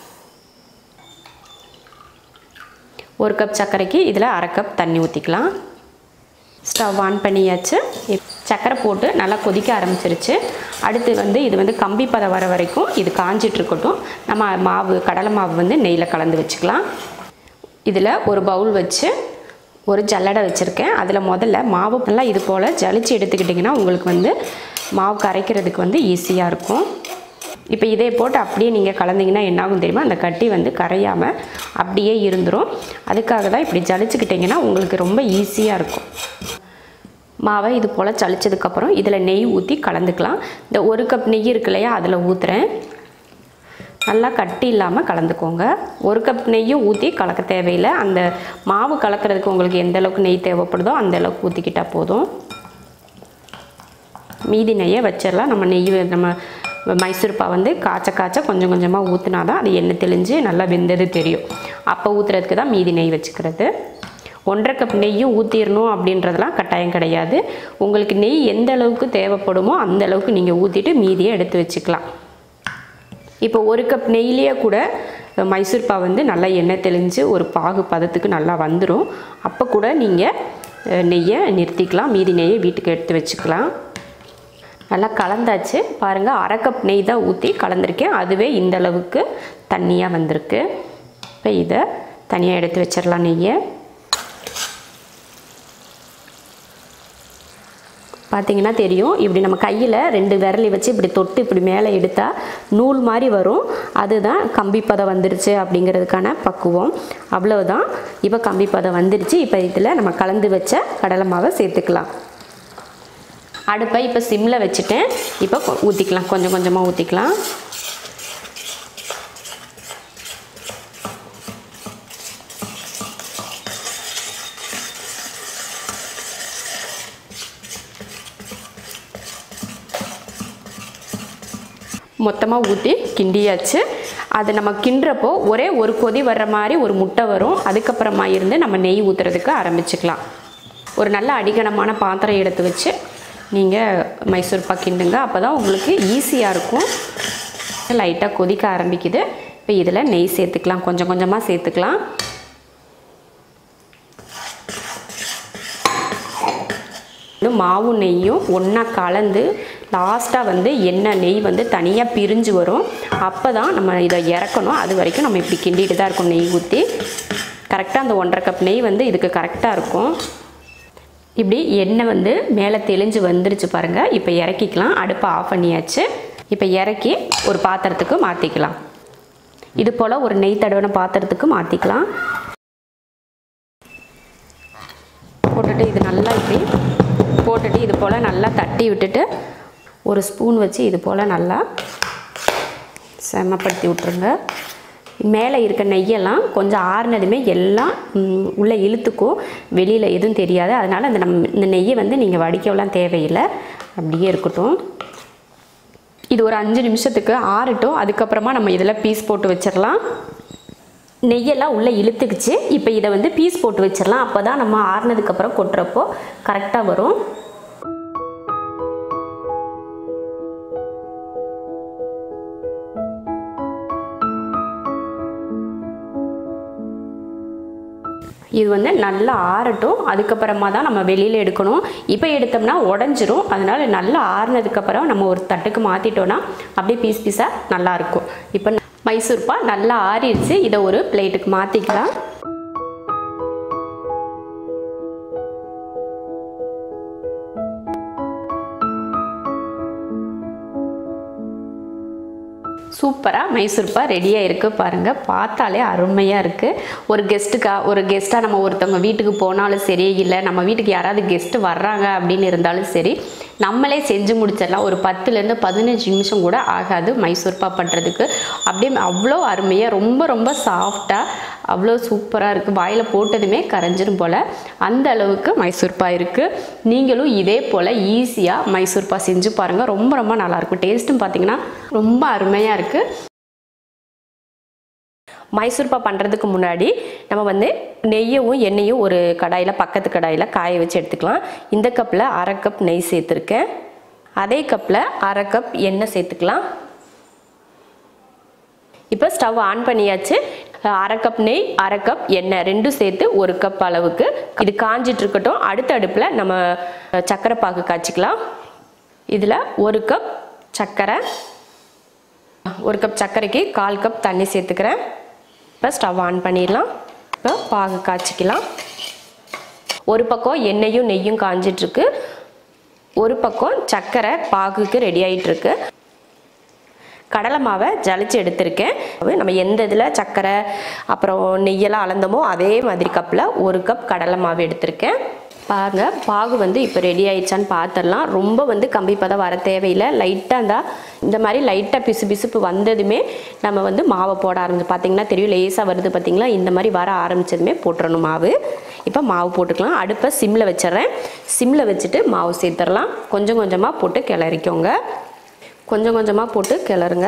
ஒரு கப் சர்க்கரைக்கு இதில் அரை கப் தண்ணி ஊற்றிக்கலாம் ஸ்டவ் ஆன் பண்ணியாச்சு இப் சக்கரை போட்டு நல்லா கொதிக்க ஆரம்பிச்சிருச்சு அடுத்து வந்து இது வந்து கம்பி பதம் வர வரைக்கும் இது காஞ்சிட்டு இருக்கட்டும் நம்ம மாவு கடலை மாவு வந்து நெய்யில் கலந்து வச்சுக்கலாம் இதில் ஒரு பவுல் வச்சு ஒரு ஜல்லடை வச்சுருக்கேன் அதில் முதல்ல மாவு நல்லா இது போல் ஜலிச்சு எடுத்துக்கிட்டிங்கன்னா உங்களுக்கு வந்து மாவு கரைக்கிறதுக்கு வந்து ஈஸியாக இருக்கும் இப்போ இதே போட்டு அப்படியே நீங்கள் கலந்தீங்கன்னா என்னாகும் தெரியுமா அந்த கட்டி வந்து கரையாமல் அப்படியே இருந்துரும் அதுக்காக தான் இப்படி ஜலிச்சுக்கிட்டிங்கன்னா உங்களுக்கு ரொம்ப ஈஸியாக இருக்கும் மாவை இது போல் சளிச்சதுக்கப்புறம் இதில் நெய் ஊற்றி கலந்துக்கலாம் இந்த ஒரு கப் நெய் இருக்கு இல்லையா அதில் ஊற்றுறேன் நல்லா கட்டி இல்லாமல் கலந்துக்கோங்க ஒரு கப் நெய்யும் ஊற்றி கலக்க தேவையில்லை அந்த மாவு கலக்கிறதுக்கு உங்களுக்கு எந்த அளவுக்கு நெய் தேவைப்படுதோ அந்த அளவுக்கு ஊற்றிக்கிட்டால் போதும் மீதி நெய்யை வச்சிடலாம் நம்ம நெய் நம்ம மைசூர்பா வந்து காய்ச்ச காய்ச்ச கொஞ்சம் கொஞ்சமாக ஊற்றினா தான் அது எண்ணெய் தெளிஞ்சு நல்லா வெந்தது தெரியும் அப்போ ஊற்றுறதுக்கு தான் மீதி நெய் வச்சுக்கிறது ஒன்றரை கப் நெய்யும் ஊற்றிடணும் அப்படின்றதெல்லாம் கட்டாயம் கிடையாது உங்களுக்கு நெய் எந்த அளவுக்கு தேவைப்படுமோ அந்த அளவுக்கு நீங்கள் ஊற்றிட்டு மீதியை எடுத்து வச்சுக்கலாம் இப்போ ஒரு கப் நெய்லேயே கூட மைசூர்பா வந்து நல்லா எண்ணெய் தெளிஞ்சு ஒரு பாகு பதத்துக்கு நல்லா வந்துடும் அப்போ கூட நீங்கள் நெய்யை நிறுத்திக்கலாம் மீதி நெய்யை வீட்டுக்கு எடுத்து வச்சுக்கலாம் நல்லா கலந்தாச்சு பாருங்கள் அரை கப் நெய் தான் ஊற்றி கலந்துருக்கேன் அதுவே இந்த அளவுக்கு தண்ணியாக வந்திருக்கு இப்போ இதை தனியாக எடுத்து வச்சிடலாம் நெய்யை பார்த்தீங்கன்னா தெரியும் இப்படி நம்ம கையில் ரெண்டு விரலி வச்சு இப்படி தொட்டு இப்படி மேலே எடுத்தால் நூல் மாதிரி வரும் அதுதான் கம்பி பதம் வந்துருச்சு அப்படிங்கிறதுக்கான பக்குவம் அவ்வளவுதான் இப்போ கம்பி பதம் வந்துருச்சு இப்போ இதில் நம்ம கலந்து வச்ச கடலை மாவை சேர்த்துக்கலாம் அடுப்பை இப்போ சிம்மில் வச்சுட்டேன் இப்போ கொ- ஊற்றிக்கலாம் கொஞ்சம் கொஞ்சமாக ஊற்றிக்கலாம் மொத்தமாக ஊற்றி கிண்டியாச்சு அது நம்ம கிண்டுறப்போ ஒரே ஒரு கொதி வர்ற மாதிரி ஒரு முட்டை வரும் அதுக்கப்புறமா இருந்து நம்ம நெய் ஊற்றுறதுக்கு ஆரம்பிச்சுக்கலாம் ஒரு நல்ல அடிகனமான பாத்திரம் எடுத்து வச்சு நீங்கள் மைசூர் பாக் கிண்டுங்க அப்போ தான் உங்களுக்கு ஈஸியாக இருக்கும் லைட்டாக கொதிக்க ஆரம்பிக்குது இப்போ இதில் நெய் சேர்த்துக்கலாம் கொஞ்சம் கொஞ்சமாக சேர்த்துக்கலாம் வந்து மாவும் நெய்யும் ஒன்றா கலந்து லாஸ்ட்டாக வந்து எண்ணெய் நெய் வந்து தனியாக பிரிஞ்சு வரும் அப்போ தான் நம்ம இதை இறக்கணும் அது வரைக்கும் நம்ம இப்படி கிண்டிட்டு தான் இருக்கும் நெய் ஊற்றி கரெக்டாக அந்த ஒன்றரை கப் நெய் வந்து இதுக்கு கரெக்டாக இருக்கும் இப்படி எண்ணெய் வந்து மேலே தெளிஞ்சு வந்துருச்சு பாருங்கள் இப்போ இறக்கிக்கலாம் அடுப்பை ஆஃப் பண்ணியாச்சு இப்போ இறக்கி ஒரு பாத்திரத்துக்கு மாற்றிக்கலாம் இது போல் ஒரு நெய் தடவின பாத்திரத்துக்கு மாற்றிக்கலாம் போட்டுட்டு இது நல்லா இப்படி போட்டுட்டு இது போல் நல்லா தட்டி விட்டுட்டு ஒரு ஸ்பூன் வச்சு இது போல் நல்லா செமப்படுத்தி விட்ருங்க மேலே இருக்க நெய்யெல்லாம் கொஞ்சம் ஆறுனதுமே எல்லாம் ம், உள்ளே இழுத்துக்கும் வெளியில் எதுவும் தெரியாது அதனால் அந்த நம் இந்த நெய்யை வந்து நீங்கள் வடிக்கவெல்லாம் தேவையில்லை அப்படியே இருக்கட்டும் இது ஒரு அஞ்சு நிமிஷத்துக்கு ஆறட்டும் அதுக்கப்புறமா நம்ம இதில் பீஸ் போட்டு வச்சிடலாம் நெய்யெல்லாம் உள்ளே இழுத்துக்குச்சு இப்போ இதை வந்து பீஸ் போட்டு வச்சிடலாம் அப்போ தான் நம்ம ஆறுனதுக்கப்புறம் கொட்டுறப்போ கரெக்டாக வரும் இது வந்து நல்லா ஆறட்டும் அதுக்கப்புறமா தான் நம்ம வெளியில் எடுக்கணும் இப்போ எடுத்தோம்னா உடஞ்சிரும் அதனால நல்லா ஆறுனதுக்கப்புறம் நம்ம ஒரு தட்டுக்கு மாற்றிட்டோன்னா அப்படியே பீஸ் பீஸாக நல்லாயிருக்கும் இப்போ மைசூர்பா நல்லா ஆறிடுச்சு இதை ஒரு பிளேட்டுக்கு மாற்றிக்கலாம் சூப்பராக மைசூர்பா ரெடியாக இருக்குது பாருங்கள் பார்த்தாலே அருமையாக இருக்குது ஒரு கெஸ்ட்டுக்கா ஒரு கெஸ்ட்டாக நம்ம ஒருத்தவங்க வீட்டுக்கு போனாலும் சரி இல்லை நம்ம வீட்டுக்கு யாராவது கெஸ்ட்டு வர்றாங்க அப்படின்னு இருந்தாலும் சரி நம்மளே செஞ்சு முடிச்சிடலாம் ஒரு பத்துலேருந்து பதினஞ்சு நிமிஷம் கூட ஆகாது மைசூர்பா பண்ணுறதுக்கு அப்படியே அவ்வளோ அருமையாக ரொம்ப ரொம்ப சாஃப்டாக அவ்வளோ சூப்பராக இருக்குது வாயில் போட்டதுமே கரைஞ்சிரும் போல் அந்த அளவுக்கு மைசூர்பா இருக்குது நீங்களும் இதே போல் ஈஸியாக மைசூர்பா செஞ்சு பாருங்கள் ரொம்ப ரொம்ப நல்லாயிருக்கும் டேஸ்ட்டும் பார்த்தீங்கன்னா ரொம்ப அருமையாக இருக்குது மைசூர்பா பண்ணுறதுக்கு முன்னாடி நம்ம வந்து நெய்யவும் எண்ணெயும் ஒரு கடாயில் பக்கத்து கடாயில் காய வச்சு எடுத்துக்கலாம் இந்த கப்பில் அரை கப் நெய் சேர்த்துருக்கேன் அதே கப்பில் அரை கப் எண்ணெய் சேர்த்துக்கலாம் இப்போ ஸ்டவ் ஆன் பண்ணியாச்சு அரை கப் நெய் அரை கப் எண்ணெய் ரெண்டும் சேர்த்து ஒரு கப் அளவுக்கு இது காஞ்சிட்டு இருக்கட்டும் அடுத்த அடுப்பில் நம்ம சர்க்கரை பாகு காய்ச்சிக்கலாம் இதில் ஒரு கப் சர்க்கரை ஒரு கப் சர்க்கரைக்கு கால் கப் தண்ணி சேர்த்துக்கிறேன் இப்போ ஸ்டவ் ஆன் பண்ணிடலாம் இப்போ பாகு காய்ச்சிக்கலாம் ஒரு பக்கம் எண்ணெயும் நெய்யும் காஞ்சிட்ருக்கு ஒரு பக்கம் சர்க்கரை பாகுக்கு ரெடி ஆகிட்டுருக்கு கடலை மாவை ஜலிச்சு எடுத்திருக்கேன் அது நம்ம எந்த இதில் சர்க்கரை அப்புறம் நெய்யெல்லாம் அளந்தோமோ அதே மாதிரி கப்பில் ஒரு கப் கடலை மாவு எடுத்திருக்கேன் பாருங்க பாகு வந்து இப்போ ரெடி ஆயிடுச்சான்னு பார்த்துடலாம் ரொம்ப வந்து கம்பி பதம் வர தேவையில்லை லைட்டாக இருந்தால் இந்த மாதிரி லைட்டாக பிசு பிசுப்பு வந்ததுமே நம்ம வந்து மாவை போட ஆரம்பிச்சு பார்த்தீங்கன்னா தெரியும் லேசாக வருது பார்த்தீங்களா இந்த மாதிரி வர ஆரம்பிச்சதுமே போட்டுறணும் மாவு இப்போ மாவு போட்டுக்கலாம் அடுப்பை சிம்மில் வச்சிடுறேன் சிம்மில் வச்சுட்டு மாவு சேர்த்துடலாம் கொஞ்சம் கொஞ்சமாக போட்டு கிளறிக்கோங்க கொஞ்சம் கொஞ்சமாக போட்டு கிளறுங்க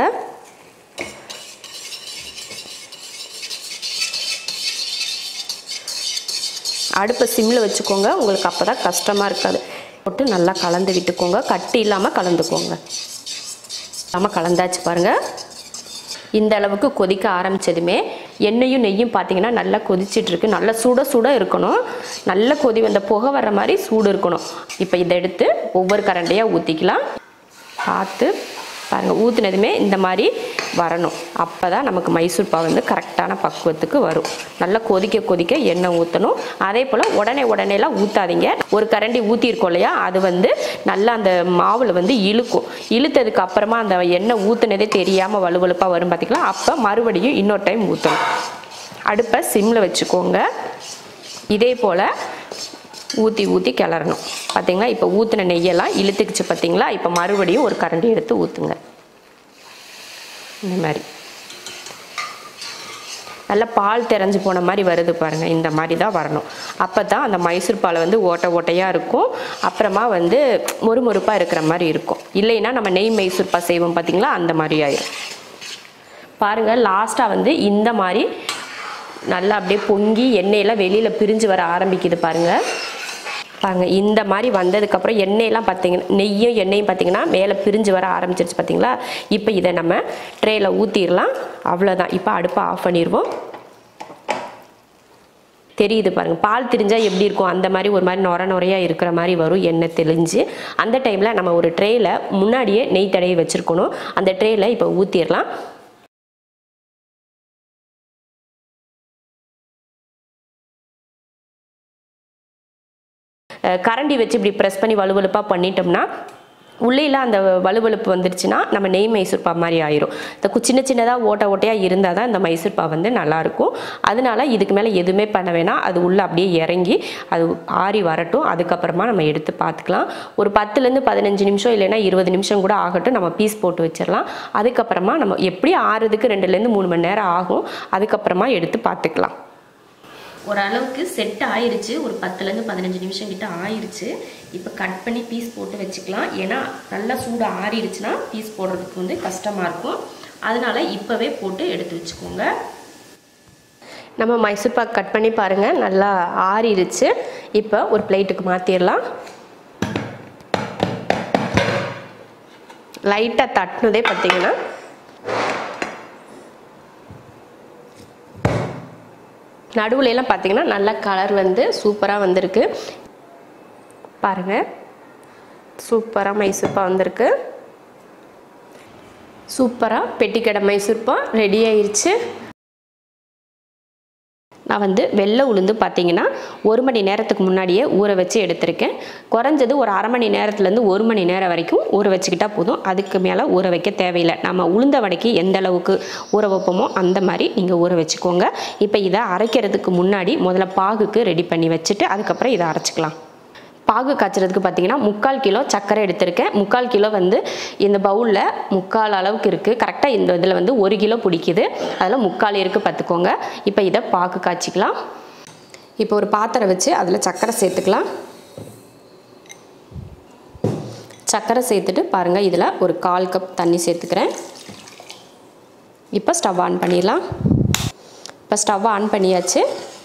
அடுப்பை சிம்மில் வச்சுக்கோங்க உங்களுக்கு அப்போ தான் கஷ்டமாக இருக்காது போட்டு நல்லா கலந்து விட்டுக்கோங்க கட்டி இல்லாமல் கலந்துக்கோங்க இல்லாமல் கலந்தாச்சு பாருங்கள் இந்த அளவுக்கு கொதிக்க ஆரம்பிச்சதுமே எண்ணெயும் நெய்யும் பார்த்தீங்கன்னா நல்லா கொதிச்சிட்டு இருக்கு நல்லா சுட சுட இருக்கணும் நல்ல கொதி வந்த புகை வர்ற மாதிரி சூடு இருக்கணும் இப்போ இதை எடுத்து ஒவ்வொரு கரண்டையாக ஊற்றிக்கலாம் பார்த்து பாருங்கள் ஊற்றுனதுமே இந்த மாதிரி வரணும் அப்போ தான் நமக்கு மைசூர் பாவு வந்து கரெக்டான பக்குவத்துக்கு வரும் நல்லா கொதிக்க கொதிக்க எண்ணெய் ஊற்றணும் அதே போல் உடனே உடனேலாம் ஊற்றாதீங்க ஒரு கரண்டி ஊற்றிருக்கோம் இல்லையா அது வந்து நல்லா அந்த மாவில் வந்து இழுக்கும் இழுத்ததுக்கு அப்புறமா அந்த எண்ணெய் ஊற்றுனதே தெரியாமல் வலுவலுப்பாக வரும் பார்த்திங்களா அப்போ மறுபடியும் இன்னொரு டைம் ஊற்றணும் அடுப்பை சிம்மில் வச்சுக்கோங்க இதே போல் ஊற்றி ஊற்றி கிளறணும் பார்த்தீங்களா இப்போ ஊற்றின நெய்யெல்லாம் இழுத்துக்குச்சு பார்த்தீங்களா இப்போ மறுபடியும் ஒரு கரண்டி எடுத்து ஊற்றுங்க இந்த மாதிரி நல்லா பால் தெரிஞ்சு போன மாதிரி வருது பாருங்கள் இந்த மாதிரி தான் வரணும் அப்போ தான் அந்த மைசூர் பால் வந்து ஓட்டை ஓட்டையாக இருக்கும் அப்புறமா வந்து மொறுமொறுப்பாக இருக்கிற மாதிரி இருக்கும் இல்லைன்னா நம்ம நெய் மைசூர் பா செய்வோம் பார்த்தீங்களா அந்த மாதிரி ஆயிரும் பாருங்கள் லாஸ்ட்டாக வந்து இந்த மாதிரி நல்லா அப்படியே பொங்கி எண்ணெயெல்லாம் வெளியில் பிரிஞ்சு வர ஆரம்பிக்குது பாருங்கள் பாருங்க இந்த மாதிரி வந்ததுக்கப்புறம் எண்ணெயெல்லாம் பார்த்தீங்கன்னா நெய்யும் எண்ணெயும் பார்த்தீங்கன்னா மேலே பிரிஞ்சு வர ஆரம்பிச்சிருச்சு பார்த்தீங்களா இப்போ இதை நம்ம ட்ரேயில் ஊற்றிடலாம் அவ்வளோதான் இப்போ அடுப்பை ஆஃப் பண்ணிடுவோம் தெரியுது பாருங்க பால் திரிஞ்சால் எப்படி இருக்கும் அந்த மாதிரி ஒரு மாதிரி நொர நொறையாக இருக்கிற மாதிரி வரும் எண்ணெய் தெளிஞ்சு அந்த டைமில் நம்ம ஒரு ட்ரேயில் முன்னாடியே நெய் தடவி வச்சுருக்கணும் அந்த ட்ரேயில் இப்போ ஊற்றிடலாம் அஹ் கரண்டி வச்சு இப்படி ப்ரெஸ் பண்ணி வலுவலுப்பாக பண்ணிட்டோம்னா உள்ளேல அந்த வலுவலுப்பு வந்துருச்சுன்னா நம்ம நெய் மைசூர் பா மாதிரி ஆயிரும் இந்த கு- சின்ன சின்னதாக ஓட்ட ஓட்டையாக இருந்தால் தான் இந்த மைசூர் பா வந்து நல்லாயிருக்கும் அதனால இதுக்கு மேலே எதுவுமே பண்ண வேணாம் அது உள்ளே அப்படியே இறங்கி அது ஆறி வரட்டும் அதுக்கப்புறமா நம்ம எடுத்து பார்த்துக்கலாம் ஒரு பத்துலேருந்து பதினஞ்சு நிமிஷம் இல்லைன்னா இருபது நிமிஷம் கூட ஆகட்டும் நம்ம பீஸ் போட்டு வச்சிடலாம் அதுக்கப்புறமா நம்ம எப்படி ஆறுறதுக்கு ரெண்டுலேருந்து மூணு மணி நேரம் ஆகும் அதுக்கப்புறமா எடுத்து பார்த்துக்கலாம் ஓரளவுக்கு செட் ஆயிருச்சு ஒரு பத்துலேருந்து பதினஞ்சு நிமிஷம் கிட்ட ஆயிருச்சு இப்போ கட் பண்ணி பீஸ் போட்டு வச்சுக்கலாம் ஏன்னா நல்லா சூடு ஆறிடுச்சுன்னா பீஸ் போடுறதுக்கு வந்து கஷ்டமாக இருக்கும் அதனால இப்போவே போட்டு எடுத்து வச்சுக்கோங்க நம்ம மைசூர் பாக் கட் பண்ணி பாருங்கள் நல்லா ஆறிடுச்சு இப்போ ஒரு பிளேட்டுக்கு மாற்றிடலாம் லைட்டாக தட்டினதே பார்த்தீங்கன்னா நடுவுல எல்லாம் பார்த்தீங்கன்னா நல்ல கலர் வந்து சூப்பராக வந்திருக்கு பாருங்கள் சூப்பராக மைசூர்பா வந்திருக்கு சூப்பராக பெட்டிக்கடை மைசூர்பா ரெடி ஆயிருச்சு நான் வந்து வெள்ளை உளுந்து பார்த்தீங்கன்னா ஒரு மணி நேரத்துக்கு முன்னாடியே ஊற வச்சு எடுத்திருக்கேன் குறைஞ்சது ஒரு அரை மணி நேரத்துலேருந்து ஒரு மணி நேரம் வரைக்கும் ஊற வச்சுக்கிட்டா போதும் அதுக்கு மேலே ஊற வைக்க தேவையில்லை நம்ம உளுந்த வடைக்கு எந்த அளவுக்கு ஊற வைப்போமோ அந்த மாதிரி நீங்கள் ஊற வச்சுக்கோங்க இப்போ இதை அரைக்கிறதுக்கு முன்னாடி முதல்ல பாகுக்கு ரெடி பண்ணி வச்சுட்டு அதுக்கப்புறம் இதை அரைச்சிக்கலாம் பாகு காய்ச்சறதுக்கு பார்த்தீங்கன்னா முக்கால் கிலோ சர்க்கரை எடுத்திருக்கேன் முக்கால் கிலோ வந்து இந்த பவுலில் முக்கால் அளவுக்கு இருக்குது கரெக்டாக இந்த இதில் வந்து ஒரு கிலோ பிடிக்குது அதில் முக்கால் இருக்குது பார்த்துக்கோங்க இப்போ இதை பாகு காய்ச்சிக்கலாம் இப்போ ஒரு பாத்திரம் வச்சு அதில் சர்க்கரை சேர்த்துக்கலாம் சர்க்கரை சேர்த்துட்டு பாருங்கள் இதில் ஒரு கால் கப் தண்ணி சேர்த்துக்கிறேன் இப்போ ஸ்டவ் ஆன் பண்ணிடலாம் இப்போ ஸ்டவ் ஆன் பண்ணியாச்சு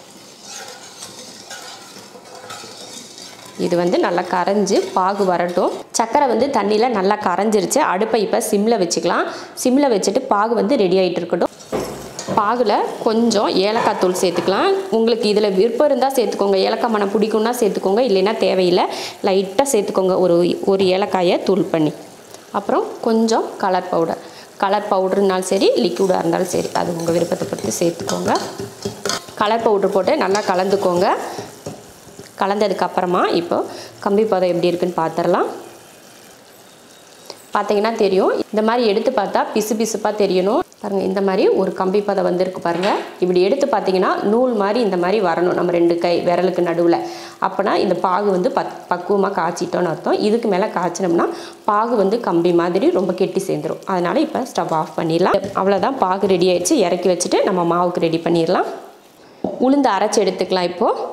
இது வந்து நல்லா கரைஞ்சி பாகு வரட்டும் சக்கரை வந்து தண்ணியில் நல்லா கரைஞ்சிருச்சு அடுப்பை இப்போ சிம்மில் வச்சுக்கலாம் சிம்மில் வச்சுட்டு பாகு வந்து ரெடி ஆகிட்டு இருக்கட்டும் பாகில் கொஞ்சம் ஏலக்காய் தூள் சேர்த்துக்கலாம் உங்களுக்கு இதில் விருப்பம் இருந்தால் சேர்த்துக்கோங்க ஏலக்காய் மனம் பிடிக்கும்னா சேர்த்துக்கோங்க இல்லைன்னா தேவையில்லை லைட்டாக சேர்த்துக்கோங்க ஒரு ஒரு ஏலக்காயை தூள் பண்ணி அப்புறம் கொஞ்சம் கலர் பவுடர் கலர் பவுடர்னாலும் சரி லிக்விடாக இருந்தாலும் சரி அது உங்கள் விருப்பத்தை பொறுத்து சேர்த்துக்கோங்க கலர் பவுடர் போட்டு நல்லா கலந்துக்கோங்க கலந்ததுக்கு அப்புறமா இப்போ கம்பி பதம் எப்படி இருக்குன்னு பார்த்துடலாம் பார்த்தீங்கன்னா தெரியும் இந்த மாதிரி எடுத்து பார்த்தா பிசு பிசுப்பாக தெரியணும் பாருங்கள் இந்த மாதிரி ஒரு கம்பி பதம் வந்திருக்கு பாருங்கள் இப்படி எடுத்து பார்த்தீங்கன்னா நூல் மாதிரி இந்த மாதிரி வரணும் நம்ம ரெண்டு கை விரலுக்கு நடுவில் அப்போனா இந்த பாகு வந்து பத் பக்குவமாக காய்ச்சிட்டோன்னு அர்த்தம் இதுக்கு மேலே காய்ச்சினோம்னா பாகு வந்து கம்பி மாதிரி ரொம்ப கெட்டி சேர்ந்துடும் அதனால் இப்போ ஸ்டவ் ஆஃப் பண்ணிடலாம் அவ்வளோதான் பாகு ரெடி ஆயிடுச்சு இறக்கி வச்சுட்டு நம்ம மாவுக்கு ரெடி பண்ணிடலாம் உளுந்து அரைச்சி எடுத்துக்கலாம் இப்போது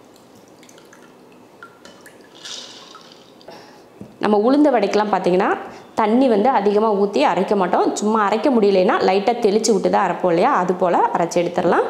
நம்ம உளுந்த வடைக்கெலாம் பார்த்தீங்கன்னா தண்ணி வந்து அதிகமாக ஊற்றி அரைக்க மாட்டோம் சும்மா அரைக்க முடியலைன்னா லைட்டாக தெளித்து விட்டு தான் அரைப்போம் இல்லையா அது போல் அரைச்சி எடுத்துடலாம்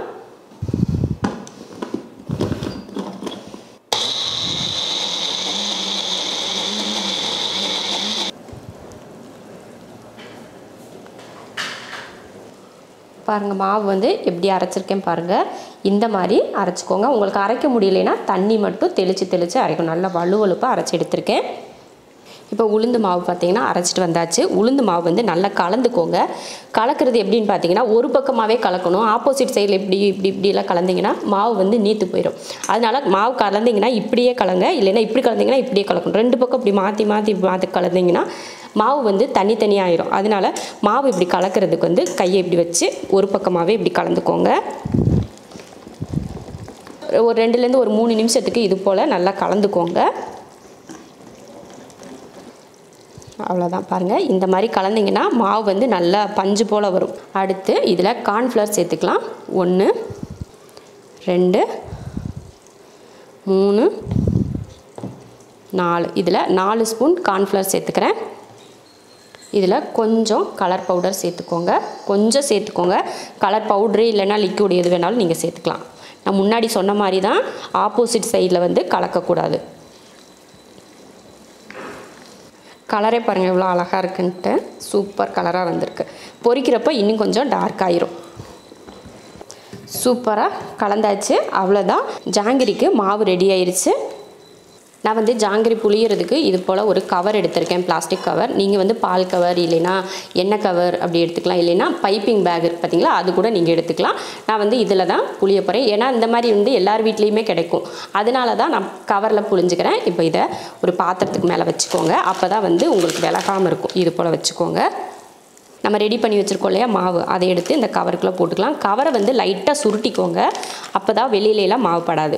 பாருங்கள் மாவு வந்து எப்படி அரைச்சிருக்கேன் பாருங்கள் இந்த மாதிரி அரைச்சிக்கோங்க உங்களுக்கு அரைக்க முடியலைன்னா தண்ணி மட்டும் தெளித்து தெளித்து அரைக்கணும் நல்லா வலுவலுப்பாக அரைச்சி எடுத்திருக்கேன் இப்போ உளுந்து மாவு பார்த்தீங்கன்னா அரைச்சிட்டு வந்தாச்சு உளுந்து மாவு வந்து நல்லா கலந்துக்கோங்க கலக்கிறது எப்படின்னு பார்த்தீங்கன்னா ஒரு பக்கமாகவே கலக்கணும் ஆப்போசிட் சைடில் இப்படி இப்படி இப்படிலாம் கலந்தீங்கன்னா மாவு வந்து நீத்து போயிடும் அதனால மாவு கலந்தீங்கன்னா இப்படியே கலங்க இல்லைன்னா இப்படி கலந்தீங்கன்னா இப்படியே கலக்கணும் ரெண்டு பக்கம் இப்படி மாற்றி மாற்றி மாற்றி கலந்தீங்கன்னா மாவு வந்து தனித்தனியாயிரும் அதனால மாவு இப்படி கலக்கிறதுக்கு வந்து கையை இப்படி வச்சு ஒரு பக்கமாகவே இப்படி கலந்துக்கோங்க ஒரு ரெண்டுலேருந்து ஒரு மூணு நிமிஷத்துக்கு இது போல் நல்லா கலந்துக்கோங்க அவ்வளோதான் பாருங்கள் இந்த மாதிரி கலந்தீங்கன்னா மாவு வந்து நல்லா பஞ்சு போல் வரும் அடுத்து இதில் கார்ன்ஃப்ளவர் சேர்த்துக்கலாம் ஒன்று ரெண்டு மூணு நாலு இதில் நாலு ஸ்பூன் கார்ன்ஃப்ளவர் சேர்த்துக்கிறேன் இதில் கொஞ்சம் கலர் பவுடர் சேர்த்துக்கோங்க கொஞ்சம் சேர்த்துக்கோங்க கலர் பவுட்ரு இல்லைன்னா லிக்விட் எது வேணாலும் நீங்கள் சேர்த்துக்கலாம் நான் முன்னாடி சொன்ன மாதிரி தான் ஆப்போசிட் சைடில் வந்து கலக்கக்கூடாது கலரே பாருங்கள் எவ்வளோ அழகாக இருக்குன்ட்டு சூப்பர் கலராக வந்திருக்கு பொரிக்கிறப்ப இன்னும் கொஞ்சம் டார்க் ஆயிரும் சூப்பராக கலந்தாச்சு அவ்வளோதான் ஜாங்கிரிக்கு மாவு ரெடி ஆயிருச்சு நான் வந்து ஜாங்கிரி புளியறதுக்கு இது போல் ஒரு கவர் எடுத்திருக்கேன் பிளாஸ்டிக் கவர் நீங்கள் வந்து பால் கவர் இல்லைன்னா எண்ணெய் கவர் அப்படி எடுத்துக்கலாம் இல்லைன்னா பைப்பிங் பேக் இருக்கு பார்த்தீங்களா அது கூட நீங்கள் எடுத்துக்கலாம் நான் வந்து இதில் தான் புளிய போகிறேன் ஏன்னா இந்த மாதிரி வந்து எல்லார் வீட்லேயுமே கிடைக்கும் அதனால தான் நான் கவரில் புளிஞ்சுக்கிறேன் இப்போ இதை ஒரு பாத்திரத்துக்கு மேலே வச்சுக்கோங்க அப்போ தான் வந்து உங்களுக்கு விலகாமல் இருக்கும் இது போல் வச்சுக்கோங்க நம்ம ரெடி பண்ணி வச்சுருக்கோம் இல்லையா மாவு அதை எடுத்து இந்த கவருக்குள்ளே போட்டுக்கலாம் கவரை வந்து லைட்டாக சுருட்டிக்கோங்க அப்போ தான் வெளியிலலாம் மாவு படாது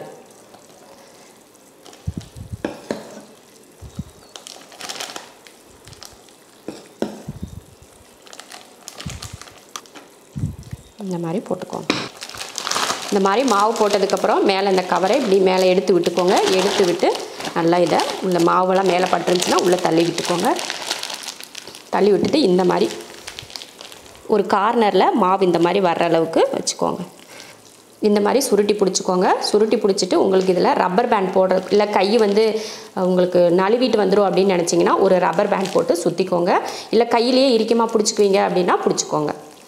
இந்த மாதிரி போட்டுக்கோங்க இந்த மாதிரி மாவு போட்டதுக்கப்புறம் மேலே இந்த கவரை இப்படி மேலே எடுத்து விட்டுக்கோங்க எடுத்து விட்டு நல்லா இதை உள்ள மாவெல்லாம் மேலே பட்டுருந்துச்சுன்னா உள்ளே தள்ளி விட்டுக்கோங்க தள்ளி விட்டுட்டு இந்த மாதிரி ஒரு கார்னரில் மாவு இந்த மாதிரி வர்ற அளவுக்கு வச்சுக்கோங்க இந்த மாதிரி சுருட்டி பிடிச்சிக்கோங்க சுருட்டி பிடிச்சிட்டு உங்களுக்கு இதில் ரப்பர் பேண்ட் போடுற இல்லை கை வந்து உங்களுக்கு நழுவிட்டு வந்துடும் அப்படின்னு நினச்சிங்கன்னா ஒரு ரப்பர் பேண்ட் போட்டு சுற்றிக்கோங்க இல்லை கையிலேயே இறுக்கமாக பிடிச்சிக்குவீங்க அப்படின்னா பிடிச்சிக்கோங்க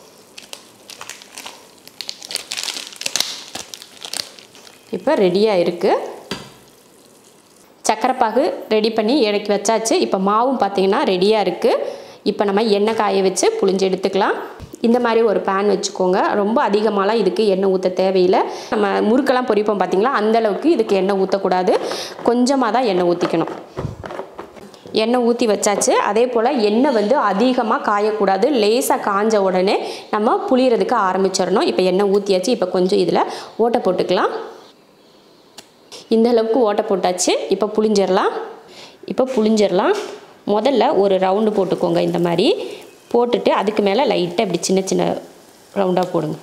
இப்போ ரெடியாக இருக்குது சக்கரைப்பாகு ரெடி பண்ணி இறக்கி வச்சாச்சு இப்போ மாவும் பார்த்தீங்கன்னா ரெடியாக இருக்குது இப்போ நம்ம எண்ணெய் காய வச்சு புளிஞ்சு எடுத்துக்கலாம் இந்த மாதிரி ஒரு பேன் வச்சுக்கோங்க ரொம்ப அதிகமாகலாம் இதுக்கு எண்ணெய் ஊற்ற தேவையில்லை நம்ம முறுக்கெல்லாம் பொரிப்போம் பார்த்தீங்களா அந்த அளவுக்கு இதுக்கு எண்ணெய் ஊற்றக்கூடாது கொஞ்சமாக தான் எண்ணெய் ஊற்றிக்கணும் எண்ணெய் ஊற்றி வச்சாச்சு அதே போல் எண்ணெய் வந்து அதிகமாக காயக்கூடாது லேசாக காஞ்ச உடனே நம்ம புளியறதுக்கு ஆரம்பிச்சிடணும் இப்போ எண்ணெய் ஊற்றியாச்சு இப்போ கொஞ்சம் இதில் ஓட்டை போட்டுக்கலாம் இந்த அளவுக்கு ஓட்டை போட்டாச்சு இப்போ புளிஞ்சிடலாம் இப்போ புளிஞ்சிடலாம் முதல்ல ஒரு ரவுண்டு போட்டுக்கோங்க இந்த மாதிரி போட்டுட்டு அதுக்கு மேலே லைட்டாக இப்படி சின்ன சின்ன ரவுண்டாக போடுங்க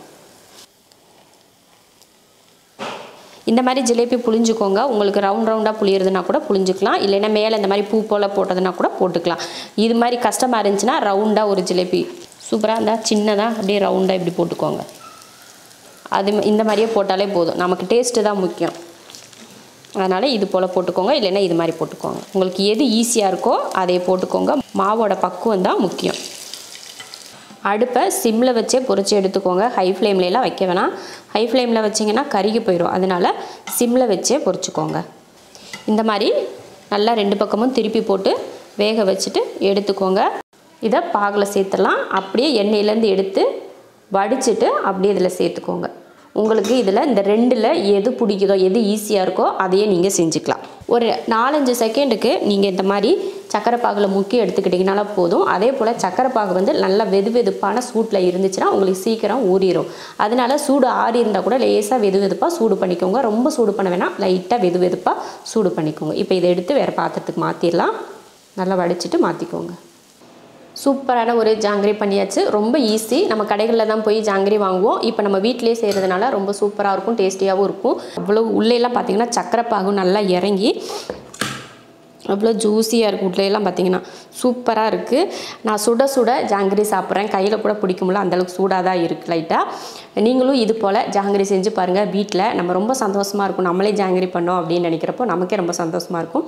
இந்த மாதிரி ஜிலேபி புளிஞ்சுக்கோங்க உங்களுக்கு ரவுண்ட் ரவுண்டாக புளியறதுனா கூட புளிஞ்சுக்கலாம் இல்லைன்னா மேலே இந்த மாதிரி பூ போல் போட்டதுனா கூட போட்டுக்கலாம் இது மாதிரி கஷ்டமாக இருந்துச்சுன்னா ரவுண்டாக ஒரு ஜிலேபி சூப்பராக இருந்தால் சின்னதாக அப்படியே ரவுண்டாக இப்படி போட்டுக்கோங்க அது இந்த மாதிரியே போட்டாலே போதும் நமக்கு டேஸ்ட்டு தான் முக்கியம் அதனால் இது போல் போட்டுக்கோங்க இல்லைன்னா இது மாதிரி போட்டுக்கோங்க உங்களுக்கு எது ஈஸியாக இருக்கோ அதை போட்டுக்கோங்க மாவோட பக்குவம் தான் முக்கியம் அடுப்பை சிம்மில் வச்சே பொரிச்சு எடுத்துக்கோங்க ஹை ஃப்ளேம்லலாம் வைக்க வேணாம் ஹை ஃப்ளேமில் வச்சிங்கன்னா கருகி போயிடும் அதனால் சிம்மில் வச்சே பொரிச்சுக்கோங்க இந்த மாதிரி நல்லா ரெண்டு பக்கமும் திருப்பி போட்டு வேக வச்சுட்டு எடுத்துக்கோங்க இதை பாகில் சேர்த்துடலாம் அப்படியே எண்ணெயிலேருந்து எடுத்து வடிச்சிட்டு அப்படியே இதில் சேர்த்துக்கோங்க உங்களுக்கு இதில் இந்த ரெண்டில் எது பிடிக்குதோ எது ஈஸியாக இருக்கோ அதையே நீங்கள் செஞ்சுக்கலாம் ஒரு நாலஞ்சு செகண்டுக்கு நீங்கள் இந்த மாதிரி சக்கரை பாகில் முக்கி எடுத்துக்கிட்டிங்கனால போதும் அதே போல் சக்கரை பாகு வந்து நல்லா வெது வெதுப்பான சூட்டில் இருந்துச்சுன்னா உங்களுக்கு சீக்கிரம் ஊறிடும் அதனால சூடு ஆறி இருந்தால் கூட லேசாக வெது வெதுப்பாக சூடு பண்ணிக்கோங்க ரொம்ப சூடு பண்ண வேணாம் லைட்டாக வெது வெதுப்பாக சூடு பண்ணிக்கோங்க இப்போ இதை எடுத்து வேறு பாத்திரத்துக்கு மாற்றிடலாம் நல்லா வடிச்சிட்டு மாற்றிக்கோங்க சூப்பரான ஒரு ஜாங்கிரி பண்ணியாச்சு ரொம்ப ஈஸி நம்ம கடைகளில் தான் போய் ஜாங்கிரி வாங்குவோம் இப்போ நம்ம வீட்டிலேயே செய்கிறதுனால ரொம்ப சூப்பராக இருக்கும் டேஸ்டியாகவும் இருக்கும் அவ்வளோ உள்ளேலாம் பார்த்தீங்கன்னா சக்கரை பாகும் நல்லா இறங்கி அவ்வளோ ஜூஸியாக இருக்கும் உள்ளேலாம் பார்த்தீங்கன்னா சூப்பராக இருக்குது நான் சுட சுட ஜாங்கிரி சாப்பிட்றேன் கையில் கூட பிடிக்க முடியல அந்தளவுக்கு சூடாக தான் இருக்குது லைட்டாக நீங்களும் இது போல் ஜாங்கிரி செஞ்சு பாருங்கள் வீட்டில் நம்ம ரொம்ப சந்தோஷமாக இருக்கும் நம்மளே ஜாங்கிரி பண்ணோம் அப்படின்னு நினைக்கிறப்போ நமக்கே ரொம்ப சந்தோஷமாக இருக்கும்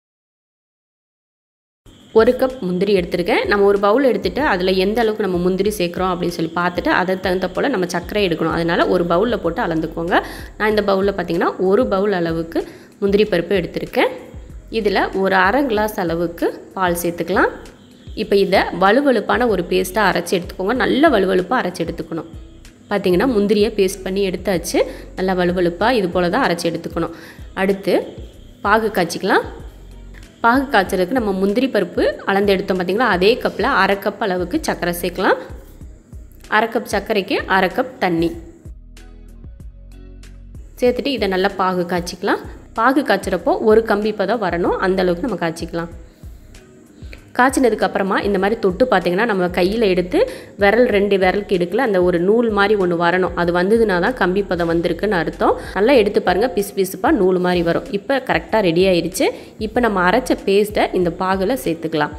ஒரு கப் முந்திரி எடுத்திருக்கேன் நம்ம ஒரு பவுல் எடுத்துகிட்டு அதில் எந்த அளவுக்கு நம்ம முந்திரி சேர்க்குறோம் அப்படின்னு சொல்லி பார்த்துட்டு அதை தகுந்த போல் நம்ம சர்க்கரை எடுக்கணும் அதனால் ஒரு பவுலில் போட்டு அளந்துக்கோங்க நான் இந்த பவுலில் பார்த்தீங்கன்னா ஒரு பவுல் அளவுக்கு முந்திரி பருப்பு எடுத்திருக்கேன் இதில் ஒரு அரை கிளாஸ் அளவுக்கு பால் சேர்த்துக்கலாம் இப்போ இதை வலுவலுப்பான ஒரு பேஸ்ட்டாக அரைச்சி எடுத்துக்கோங்க நல்ல வலுவலுப்பாக அரைச்சி எடுத்துக்கணும் பார்த்தீங்கன்னா முந்திரியை பேஸ்ட் பண்ணி எடுத்தாச்சு நல்லா வலுவலுப்பாக இது போல் தான் அரைச்சி எடுத்துக்கணும் அடுத்து பாகு காய்ச்சிக்கலாம் பாகு காய்ச்சறதுக்கு நம்ம முந்திரி பருப்பு அளந்து எடுத்தோம் பார்த்தீங்களா அதே கப்பில் அரை கப் அளவுக்கு சர்க்கரை சேர்க்கலாம் அரை கப் சர்க்கரைக்கு அரை கப் தண்ணி சேர்த்துட்டு இதை நல்லா பாகு காய்ச்சிக்கலாம் பாகு காய்ச்சறப்போ ஒரு கம்பி பதம் வரணும் அந்த அளவுக்கு நம்ம காய்ச்சிக்கலாம் காய்ச்சினதுக்கு அப்புறமா இந்த மாதிரி தொட்டு பார்த்தீங்கன்னா நம்ம கையில் எடுத்து விரல் ரெண்டு விரலுக்கு எடுக்கல அந்த ஒரு நூல் மாதிரி ஒன்று வரணும் அது வந்ததுனா தான் கம்பி பதம் வந்திருக்குன்னு அர்த்தம் நல்லா எடுத்து பாருங்கள் பிசு பிசுப்பாக நூல் மாதிரி வரும் இப்போ கரெக்டாக ரெடி ஆயிடுச்சு இப்போ நம்ம அரைச்ச பேஸ்ட்டை இந்த பாகில் சேர்த்துக்கலாம்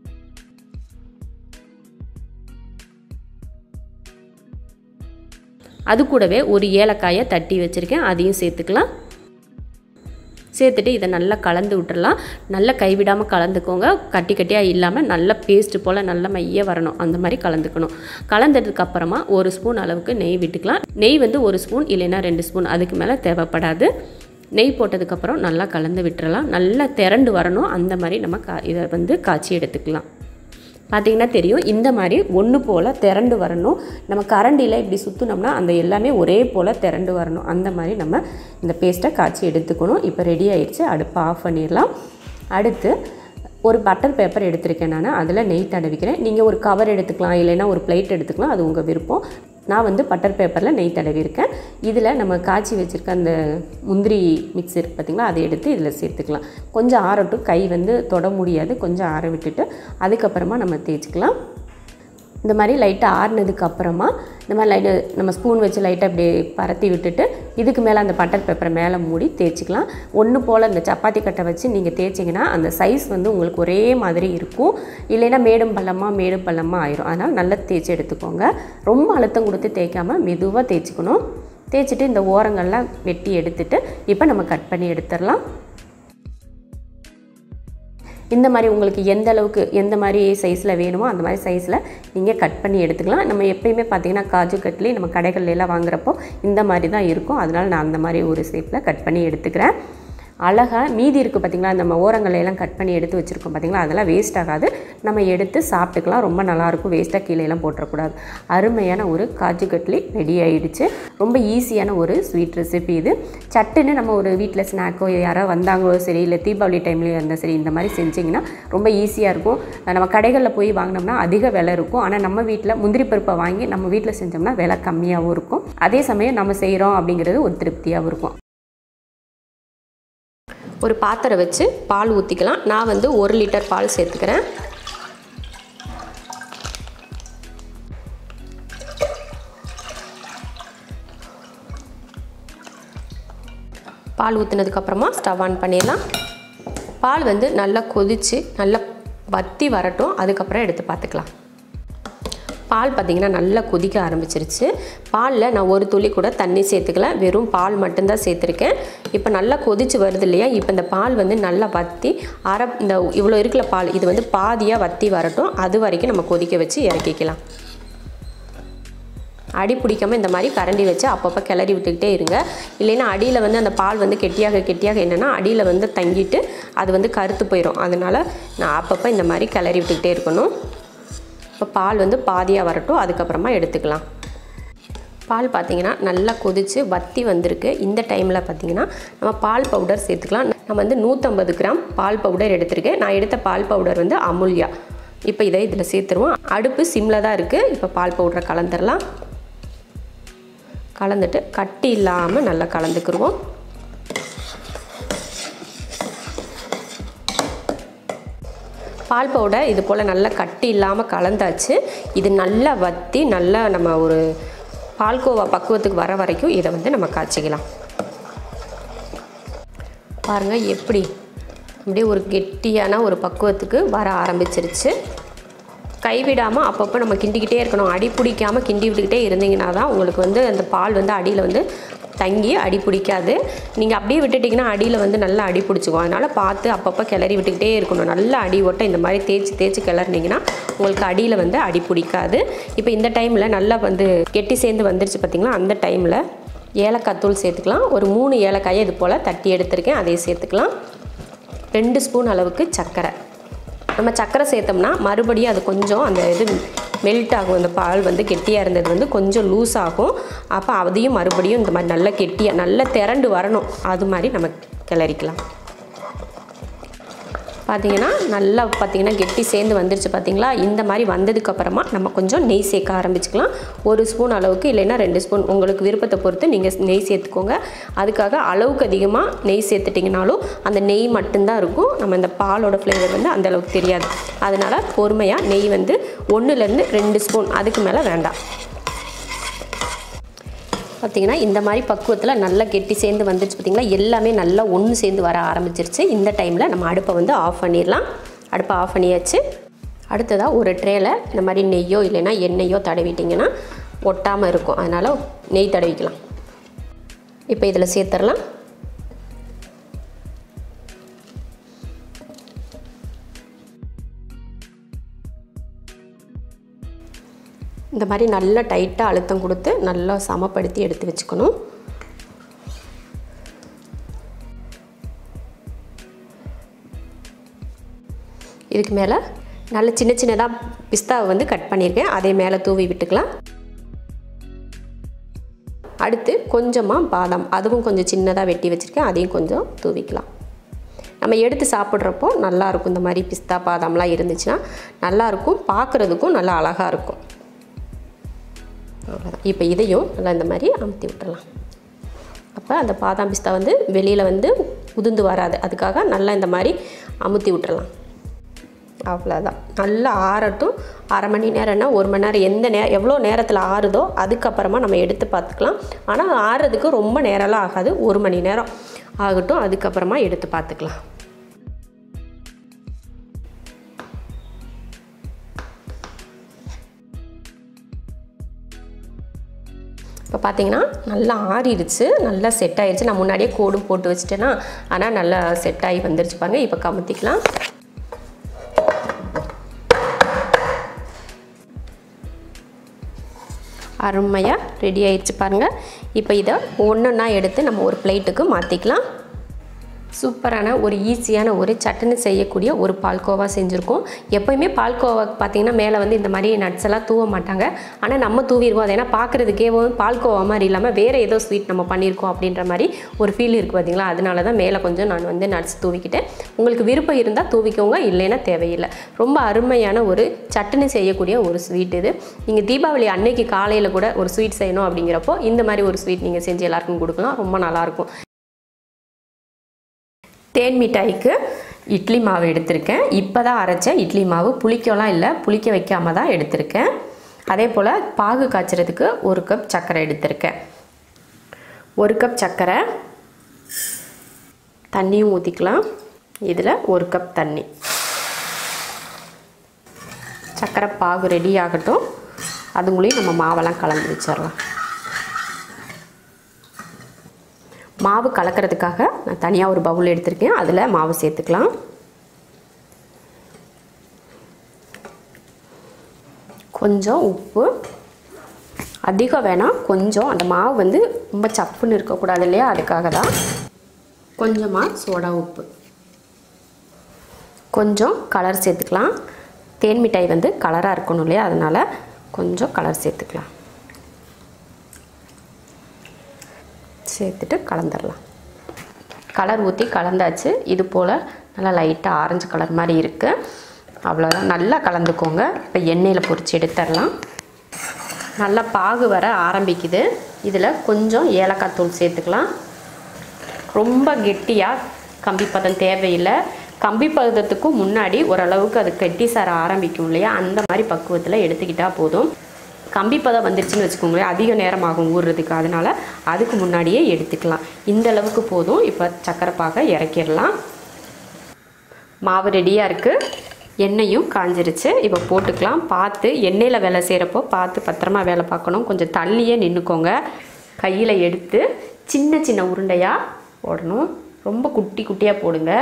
அது கூடவே ஒரு ஏலக்காயை தட்டி வச்சுருக்கேன் அதையும் சேர்த்துக்கலாம் சேர்த்துட்டு இதை நல்லா கலந்து விட்டுறலாம் நல்லா கைவிடாமல் கலந்துக்கோங்க கட்டி கட்டியாக இல்லாமல் நல்ல பேஸ்ட்டு போல் நல்ல மைய வரணும் அந்த மாதிரி கலந்துக்கணும் கலந்ததுக்கு அப்புறமா ஒரு ஸ்பூன் அளவுக்கு நெய் விட்டுக்கலாம் நெய் வந்து ஒரு ஸ்பூன் இல்லைன்னா ரெண்டு ஸ்பூன் அதுக்கு மேலே தேவைப்படாது நெய் போட்டதுக்கப்புறம் நல்லா கலந்து விட்டுறலாம் நல்லா திரண்டு வரணும் அந்த மாதிரி நம்ம கா இதை வந்து காய்ச்சி எடுத்துக்கலாம் பார்த்திங்கன்னா தெரியும் இந்த மாதிரி ஒன்று போல் திரண்டு வரணும் நம்ம கரண்டியில் இப்படி சுற்றினோம்னா அந்த எல்லாமே ஒரே போல் திரண்டு வரணும் அந்த மாதிரி நம்ம இந்த பேஸ்ட்டை காய்ச்சி எடுத்துக்கணும் இப்போ ரெடி ஆயிடுச்சு அடுப்பை ஆஃப் பண்ணிடலாம் அடுத்து ஒரு பட்டர் பேப்பர் எடுத்திருக்கேன் நான் அதில் நெய் தடவிக்கிறேன் நீங்கள் ஒரு கவர் எடுத்துக்கலாம் இல்லைன்னா ஒரு பிளேட் எடுத்துக்கலாம் அது உங்கள் விருப்பம் நான் வந்து பட்டர் பேப்பரில் நெய் தடவிருக்கேன் இதில் நம்ம காய்ச்சி வச்சுருக்க அந்த முந்திரி மிக்ஸ் இருக்குது பார்த்திங்களா அதை எடுத்து இதில் சேர்த்துக்கலாம் கொஞ்சம் ஆறட்டும் கை வந்து தொட முடியாது கொஞ்சம் ஆற விட்டுட்டு அதுக்கப்புறமா நம்ம தேய்ச்சிக்கலாம் இந்த மாதிரி லைட்டாக ஆறுனதுக்கு அப்புறமா இந்த மாதிரி லைட்டு நம்ம ஸ்பூன் வச்சு லைட்டாக இப்படி பரத்தி விட்டுட்டு இதுக்கு மேலே அந்த பட்டர் பேப்பரை மேலே மூடி தேய்ச்சிக்கலாம் ஒன்று போல் இந்த சப்பாத்தி கட்டை வச்சு நீங்கள் தேய்ச்சிங்கன்னா அந்த சைஸ் வந்து உங்களுக்கு ஒரே மாதிரி இருக்கும் இல்லைன்னா மேடும் பள்ளமாக மேடும் பள்ளமாக ஆயிரும் அதனால் நல்லா தேய்ச்சி எடுத்துக்கோங்க ரொம்ப அழுத்தம் கொடுத்து தேய்க்காம மெதுவாக தேய்ச்சிக்கணும் தேய்ச்சிட்டு இந்த ஓரங்கள்லாம் வெட்டி எடுத்துட்டு இப்போ நம்ம கட் பண்ணி எடுத்துடலாம் இந்த மாதிரி உங்களுக்கு எந்த அளவுக்கு எந்த மாதிரி சைஸில் வேணுமோ அந்த மாதிரி சைஸில் நீங்கள் கட் பண்ணி எடுத்துக்கலாம் நம்ம எப்பயுமே பார்த்தீங்கன்னா காஜு கட்லி நம்ம கடைகள்ல எல்லாம் வாங்குறப்போ இந்த மாதிரி தான் இருக்கும் அதனால் நான் அந்த மாதிரி ஒரு ஷேப்பில் கட் பண்ணி எடுத்துக்கிறேன் அழகாக மீதி இருக்குது பார்த்திங்களா நம்ம ஓரங்களை எல்லாம் கட் பண்ணி எடுத்து வச்சுருக்கோம் பார்த்திங்களா அதெல்லாம் வேஸ்ட் ஆகாது நம்ம எடுத்து சாப்பிட்டுக்கலாம் ரொம்ப நல்லாயிருக்கும் வேஸ்ட்டாக கீழே எல்லாம் போட்டுறக்கூடாது அருமையான ஒரு காஜு கட்லி ரெடி ஆயிடுச்சு ரொம்ப ஈஸியான ஒரு ஸ்வீட் ரெசிபி இது சட்டுன்னு நம்ம ஒரு வீட்டில் ஸ்நாக்கோ யாரோ வந்தாங்களோ சரி இல்லை தீபாவளி டைம்லேயும் இருந்தால் சரி இந்த மாதிரி செஞ்சிங்கன்னா ரொம்ப ஈஸியாக இருக்கும் நம்ம கடைகளில் போய் வாங்கினோம்னா அதிக விலை இருக்கும் ஆனால் நம்ம வீட்டில் முந்திரி பருப்பை வாங்கி நம்ம வீட்டில் செஞ்சோம்னா விலை கம்மியாகவும் இருக்கும் அதே சமயம் நம்ம செய்கிறோம் அப்படிங்கிறது ஒரு திருப்தியாகவும் இருக்கும் ஒரு பாத்திரம் வச்சு பால் ஊற்றிக்கலாம் நான் வந்து ஒரு லிட்டர் பால் சேர்த்துக்கிறேன் பால் ஊற்றினதுக்கப்புறமா ஸ்டவ் ஆன் பண்ணிடலாம் பால் வந்து நல்லா கொதித்து நல்லா வத்தி வரட்டும் அதுக்கப்புறம் எடுத்து பார்த்துக்கலாம் பால் பார்த்திங்கன்னா நல்லா கொதிக்க ஆரம்பிச்சிருச்சு பாலில் நான் ஒரு துளி கூட தண்ணி சேர்த்துக்கல வெறும் பால் மட்டும்தான் சேர்த்துருக்கேன் இப்போ நல்லா கொதிச்சு வருது இல்லையா இப்போ இந்த பால் வந்து நல்லா வற்றி அரை இந்த இவ்வளோ இருக்கிற பால் இது வந்து பாதியாக வற்றி வரட்டும் அது வரைக்கும் நம்ம கொதிக்க வச்சு இறக்கிக்கலாம் அடி பிடிக்காமல் இந்த மாதிரி கரண்டி வச்சு அப்பப்போ கிளறி விட்டுக்கிட்டே இருங்க இல்லைன்னா அடியில் வந்து அந்த பால் வந்து கெட்டியாக கெட்டியாக என்னென்னா அடியில் வந்து தங்கிட்டு அது வந்து கருத்து போயிடும் அதனால் நான் அப்பப்போ இந்த மாதிரி கிளறி விட்டுக்கிட்டே இருக்கணும் இப்போ பால் வந்து பாதியாக வரட்டும் அதுக்கப்புறமா எடுத்துக்கலாம் பால் பார்த்திங்கன்னா நல்லா கொதித்து வத்தி வந்திருக்கு இந்த டைமில் பார்த்திங்கன்னா நம்ம பால் பவுடர் சேர்த்துக்கலாம் நான் வந்து நூற்றம்பது கிராம் பால் பவுடர் எடுத்திருக்கேன் நான் எடுத்த பால் பவுடர் வந்து அமுல்யா இப்போ இதை இதில் சேர்த்துருவோம் அடுப்பு சிம்மில் தான் இருக்குது இப்போ பால் பவுடரை கலந்துடலாம் கலந்துட்டு கட்டி இல்லாமல் நல்லா கலந்துக்கிடுவோம் பால் பவுடர் இது போல் நல்லா கட்டி இல்லாமல் கலந்தாச்சு இது நல்லா வற்றி நல்லா நம்ம ஒரு பால்கோவா பக்குவத்துக்கு வர வரைக்கும் இதை வந்து நம்ம காய்ச்சிக்கலாம் பாருங்கள் எப்படி அப்படியே ஒரு கெட்டியான ஒரு பக்குவத்துக்கு வர ஆரம்பிச்சிருச்சு கைவிடாமல் அப்பப்போ நம்ம கிண்டிக்கிட்டே இருக்கணும் அடி பிடிக்காமல் கிண்டி விட்டுக்கிட்டே இருந்தீங்கன்னா தான் உங்களுக்கு வந்து அந்த பால் வந்து அடியில் வந்து தங்கி அடி பிடிக்காது நீங்கள் அப்படியே விட்டுட்டிங்கன்னா அடியில் வந்து நல்லா அடி பிடிச்சிக்கும் அதனால் பார்த்து அப்பப்போ கிளறி விட்டுக்கிட்டே இருக்கணும் நல்லா அடி ஓட்ட இந்த மாதிரி தேய்ச்சி தேய்ச்சி கிளறினீங்கன்னா உங்களுக்கு அடியில் வந்து அடி பிடிக்காது இப்போ இந்த டைமில் நல்லா வந்து கெட்டி சேர்ந்து வந்துருச்சு பார்த்திங்களா அந்த டைமில் ஏலக்காய் தூள் சேர்த்துக்கலாம் ஒரு மூணு ஏலக்காயை இது போல் தட்டி எடுத்திருக்கேன் அதையும் சேர்த்துக்கலாம் ரெண்டு ஸ்பூன் அளவுக்கு சர்க்கரை நம்ம சர்க்கரை சேர்த்தோம்னா மறுபடியும் அது கொஞ்சம் அந்த இது மெல்ட் ஆகும் அந்த பால் வந்து கெட்டியாக இருந்தது வந்து கொஞ்சம் லூஸ் ஆகும் அப்போ அதையும் மறுபடியும் இந்த மாதிரி நல்லா கெட்டியாக நல்லா திரண்டு வரணும் அது மாதிரி நம்ம கிளறிக்கலாம் பார்த்தீங்கன்னா நல்லா பார்த்தீங்கன்னா கெட்டி சேர்ந்து வந்துருச்சு பார்த்தீங்களா இந்த மாதிரி வந்ததுக்கப்புறமா நம்ம கொஞ்சம் நெய் சேர்க்க ஆரம்பிச்சுக்கலாம் ஒரு ஸ்பூன் அளவுக்கு இல்லைன்னா ரெண்டு ஸ்பூன் உங்களுக்கு விருப்பத்தை பொறுத்து நீங்கள் நெய் சேர்த்துக்கோங்க அதுக்காக அளவுக்கு அதிகமாக நெய் சேர்த்துட்டிங்கனாலும் அந்த நெய் மட்டும்தான் இருக்கும் நம்ம இந்த பாலோட ஃப்ளேவர் வந்து அந்த அளவுக்கு தெரியாது அதனால் பொறுமையாக நெய் வந்து ஒன்றுலேருந்து ரெண்டு ஸ்பூன் அதுக்கு மேலே வேண்டாம் பார்த்தீங்கன்னா இந்த மாதிரி பக்குவத்தில் நல்லா கெட்டி சேர்ந்து வந்துருச்சு பார்த்தீங்களா எல்லாமே நல்லா ஒன்று சேர்ந்து வர ஆரம்பிச்சிருச்சு இந்த டைமில் நம்ம அடுப்பை வந்து ஆஃப் பண்ணிடலாம் அடுப்பை ஆஃப் பண்ணியாச்சு அடுத்ததாக ஒரு ட்ரேயில் இந்த மாதிரி நெய்யோ இல்லைன்னா எண்ணெயோ தடவிட்டிங்கன்னா ஒட்டாமல் இருக்கும் அதனால் நெய் தடவிக்கலாம் இப்போ இதில் சேர்த்துடலாம் இந்த மாதிரி நல்லா டைட்டாக அழுத்தம் கொடுத்து நல்லா சமப்படுத்தி எடுத்து வச்சுக்கணும் இதுக்கு மேலே நல்ல சின்ன சின்னதாக பிஸ்தாவை வந்து கட் பண்ணியிருக்கேன் அதே மேலே தூவி விட்டுக்கலாம் அடுத்து கொஞ்சமாக பாதாம் அதுவும் கொஞ்சம் சின்னதாக வெட்டி வச்சுருக்கேன் அதையும் கொஞ்சம் தூவிக்கலாம் நம்ம எடுத்து சாப்பிட்றப்போ நல்லாயிருக்கும் இந்த மாதிரி பிஸ்தா பாதாம்லாம் இருந்துச்சுன்னா நல்லாயிருக்கும் பார்க்குறதுக்கும் நல்லா அழகாக இருக்கும் அவ்வளோதான் இப்போ இதையும் நல்லா இந்த மாதிரி அமுத்தி விட்டுறலாம் அப்போ அந்த பாதாம் பிஸ்தா வந்து வெளியில் வந்து உதிர்ந்து வராது அதுக்காக நல்லா இந்த மாதிரி அமுத்தி விட்டுறலாம் அவ்வளோதான் நல்லா ஆறட்டும் அரை மணி நேரம்னா ஒரு மணி நேரம் எந்த நே எவ்வளோ நேரத்தில் ஆறுதோ அதுக்கப்புறமா நம்ம எடுத்து பார்த்துக்கலாம் ஆனால் ஆறுறதுக்கு ரொம்ப நேரம்லாம் ஆகாது ஒரு மணி நேரம் ஆகட்டும் அதுக்கப்புறமா எடுத்து பார்த்துக்கலாம் இப்போ பார்த்தீங்கன்னா நல்லா ஆறிடுச்சு நல்லா செட் ஆயிடுச்சு நான் முன்னாடியே கோடும் போட்டு வச்சுட்டேன்னா ஆனால் நல்லா செட் ஆகி வந்துருச்சு பாருங்க இப்போ கமுத்திக்கலாம் அருமையாக ரெடி ஆயிடுச்சு பாருங்கள் இப்போ இதை ஒன்றா எடுத்து நம்ம ஒரு பிளேட்டுக்கு மாற்றிக்கலாம் சூப்பரான ஒரு ஈஸியான ஒரு சட்னி செய்யக்கூடிய ஒரு பால்கோவா செஞ்சுருக்கோம் எப்போயுமே பால்கோவா பார்த்தீங்கன்னா மேலே வந்து இந்த மாதிரி நட்ஸ் எல்லாம் தூவ மாட்டாங்க ஆனால் நம்ம தூவிடுவோம் அது ஏன்னா பார்க்குறதுக்கே பால்கோவா மாதிரி இல்லாமல் வேறு ஏதோ ஸ்வீட் நம்ம பண்ணியிருக்கோம் அப்படின்ற மாதிரி ஒரு ஃபீல் இருக்குது பார்த்தீங்களா அதனால தான் மேலே கொஞ்சம் நான் வந்து நட்ஸ் தூவிக்கிட்டேன் உங்களுக்கு விருப்பம் இருந்தால் தூவிக்கோங்க இல்லைன்னா தேவையில்லை ரொம்ப அருமையான ஒரு சட்னி செய்யக்கூடிய ஒரு ஸ்வீட் இது நீங்கள் தீபாவளி அன்னைக்கு காலையில் கூட ஒரு ஸ்வீட் செய்யணும் அப்படிங்கிறப்போ இந்த மாதிரி ஒரு ஸ்வீட் நீங்கள் செஞ்சு எல்லாருக்கும் கொடுக்கலாம் ரொம்ப நல்லாயிருக்கும் தேன் மிட்டாய்க்கு இட்லி மாவு எடுத்திருக்கேன் இப்போ தான் அரைச்ச இட்லி மாவு புளிக்கலாம் இல்லை புளிக்க வைக்காம தான் எடுத்திருக்கேன் அதே போல் பாகு காய்ச்சறதுக்கு ஒரு கப் சர்க்கரை எடுத்திருக்கேன் ஒரு கப் சர்க்கரை தண்ணியும் ஊற்றிக்கலாம் இதில் ஒரு கப் தண்ணி சர்க்கரை பாகு ரெடி ஆகட்டும் அதுங்களையும் நம்ம மாவெல்லாம் கலந்து வச்சிடலாம் மாவு கலக்கிறதுக்காக நான் தனியாக ஒரு பவுல் எடுத்திருக்கேன் அதில் மாவு சேர்த்துக்கலாம் கொஞ்சம் உப்பு அதிகம் வேணாம் கொஞ்சம் அந்த மாவு வந்து ரொம்ப சப்புன்னு இருக்கக்கூடாது இல்லையா அதுக்காக தான் கொஞ்சமாக சோடா உப்பு கொஞ்சம் கலர் சேர்த்துக்கலாம் தேன் மிட்டாய் வந்து கலராக இருக்கணும் இல்லையா அதனால் கொஞ்சம் கலர் சேர்த்துக்கலாம் சேர்த்துட்டு கலந்துடலாம் கலர் ஊற்றி கலந்தாச்சு இது போல் நல்லா லைட்டாக ஆரஞ்சு கலர் மாதிரி இருக்குது அவ்வளோதான் நல்லா கலந்துக்கோங்க இப்போ எண்ணெயில் பொரித்து எடுத்துடலாம் நல்லா பாகு வர ஆரம்பிக்குது இதில் கொஞ்சம் ஏலக்காய் தூள் சேர்த்துக்கலாம் ரொம்ப கெட்டியாக கம்பி பதம் தேவையில்லை கம்பி பதத்துக்கும் முன்னாடி ஓரளவுக்கு அது கெட்டி சார ஆரம்பிக்கும் இல்லையா அந்த மாதிரி பக்குவத்தில் எடுத்துக்கிட்டால் போதும் கம்பி பதம் வந்துருச்சுன்னு வச்சுக்கோங்களேன் அதிக நேரம் ஆகும் ஊறுறதுக்கு அதனால் அதுக்கு முன்னாடியே எடுத்துக்கலாம் இந்த அளவுக்கு போதும் இப்போ சக்கரை பாகை இறக்கிடலாம் மாவு ரெடியாக இருக்குது எண்ணெயும் காஞ்சிருச்சு இப்போ போட்டுக்கலாம் பார்த்து எண்ணெயில் வேலை செய்கிறப்போ பார்த்து பத்திரமா வேலை பார்க்கணும் கொஞ்சம் தள்ளியே நின்றுக்கோங்க கையில் எடுத்து சின்ன சின்ன உருண்டையாக போடணும் ரொம்ப குட்டி குட்டியாக போடுங்க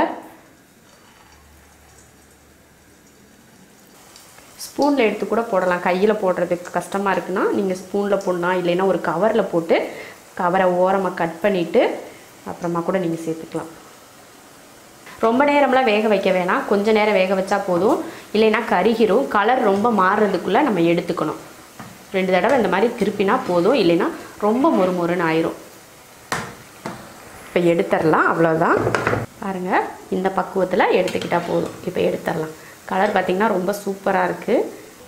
ஸ்பூனில் எடுத்து கூட போடலாம் கையில் போடுறதுக்கு கஷ்டமாக இருக்குன்னா நீங்கள் ஸ்பூனில் போடலாம் இல்லைன்னா ஒரு கவரில் போட்டு கவரை ஓரமாக கட் பண்ணிவிட்டு அப்புறமா கூட நீங்கள் சேர்த்துக்கலாம் ரொம்ப நேரம்லாம் வேக வைக்க வேணாம் கொஞ்ச நேரம் வேக வச்சா போதும் இல்லைன்னா கருகிரும் கலர் ரொம்ப மாறுறதுக்குள்ளே நம்ம எடுத்துக்கணும் ரெண்டு தடவை இந்த மாதிரி திருப்பினா போதும் இல்லைன்னா ரொம்ப மொறுமொறுன்னு ஆயிரும் இப்போ எடுத்துடலாம் அவ்வளோதான் பாருங்கள் இந்த பக்குவத்தில் எடுத்துக்கிட்டால் போதும் இப்போ எடுத்துடலாம் கலர் பார்த்திங்கன்னா ரொம்ப சூப்பராக இருக்குது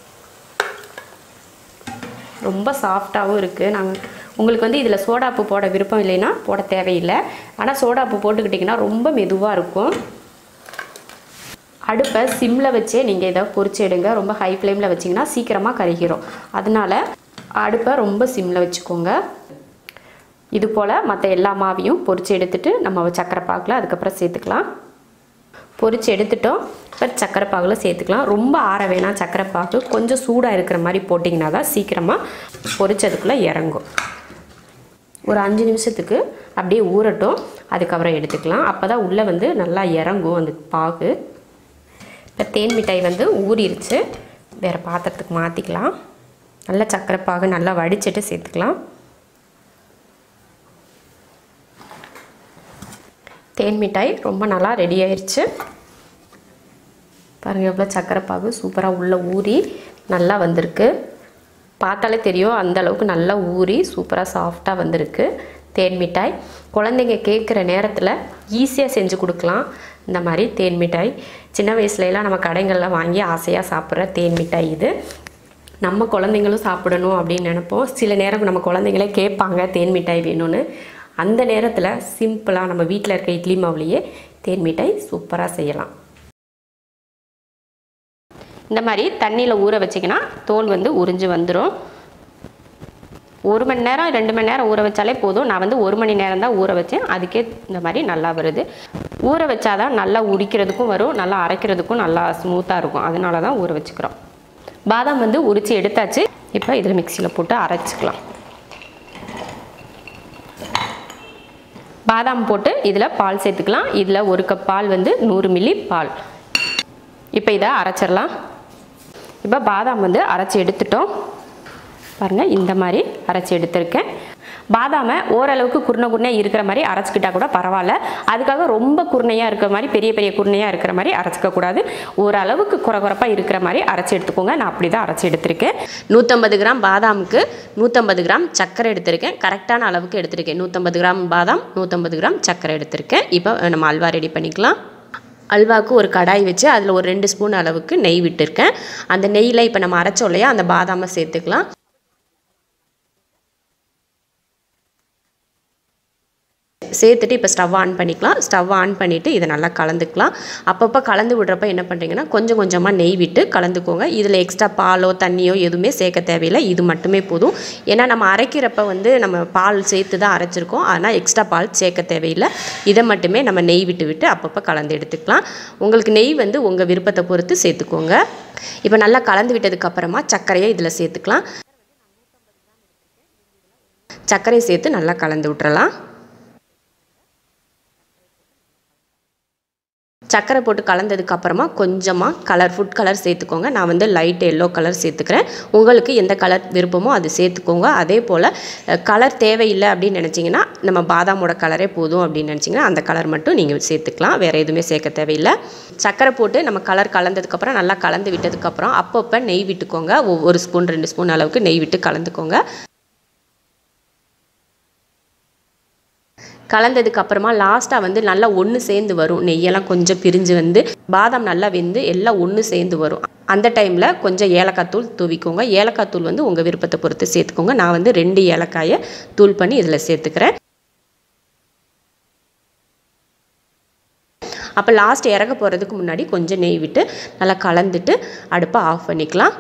ரொம்ப சாஃப்டாகவும் இருக்குது நாங்கள் உங்களுக்கு வந்து இதில் சோடாப்பு போட விருப்பம் இல்லைன்னா போட தேவையில்லை ஆனால் சோடாப்பு போட்டுக்கிட்டிங்கன்னா ரொம்ப மெதுவாக இருக்கும் அடுப்பை சிம்மில் வச்சே நீங்கள் இதை பொரிச்சு எடுங்க ரொம்ப ஹை ஃப்ளேமில் வச்சிங்கன்னா சீக்கிரமாக கருகிரும் அதனால அடுப்பை ரொம்ப சிம்மில் வச்சுக்கோங்க இது போல் மற்ற எல்லா மாவையும் பொரிச்சு எடுத்துட்டு நம்ம சக்கரை பாகில் அதுக்கப்புறம் சேர்த்துக்கலாம் பொரிச்சு எடுத்துட்டோம் இப்போ சக்கரை பாகில் சேர்த்துக்கலாம் ரொம்ப ஆற வேணாம் சக்கரை பாகு கொஞ்சம் சூடாக இருக்கிற மாதிரி போட்டிங்கன்னா தான் சீக்கிரமாக பொரிச்சதுக்குள்ளே இறங்கும் ஒரு அஞ்சு நிமிஷத்துக்கு அப்படியே ஊறட்டும் அதுக்கப்புறம் எடுத்துக்கலாம் அப்போ தான் உள்ளே வந்து நல்லா இறங்கும் அந்த பாகு இப்போ தேன் மிட்டாய் வந்து ஊறிடுச்சு வேறு பாத்திரத்துக்கு மாற்றிக்கலாம் நல்லா சக்கரை பாகு நல்லா வடிச்சிட்டு சேர்த்துக்கலாம் தேன் மிட்டாய் ரொம்ப நல்லா ரெடி ஆயிடுச்சு பாருங்கள் எவ்வளோ சக்கரை பாகு சூப்பராக உள்ளே ஊறி நல்லா வந்திருக்கு பார்த்தாலே தெரியும் அந்த அளவுக்கு நல்லா ஊறி சூப்பராக சாஃப்டாக வந்திருக்கு தேன் மிட்டாய் குழந்தைங்க கேட்குற நேரத்தில் ஈஸியாக செஞ்சு கொடுக்கலாம் இந்த மாதிரி தேன் மிட்டாய் சின்ன வயசுலலாம் நம்ம கடைகளில் வாங்கி ஆசையாக சாப்பிட்ற தேன் மிட்டாய் இது நம்ம குழந்தைங்களும் சாப்பிடணும் அப்படின்னு நினைப்போம் சில நேரம் நம்ம குழந்தைங்களே கேட்பாங்க தேன் மிட்டாய் வேணும்னு அந்த நேரத்தில் சிம்பிளாக நம்ம வீட்டில் இருக்க இட்லி மாவுலேயே தேன் மிட்டாய் சூப்பராக செய்யலாம் இந்த மாதிரி தண்ணியில் ஊற வச்சிங்கன்னா தோல் வந்து உறிஞ்சு வந்துடும் ஒரு மணி நேரம் ரெண்டு மணி நேரம் ஊற வச்சாலே போதும் நான் வந்து ஒரு மணி நேரம் தான் ஊற வச்சேன் அதுக்கே இந்த மாதிரி நல்லா வருது ஊற வச்சாதான் நல்லா உரிக்கிறதுக்கும் வரும் நல்லா அரைக்கிறதுக்கும் நல்லா ஸ்மூத்தாக இருக்கும் அதனால தான் ஊற வச்சுக்கிறோம் பாதாம் வந்து உரித்து எடுத்தாச்சு இப்போ இதில் மிக்சியில் போட்டு அரைச்சிக்கலாம் பாதாம் போட்டு இதில் பால் சேர்த்துக்கலாம் இதில் ஒரு கப் பால் வந்து நூறு மில்லி பால் இப்போ இதை அரைச்சிடலாம் இப்போ பாதாம் வந்து அரைச்சி எடுத்துட்டோம் பாருங்கள் இந்த மாதிரி அரைச்சி எடுத்திருக்கேன் பாதாமை ஓரளவுக்கு குருணை குருணையாக இருக்கிற மாதிரி அரைச்சிக்கிட்டா கூட பரவாயில்ல அதுக்காக ரொம்ப குருணையாக இருக்கிற மாதிரி பெரிய பெரிய குருணையாக இருக்கிற மாதிரி அரைச்சிக்க கூடாது ஓரளவுக்கு குறை குறைப்பாக இருக்கிற மாதிரி அரைச்சி எடுத்துக்கோங்க நான் அப்படி தான் அரைச்சி எடுத்திருக்கேன் நூற்றம்பது கிராம் பாதாமுக்கு நூற்றம்பது கிராம் சர்க்கரை எடுத்திருக்கேன் கரெக்டான அளவுக்கு எடுத்திருக்கேன் நூற்றம்பது கிராம் பாதாம் நூற்றம்பது கிராம் சர்க்கரை எடுத்திருக்கேன் இப்போ நம்ம அல்வா ரெடி பண்ணிக்கலாம் அல்வாவுக்கு ஒரு கடாய் வச்சு அதில் ஒரு ரெண்டு ஸ்பூன் அளவுக்கு நெய் விட்டுருக்கேன் அந்த நெய்யில் இப்போ நம்ம அரைச்சோம் இல்லையா அந்த பாதாமை சேர்த்துக்கலாம் சேர்த்துட்டு இப்போ ஸ்டவ் ஆன் பண்ணிக்கலாம் ஸ்டவ் ஆன் பண்ணிவிட்டு இதை நல்லா கலந்துக்கலாம் அப்பப்போ கலந்து விடுறப்ப என்ன பண்ணுறீங்கன்னா கொஞ்சம் கொஞ்சமாக நெய் விட்டு கலந்துக்கோங்க இதில் எக்ஸ்ட்ரா பாலோ தண்ணியோ எதுவுமே சேர்க்க தேவையில்லை இது மட்டுமே போதும் ஏன்னா நம்ம அரைக்கிறப்ப வந்து நம்ம பால் சேர்த்து தான் அரைச்சிருக்கோம் ஆனால் எக்ஸ்ட்ரா பால் சேர்க்க தேவையில்லை இதை மட்டுமே நம்ம நெய் விட்டு விட்டு அப்பப்போ கலந்து எடுத்துக்கலாம் உங்களுக்கு நெய் வந்து உங்கள் விருப்பத்தை பொறுத்து சேர்த்துக்கோங்க இப்போ நல்லா கலந்து விட்டதுக்கப்புறமா சர்க்கரையை இதில் சேர்த்துக்கலாம் சர்க்கரை சேர்த்து நல்லா கலந்து விட்டுறலாம் சர்க்கரை போட்டு கலந்ததுக்கு அப்புறமா கொஞ்சமாக கலர் ஃபுட் கலர் சேர்த்துக்கோங்க நான் வந்து லைட் எல்லோ கலர் சேர்த்துக்கிறேன் உங்களுக்கு எந்த கலர் விருப்பமோ அது சேர்த்துக்கோங்க அதே போல் கலர் தேவையில்லை அப்படின்னு நினச்சிங்கன்னா நம்ம பாதாமோட கலரே போதும் அப்படின்னு நினச்சிங்கன்னா அந்த கலர் மட்டும் நீங்கள் சேர்த்துக்கலாம் வேறு எதுவுமே சேர்க்க தேவையில்லை சர்க்கரை போட்டு நம்ம கலர் கலந்ததுக்கப்புறம் நல்லா கலந்து விட்டதுக்கப்புறம் அப்பப்போ நெய் விட்டுக்கோங்க ஒரு ஸ்பூன் ரெண்டு ஸ்பூன் அளவுக்கு நெய் விட்டு கலந்துக்கோங்க கலந்ததுக்கு அப்புறமா லாஸ்ட்டாக வந்து நல்லா ஒன்று சேர்ந்து வரும் நெய்யெல்லாம் கொஞ்சம் பிரிஞ்சு வந்து பாதாம் நல்லா வெந்து எல்லாம் ஒன்று சேர்ந்து வரும் அந்த டைமில் கொஞ்சம் ஏலக்காய் தூள் தூவிக்கோங்க ஏலக்காய் தூள் வந்து உங்கள் விருப்பத்தை பொறுத்து சேர்த்துக்கோங்க நான் வந்து ரெண்டு ஏலக்காயை தூள் பண்ணி இதில் சேர்த்துக்கிறேன் அப்போ லாஸ்ட் இறக்க போகிறதுக்கு முன்னாடி கொஞ்சம் நெய் விட்டு நல்லா கலந்துட்டு அடுப்பை ஆஃப் பண்ணிக்கலாம்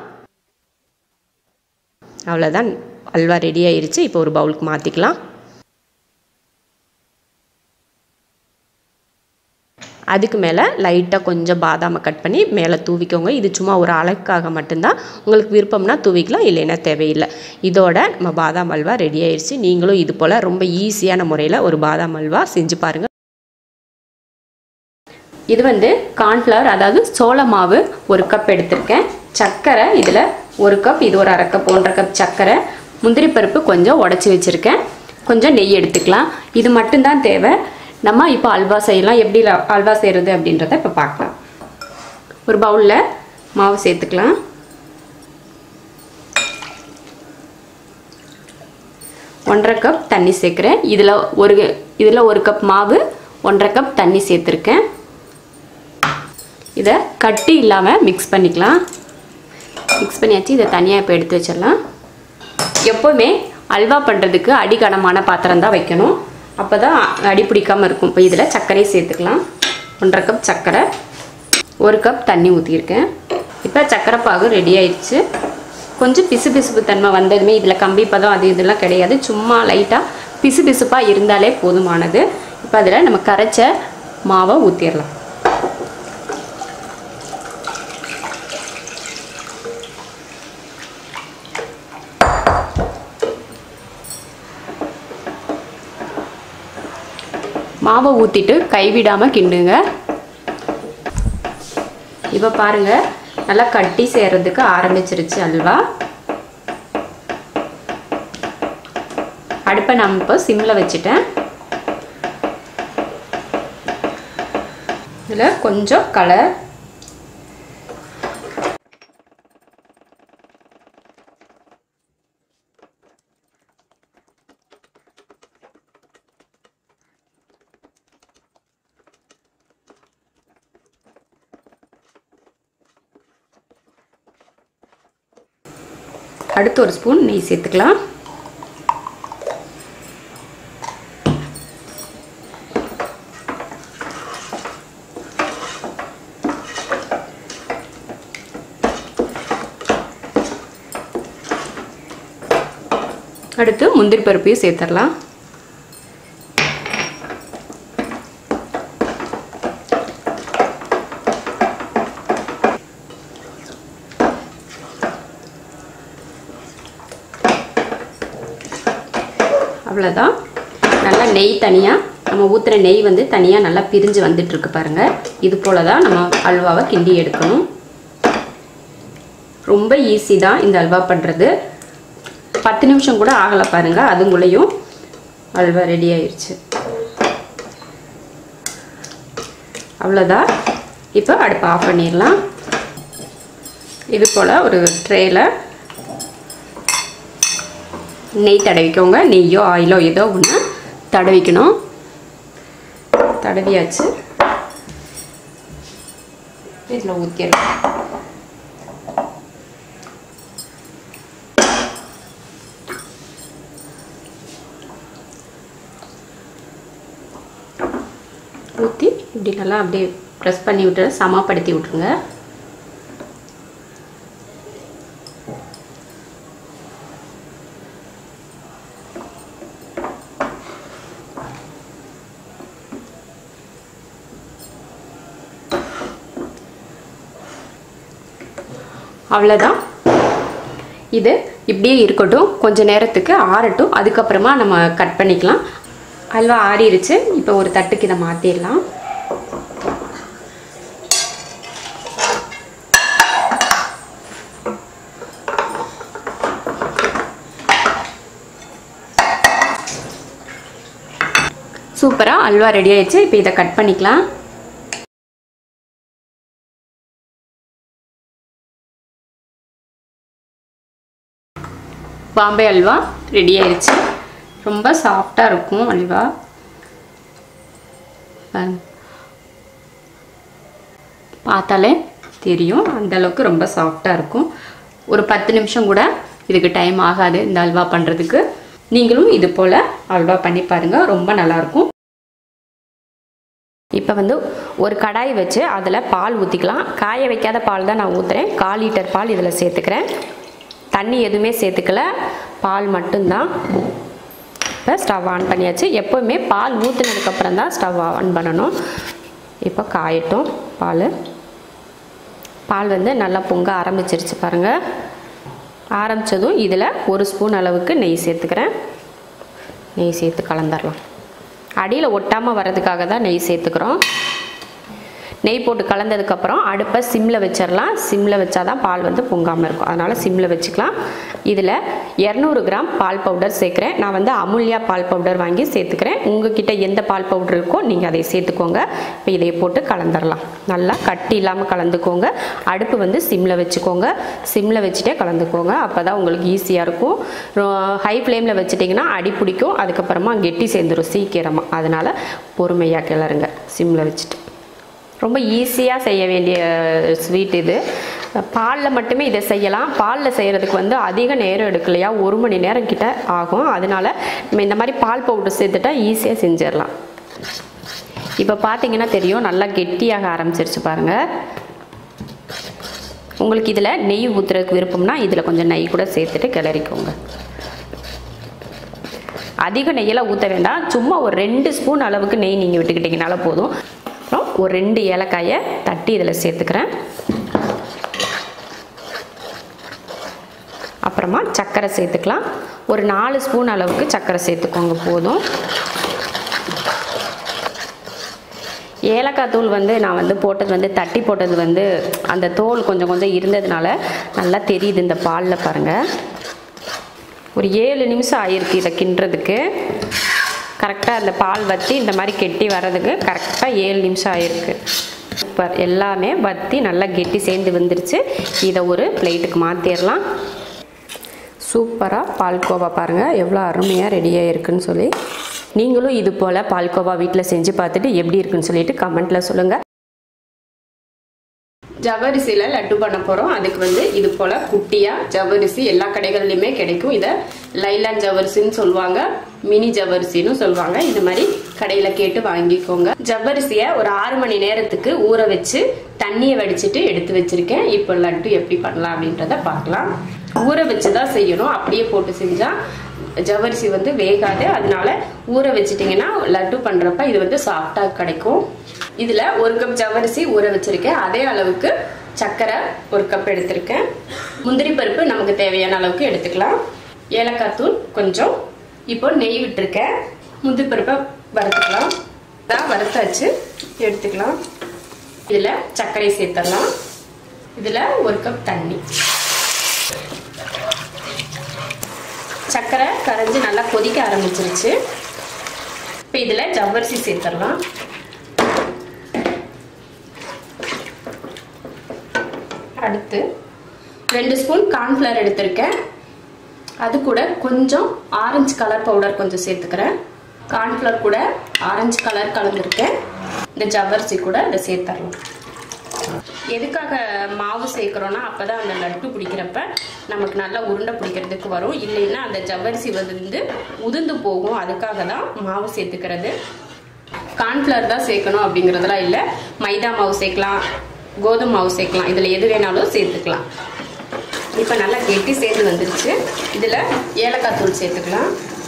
அவ்வளோதான் அல்வா ரெடி ஆயிருச்சு இப்போ ஒரு பவுலுக்கு மாற்றிக்கலாம் அதுக்கு மேலே லைட்டாக கொஞ்சம் பாதாமை கட் பண்ணி மேலே தூவிக்கோங்க இது சும்மா ஒரு அழகுக்காக மட்டும்தான் உங்களுக்கு விருப்பம்னா தூவிக்கலாம் இல்லைன்னா தேவையில்லை இதோட நம்ம பாதாம் அல்வா ரெடி ஆயிடுச்சு நீங்களும் இது போல் ரொம்ப ஈஸியான முறையில் ஒரு பாதாம் அல்வா செஞ்சு பாருங்கள் இது வந்து கார்ன்ஃப்ளவர் அதாவது சோள மாவு ஒரு கப் எடுத்திருக்கேன் சர்க்கரை இதில் ஒரு கப் இது ஒரு அரை கப் ஒன்றரை கப் சர்க்கரை முந்திரி பருப்பு கொஞ்சம் உடச்சி வச்சுருக்கேன் கொஞ்சம் நெய் எடுத்துக்கலாம் இது மட்டும்தான் தேவை நம்ம இப்போ அல்வா செய்யலாம் எப்படி ல- அல்வா செய்கிறது அப்படின்றத இப்போ பார்க்கலாம் ஒரு பவுலில் மாவு சேர்த்துக்கலாம் ஒன்றரை கப் தண்ணி சேர்க்குறேன் இதில் ஒரு இதில் ஒரு கப் மாவு ஒன்றரை கப் தண்ணி சேர்த்துருக்கேன் இதை கட்டி இல்லாமல் மிக்ஸ் பண்ணிக்கலாம் மிக்ஸ் பண்ணியாச்சு இதை தனியாக இப்போ எடுத்து வச்சிடலாம் எப்போவுமே அல்வா பண்ணுறதுக்கு அடிகனமான பாத்திரம் தான் வைக்கணும் அப்போ தான் அடி பிடிக்காமல் இருக்கும் இப்போ இதில் சர்க்கரையை சேர்த்துக்கலாம் ஒன்றரை கப் சர்க்கரை ஒரு கப் தண்ணி ஊற்றிருக்கேன் இப்போ சர்க்கரை பாகு ரெடி ஆயிடுச்சு கொஞ்சம் பிசு பிசுப்பு தன்மை வந்ததுமே இதில் கம்பி பதம் அது இதெல்லாம் கிடையாது சும்மா லைட்டாக பிசு பிசுப்பாக இருந்தாலே போதுமானது இப்போ அதில் நம்ம கரைச்ச மாவை ஊற்றிடலாம் மாவை ஊற்றிட்டு கைவிடாமல் கிண்டுங்க இப்போ பாருங்க நல்லா கட்டி சேர்றதுக்கு ஆரம்பிச்சிருச்சு அல்வா அடுப்பை நான் இப்போ சிம்மில் வச்சுட்டேன் இதில் கொஞ்சம் கலர் அடுத்து ஒரு ஸ்பூன் நெய் சேர்த்துக்கலாம் அடுத்து முந்திரி பருப்பையும் சேர்த்துடலாம் அவ்வளோதான் நல்லா நெய் தனியாக நம்ம ஊற்றுற நெய் வந்து தனியாக நல்லா பிரிஞ்சு வந்துட்டுருக்கு பாருங்கள் இது போல தான் நம்ம அல்வாவை கிண்டி எடுக்கணும் ரொம்ப ஈஸி தான் இந்த அல்வா பண்ணுறது பத்து நிமிஷம் கூட ஆகலை பாருங்கள் அதுங்குள்ளேயும் அல்வா ரெடி ஆயிடுச்சு அவ்வளோதான் இப்போ அடுப்பை ஆஃப் பண்ணிடலாம் இது போல் ஒரு ட்ரேயில் நெய் தடவிக்கோங்க நெய்யோ ஆயிலோ ஏதோ ஒன்று தடவிக்கணும் தடவியாச்சு இதில் ஊற்றிடலாம் ஊற்றி இப்படி நல்லா அப்படியே ப்ரெஸ் பண்ணி விட்டு சமப்படுத்தி விட்ருங்க அவ்வளோதான் இது இப்படியே இருக்கட்டும் கொஞ்ச நேரத்துக்கு ஆறட்டும் அதுக்கப்புறமா நம்ம கட் பண்ணிக்கலாம் அல்வா ஆறிடுச்சு இப்போ ஒரு தட்டுக்கு இதை மாற்றிடலாம் சூப்பராக அல்வா ரெடி ஆயிடுச்சு இப்போ இதை கட் பண்ணிக்கலாம் பாம்பே அல்வா ரெடி ஆயிடுச்சு ரொம்ப சாஃப்டாக இருக்கும் அல்வா பாருங்க. பார்த்தாலே தெரியும் அந்த அளவுக்கு ரொம்ப சாஃப்டாக இருக்கும் ஒரு பத்து நிமிஷம் கூட இதுக்கு டைம் ஆகாது இந்த அல்வா பண்ணுறதுக்கு நீங்களும் இது போல் அல்வா பண்ணி பாருங்கள் ரொம்ப நல்லாயிருக்கும் இப்போ வந்து ஒரு கடாய் வச்சு அதில் பால் ஊற்றிக்கலாம் காய வைக்காத பால் தான் நான் ஊற்றுறேன் கால் லிட்டர் பால் இதில் சேர்த்துக்கிறேன் தண்ணி எதுவுமே சேர்த்துக்கல பால் மட்டும்தான் இப்போ ஸ்டவ் ஆன் பண்ணியாச்சு எப்போவுமே பால் ஊற்றுனதுக்கப்புறம் தான் ஸ்டவ் ஆன் பண்ணணும் இப்போ காயட்டும் பால் பால் வந்து நல்லா பொங்க ஆரம்பிச்சிருச்சு பாருங்கள் ஆரம்பித்ததும் இதில் ஒரு ஸ்பூன் அளவுக்கு நெய் சேர்த்துக்கிறேன் நெய் சேர்த்து கலந்துடலாம் அடியில் ஒட்டாமல் வர்றதுக்காக தான் நெய் சேர்த்துக்கிறோம் நெய் போட்டு கலந்ததுக்கப்புறம் அடுப்பை சிம்மில் வச்சிடலாம் சிம்மில் வச்சாதான் பால் வந்து பொங்காமல் இருக்கும் அதனால் சிம்மில் வச்சுக்கலாம் இதில் இரநூறு கிராம் பால் பவுடர் சேர்க்குறேன் நான் வந்து அமுல்யா பால் பவுடர் வாங்கி சேர்த்துக்கிறேன் உங்ககிட்ட எந்த பால் பவுடர் இருக்கோ நீங்கள் அதை சேர்த்துக்கோங்க இப்போ இதை போட்டு கலந்துடலாம் நல்லா கட்டி இல்லாமல் கலந்துக்கோங்க அடுப்பு வந்து சிம்மில் வச்சுக்கோங்க சிம்மில் வச்சுட்டே கலந்துக்கோங்க அப்போ தான் உங்களுக்கு ஈஸியாக இருக்கும் ஹை ஃப்ளேமில் வச்சுட்டிங்கன்னா அடி பிடிக்கும் அதுக்கப்புறமா கெட்டி சேர்ந்துடும் சீக்கிரமாக அதனால் பொறுமையாக கிளறுங்க சிம்மில் வச்சுட்டு ரொம்ப ஈஸியாக செய்ய வேண்டிய ஸ்வீட் இது பாலில் மட்டுமே இதை செய்யலாம் பாலில் செய்கிறதுக்கு வந்து அதிக நேரம் எடுக்கலையா ஒரு மணி நேரம் கிட்ட ஆகும் அதனால நம்ம இந்த மாதிரி பால் பவுடர் சேர்த்துட்டா ஈஸியாக செஞ்சிடலாம் இப்போ பார்த்தீங்கன்னா தெரியும் நல்லா கெட்டியாக ஆரம்பிச்சிருச்சு பாருங்கள் உங்களுக்கு இதில் நெய் ஊற்றுறதுக்கு விருப்பம்னா இதில் கொஞ்சம் நெய் கூட சேர்த்துட்டு கிளறிக்கோங்க அதிக நெய்யெல்லாம் ஊற்ற வேண்டாம் சும்மா ஒரு ரெண்டு ஸ்பூன் அளவுக்கு நெய் நீங்கள் விட்டுக்கிட்டிங்கனால போதும் அப்புறம் ஒரு ரெண்டு ஏலக்காயை தட்டி இதில் சேர்த்துக்கிறேன் அப்புறமா சர்க்கரை சேர்த்துக்கலாம் ஒரு நாலு ஸ்பூன் அளவுக்கு சர்க்கரை சேர்த்துக்கோங்க போதும் ஏலக்காய் தூள் வந்து நான் வந்து போட்டது வந்து தட்டி போட்டது வந்து அந்த தோல் கொஞ்சம் கொஞ்சம் இருந்ததுனால நல்லா தெரியுது இந்த பாலில் பாருங்கள் ஒரு ஏழு நிமிஷம் ஆயிருக்கு இதை கிண்டுறதுக்கு கரெக்டாக அந்த பால் வற்றி இந்த மாதிரி கெட்டி வர்றதுக்கு கரெக்டாக ஏழு நிமிஷம் ஆயிருக்கு சூப்பர் எல்லாமே வற்றி நல்லா கெட்டி சேர்ந்து வந்துருச்சு இதை ஒரு பிளேட்டுக்கு மாற்றிடலாம் சூப்பராக பால்கோவா பாருங்கள் எவ்வளோ அருமையாக ரெடியாக இருக்குன்னு சொல்லி நீங்களும் இது போல் பால்கோவா வீட்டில் செஞ்சு பார்த்துட்டு எப்படி இருக்குன்னு சொல்லிட்டு கமெண்ட்டில் சொல்லுங்கள் ஜவ்வரிசியில் லட்டு பண்ண போகிறோம் அதுக்கு வந்து இது போல் குட்டியாக ஜவ்வரிசி எல்லா கடைகள்லையுமே கிடைக்கும் இதை லைலான் ஜவ்வரிசின்னு சொல்லுவாங்க மினி ஜவ்வரிசின்னு சொல்லுவாங்க இந்த மாதிரி கடையில் கேட்டு வாங்கிக்கோங்க ஜவ்வரிசியை ஒரு ஆறு மணி நேரத்துக்கு ஊற வச்சு தண்ணியை வடிச்சிட்டு எடுத்து வச்சிருக்கேன் இப்போ லட்டு எப்படி பண்ணலாம் அப்படின்றத பார்க்கலாம் ஊற வச்சு தான் செய்யணும் அப்படியே போட்டு செஞ்சால் ஜவ்வரிசி வந்து வேகாது அதனால ஊற வச்சிட்டிங்கன்னா லட்டு பண்ணுறப்ப இது வந்து சாஃப்டாக கிடைக்கும் இதில் ஒரு கப் ஜவ்வரிசி ஊற வச்சிருக்கேன் அதே அளவுக்கு சர்க்கரை ஒரு கப் எடுத்திருக்கேன் முந்திரி பருப்பு நமக்கு தேவையான அளவுக்கு எடுத்துக்கலாம் ஏலக்காய் தூள் கொஞ்சம் இப்போ நெய் விட்டுருக்கேன் முந்திரி பருப்பை வறுத்துக்கலாம் தான் வறுத்தாச்சு எடுத்துக்கலாம் இதில் சர்க்கரை சேர்த்துடலாம் இதில் ஒரு கப் தண்ணி சர்க்கரை கரைஞ்சி நல்லா கொதிக்க ஆரம்பிச்சிருச்சு இப்போ இதில் ஜவ்வரிசி சேர்த்துடலாம் அடுத்து ரெண்டு ஸ்பூன் கார்ன்ஃப்ளவர் எடுத்திருக்கேன் அது கூட கொஞ்சம் ஆரஞ்சு கலர் பவுடர் கொஞ்சம் சேர்த்துக்கிறேன் கார்ன்ஃப்ளவர் கூட ஆரஞ்சு கலர் கலந்துருக்கேன் இந்த ஜவ்வரிசி கூட இதை சேர்த்துடலாம் எதுக்காக மாவு சேர்க்குறோன்னா அப்போ தான் அந்த லட்டு பிடிக்கிறப்ப நமக்கு நல்லா உருண்டை பிடிக்கிறதுக்கு வரும் இல்லைன்னா அந்த ஜவ்வரிசி வந்து உதிர்ந்து போகும் அதுக்காக தான் மாவு சேர்த்துக்கிறது கார்ன்ஃப்ளவர் தான் சேர்க்கணும் அப்படிங்கிறதெல்லாம் இல்லை மைதா மாவு சேர்க்கலாம் கோதுமை மாவு சேர்க்கலாம் இதில் எது வேணாலும் சேர்த்துக்கலாம் இப்போ நல்லா கெட்டி சேர்ந்து வந்துருச்சு இதில் ஏலக்காய் தூள் சேர்த்துக்கலாம்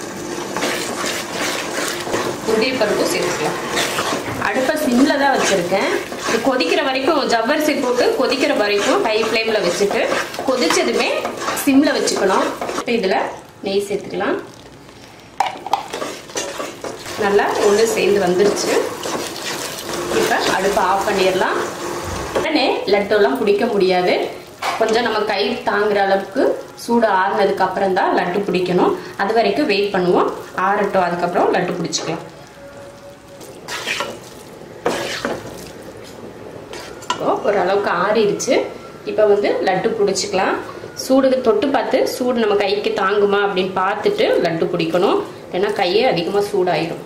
முந்திரி பருப்பும் சேர்த்துக்கலாம் அடுப்பை சிம்மில் தான் வச்சுருக்கேன் இது கொதிக்கிற வரைக்கும் ஜவ்வரிசி போட்டு கொதிக்கிற வரைக்கும் ஹை ஃப்ளேமில் வச்சுட்டு கொதிச்சதுமே சிம்மில் வச்சுக்கணும் இப்போ இதில் நெய் சேர்த்துக்கலாம் நல்லா ஒன்று சேர்ந்து வந்துருச்சு இப்போ அடுப்பை ஆஃப் பண்ணிடலாம் உடனே லட்டுலாம் பிடிக்க முடியாது கொஞ்சம் நம்ம கை தாங்குற அளவுக்கு சூடு ஆறுனதுக்கு அப்புறம் தான் லட்டு பிடிக்கணும் அது வரைக்கும் வெயிட் பண்ணுவோம் ஆறட்டும் அதுக்கப்புறம் லட்டு பிடிச்சிக்கலாம் ஓரளவுக்கு ஆறிடுச்சு இப்போ வந்து லட்டு பிடிச்சிக்கலாம் சூடுக்கு தொட்டு பார்த்து சூடு நம்ம கைக்கு தாங்குமா அப்படின்னு பார்த்துட்டு லட்டு பிடிக்கணும் ஏன்னா கையே அதிகமாக சூடாயிடும்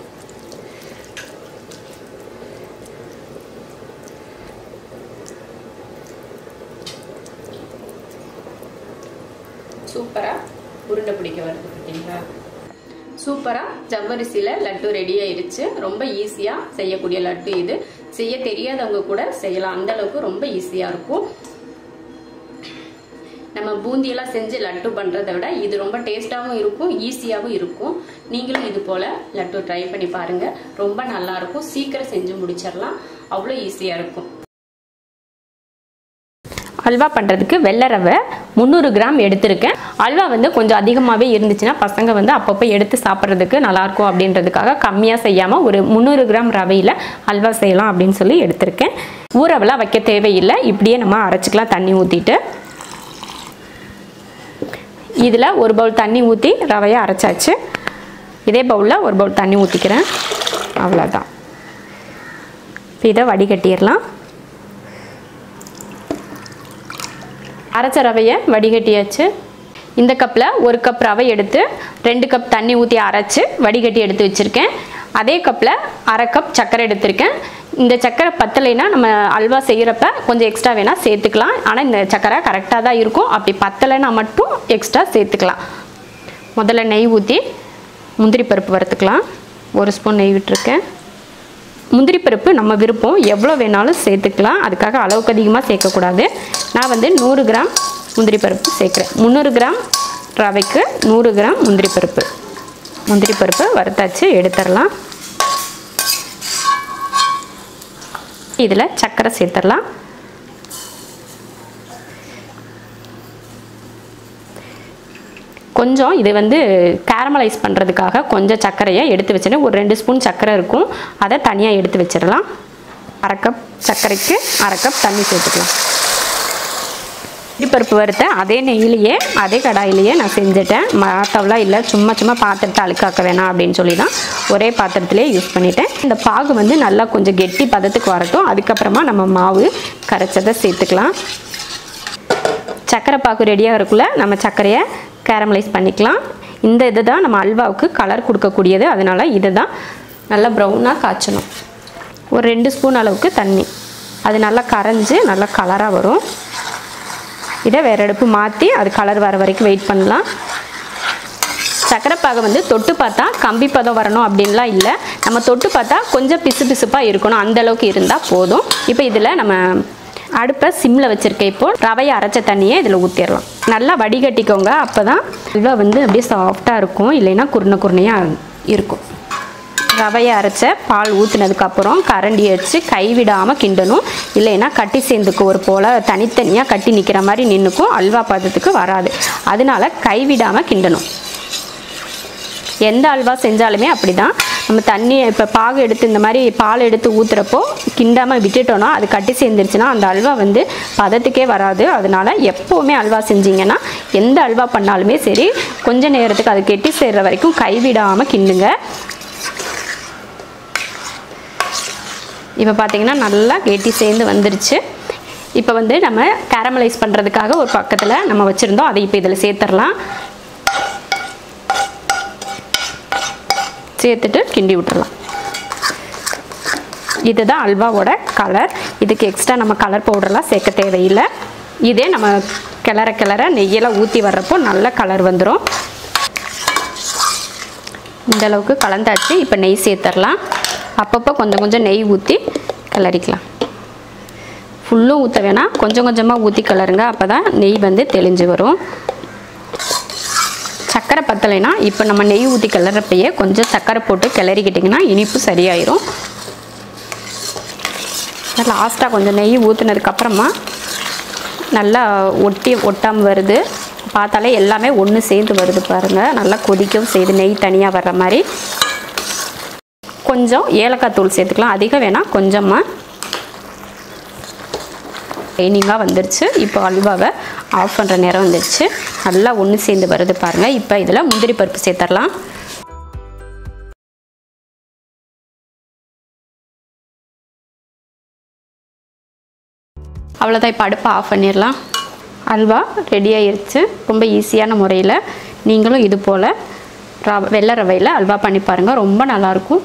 சூப்பராக உருண்டை பிடிக்க வருது பார்த்தீங்களா சூப்பராக ஜவ்வரிசியில் லட்டு ரெடி ஆயிடுச்சு ரொம்ப ஈஸியாக செய்யக்கூடிய லட்டு இது செய்ய தெரியாதவங்க கூட செய்யலாம் அந்த அளவுக்கு ரொம்ப ஈஸியாக இருக்கும் நம்ம பூந்தியெல்லாம் செஞ்சு லட்டு பண்ணுறதை விட இது ரொம்ப டேஸ்ட்டாகவும் இருக்கும் ஈஸியாகவும் இருக்கும் நீங்களும் இது போல் லட்டு ட்ரை பண்ணி பாருங்கள் ரொம்ப நல்லாயிருக்கும் சீக்கிரம் செஞ்சு முடிச்சிடலாம் அவ்வளோ ஈஸியாக இருக்கும் அல்வா பண்ணுறதுக்கு வெள்ளை ரவை முந்நூறு கிராம் எடுத்திருக்கேன் அல்வா வந்து கொஞ்சம் அதிகமாகவே இருந்துச்சுன்னா பசங்க வந்து அப்பப்போ எடுத்து சாப்பிட்றதுக்கு நல்லாயிருக்கும் அப்படின்றதுக்காக கம்மியாக செய்யாமல் ஒரு முந்நூறு கிராம் ரவையில் அல்வா செய்யலாம் அப்படின்னு சொல்லி எடுத்திருக்கேன் ஊறவெல்லாம் வைக்க தேவையில்லை இப்படியே நம்ம அரைச்சிக்கலாம் தண்ணி ஊற்றிட்டு இதில் ஒரு பவுல் தண்ணி ஊற்றி ரவையை அரைச்சாச்சு இதே பவுலில் ஒரு பவுல் தண்ணி ஊற்றிக்கிறேன் அவ்வளோதான் இப்போ இதை வடிகட்டிடலாம் அரைச்ச ரவையை வடிகட்டியாச்சு இந்த கப்பில் ஒரு கப் ரவை எடுத்து ரெண்டு கப் தண்ணி ஊற்றி அரைச்சி வடிகட்டி எடுத்து வச்சுருக்கேன் அதே கப்பில் அரை கப் சர்க்கரை எடுத்திருக்கேன் இந்த சர்க்கரை பத்தலைன்னா நம்ம அல்வா செய்கிறப்ப கொஞ்சம் எக்ஸ்ட்ரா வேணால் சேர்த்துக்கலாம் ஆனால் இந்த சர்க்கரை கரெக்டாக தான் இருக்கும் அப்படி பத்தலைன்னா மட்டும் எக்ஸ்ட்ரா சேர்த்துக்கலாம் முதல்ல நெய் ஊற்றி முந்திரி பருப்பு வறுத்துக்கலாம் ஒரு ஸ்பூன் நெய் விட்டுருக்கேன் முந்திரி பருப்பு நம்ம விருப்பம் எவ்வளோ வேணாலும் சேர்த்துக்கலாம் அதுக்காக அளவுக்கு அதிகமாக சேர்க்கக்கூடாது நான் வந்து நூறு கிராம் முந்திரி பருப்பு சேர்க்குறேன் முந்நூறு கிராம் ரவைக்கு நூறு கிராம் முந்திரி பருப்பு முந்திரி பருப்பு வறுத்தாச்சு எடுத்துடலாம் இதில் சர்க்கரை சேர்த்துடலாம் கொஞ்சம் இது வந்து கேரமலைஸ் பண்ணுறதுக்காக கொஞ்சம் சர்க்கரையை எடுத்து வச்சுட்டு ஒரு ரெண்டு ஸ்பூன் சர்க்கரை இருக்கும் அதை தனியாக எடுத்து வச்சிடலாம் அரை கப் சர்க்கரைக்கு அரை கப் தண்ணி சேர்த்துக்கலாம் பருப்பு வறுத்த அதே நெய்யிலேயே அதே கடாயிலேயே நான் செஞ்சுட்டேன் மாத்தவெலாம் இல்லை சும்மா சும்மா பாத்திரத்தை அழுக்காக்க வேணாம் அப்படின்னு சொல்லி தான் ஒரே பாத்திரத்திலே யூஸ் பண்ணிட்டேன் இந்த பாகு வந்து நல்லா கொஞ்சம் கெட்டி பதத்துக்கு வரட்டும் அதுக்கப்புறமா நம்ம மாவு கரைச்சதை சேர்த்துக்கலாம் சர்க்கரை பாகு ரெடியாக இருக்குள்ள நம்ம சர்க்கரையை கேரமலைஸ் பண்ணிக்கலாம் இந்த இது தான் நம்ம அல்வாவுக்கு கலர் கொடுக்கக்கூடியது அதனால் இதை தான் நல்லா ப்ரௌனாக காய்ச்சணும் ஒரு ரெண்டு ஸ்பூன் அளவுக்கு தண்ணி அது நல்லா கரைஞ்சி நல்லா கலராக வரும் இதை வேறு அடுப்பு மாற்றி அது கலர் வர வரைக்கும் வெயிட் பண்ணலாம் சக்கரைப்பாகை வந்து தொட்டு பார்த்தா கம்பி பதம் வரணும் அப்படின்லாம் இல்லை நம்ம தொட்டு பார்த்தா கொஞ்சம் பிசு பிசுப்பாக இருக்கணும் அந்த அளவுக்கு இருந்தால் போதும் இப்போ இதில் நம்ம அடுப்பை சிம்மில் வச்சுருக்கேன் இப்போ ரவையை அரைச்ச தண்ணியை இதில் ஊற்றிடலாம் நல்லா வடிகட்டிக்கோங்க அப்போ தான் அல்வா வந்து அப்படியே சாஃப்டாக இருக்கும் இல்லைன்னா குருணை குருணையாக இருக்கும் ரவையை அரைச்ச பால் ஊற்றுனதுக்கப்புறம் கரண்டி வச்சு கைவிடாமல் கிண்டணும் இல்லைன்னா கட்டி சேர்ந்துக்கும் ஒரு போல் தனித்தனியாக கட்டி நிற்கிற மாதிரி நின்றுக்கும் அல்வா பதத்துக்கு வராது அதனால கைவிடாமல் கிண்டணும் எந்த அல்வா செஞ்சாலுமே அப்படி தான் நம்ம தண்ணி இப்போ பாகு எடுத்து இந்த மாதிரி பால் எடுத்து ஊற்றுறப்போ கிண்டாமல் விட்டுட்டோன்னா அது கட்டி சேர்ந்துருச்சுன்னா அந்த அல்வா வந்து பதத்துக்கே வராது அதனால எப்போவுமே அல்வா செஞ்சீங்கன்னா எந்த அல்வா பண்ணாலுமே சரி கொஞ்ச நேரத்துக்கு அது கெட்டி சேர்ற வரைக்கும் கைவிடாமல் கிண்டுங்க இப்போ பார்த்தீங்கன்னா நல்லா கெட்டி சேர்ந்து வந்துருச்சு இப்போ வந்து நம்ம கேரமலைஸ் பண்ணுறதுக்காக ஒரு பக்கத்தில் நம்ம வச்சுருந்தோம் அதை இப்போ இதில் சேர்த்துடலாம் சேர்த்துட்டு கிண்டி விட்டுறலாம் இதுதான் அல்வாவோட கலர் இதுக்கு எக்ஸ்ட்ரா நம்ம கலர் பவுடர்லாம் சேர்க்க தேவையில்லை இதே நம்ம கிளற கிளற நெய்யெல்லாம் ஊற்றி வர்றப்போ நல்ல கலர் வந்துடும் இந்த அளவுக்கு கலந்தாச்சு இப்போ நெய் சேர்த்துடலாம் அப்பப்போ கொஞ்சம் கொஞ்சம் நெய் ஊற்றி கிளறிக்கலாம் ஃபுல்லும் ஊற்ற வேணாம் கொஞ்சம் கொஞ்சமாக ஊற்றி கிளறுங்க அப்போ தான் நெய் வந்து தெளிஞ்சு வரும் சர்க்கரை பத்தலைன்னா இப்போ நம்ம நெய் ஊற்றி கிளறப்பையே கொஞ்சம் சர்க்கரை போட்டு கிளறிக்கிட்டிங்கன்னா இனிப்பு சரியாயிரும் லாஸ்ட்டாக கொஞ்சம் நெய் ஊற்றுனதுக்கப்புறமா நல்லா ஒட்டி ஒட்டாமல் வருது பார்த்தாலே எல்லாமே ஒன்று சேர்ந்து வருது பாருங்கள் நல்லா கொதிக்கவும் செய்யுது நெய் தனியாக வர்ற மாதிரி கொஞ்சம் ஏலக்காய் தூள் சேர்த்துக்கலாம் அதிகம் வேணாம் கொஞ்சமாக ட்ரைனிங்காக வந்துருச்சு இப்போ அல்வாவை ஆஃப் பண்ணுற நேரம் வந்துருச்சு நல்லா ஒன்று சேர்ந்து வருது பாருங்கள் இப்போ இதில் முந்திரி பருப்பு சேர்த்துடலாம் அவ்வளோதான் இப்போ அடுப்பை ஆஃப் பண்ணிடலாம் அல்வா ரெடி ஆயிருச்சு ரொம்ப ஈஸியான முறையில் நீங்களும் இது போல் ரவ வெள்ளை ரவையில் அல்வா பண்ணி பாருங்கள் ரொம்ப நல்லாயிருக்கும்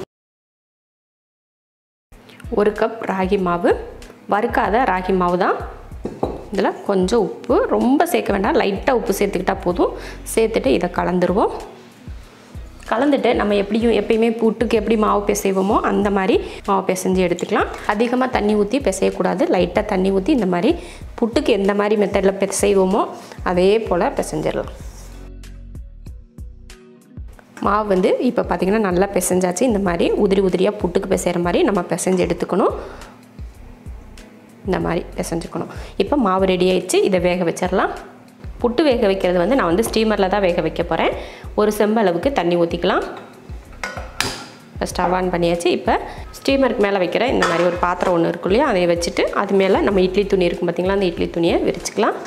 ஒரு கப் ராகி மாவு வறுக்காத ராகி மாவு தான் இதில் கொஞ்சம் உப்பு ரொம்ப சேர்க்க வேண்டாம் லைட்டாக உப்பு சேர்த்துக்கிட்டா போதும் சேர்த்துட்டு இதை கலந்துருவோம் கலந்துட்டு நம்ம எப்படியும் எப்பயுமே புட்டுக்கு எப்படி மாவு பிசைவோமோ அந்த மாதிரி மாவு பிசைஞ்சு எடுத்துக்கலாம் அதிகமாக தண்ணி ஊற்றி பிசையக்கூடாது லைட்டாக தண்ணி ஊற்றி இந்த மாதிரி புட்டுக்கு எந்த மாதிரி மெத்தடில் பிசைவோமோ அதே போல் பிசைஞ்சிடலாம் மாவு வந்து இப்போ பார்த்திங்கன்னா நல்லா பிசைஞ்சாச்சு இந்த மாதிரி உதிரி உதிரியாக புட்டுக்கு பிசைகிற மாதிரி நம்ம பிசைஞ்சு எடுத்துக்கணும் இந்த மாதிரி பிசைஞ்சுக்கணும் இப்போ மாவு ரெடி ஆயிடுச்சு இதை வேக வச்சிடலாம் புட்டு வேக வைக்கிறது வந்து நான் வந்து ஸ்டீமரில் தான் வேக வைக்க போகிறேன் ஒரு செம்பு அளவுக்கு தண்ணி ஊற்றிக்கலாம் இப்போ ஸ்டவ் ஆன் பண்ணியாச்சு இப்போ ஸ்டீமருக்கு மேலே வைக்கிற இந்த மாதிரி ஒரு பாத்திரம் ஒன்று இருக்கும் இல்லையா அதை வச்சுட்டு அது மேலே நம்ம இட்லி துணி இருக்கும் பார்த்திங்களா அந்த இட்லி துணியை விரிச்சுக்கலாம்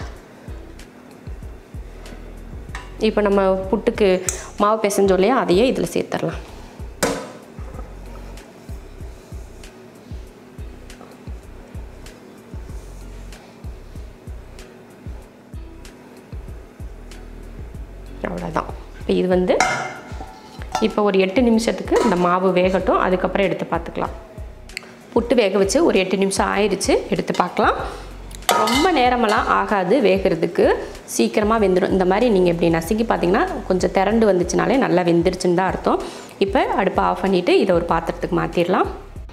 இப்போ நம்ம புட்டுக்கு மாவு பிசைஞ்சோம் இல்லையா அதையே இதில் சேர்த்துடலாம் அவ்வளோதான் இப்போ இது வந்து இப்போ ஒரு எட்டு நிமிஷத்துக்கு இந்த மாவு வேகட்டும் அதுக்கப்புறம் எடுத்து பார்த்துக்கலாம் புட்டு வேக வச்சு ஒரு எட்டு நிமிஷம் ஆயிடுச்சு எடுத்து பார்க்கலாம் ரொம்ப நேரமெல்லாம் ஆகாது வேகிறதுக்கு சீக்கிரமாக வெந்துடும் இந்த மாதிரி நீங்கள் இப்படி நசுக்கி பார்த்தீங்கன்னா கொஞ்சம் திரண்டு வந்துச்சுனாலே நல்லா வெந்துருச்சுன்னு தான் அர்த்தம் இப்போ அடுப்பை ஆஃப் பண்ணிவிட்டு இதை ஒரு பாத்திரத்துக்கு மாற்றிடலாம்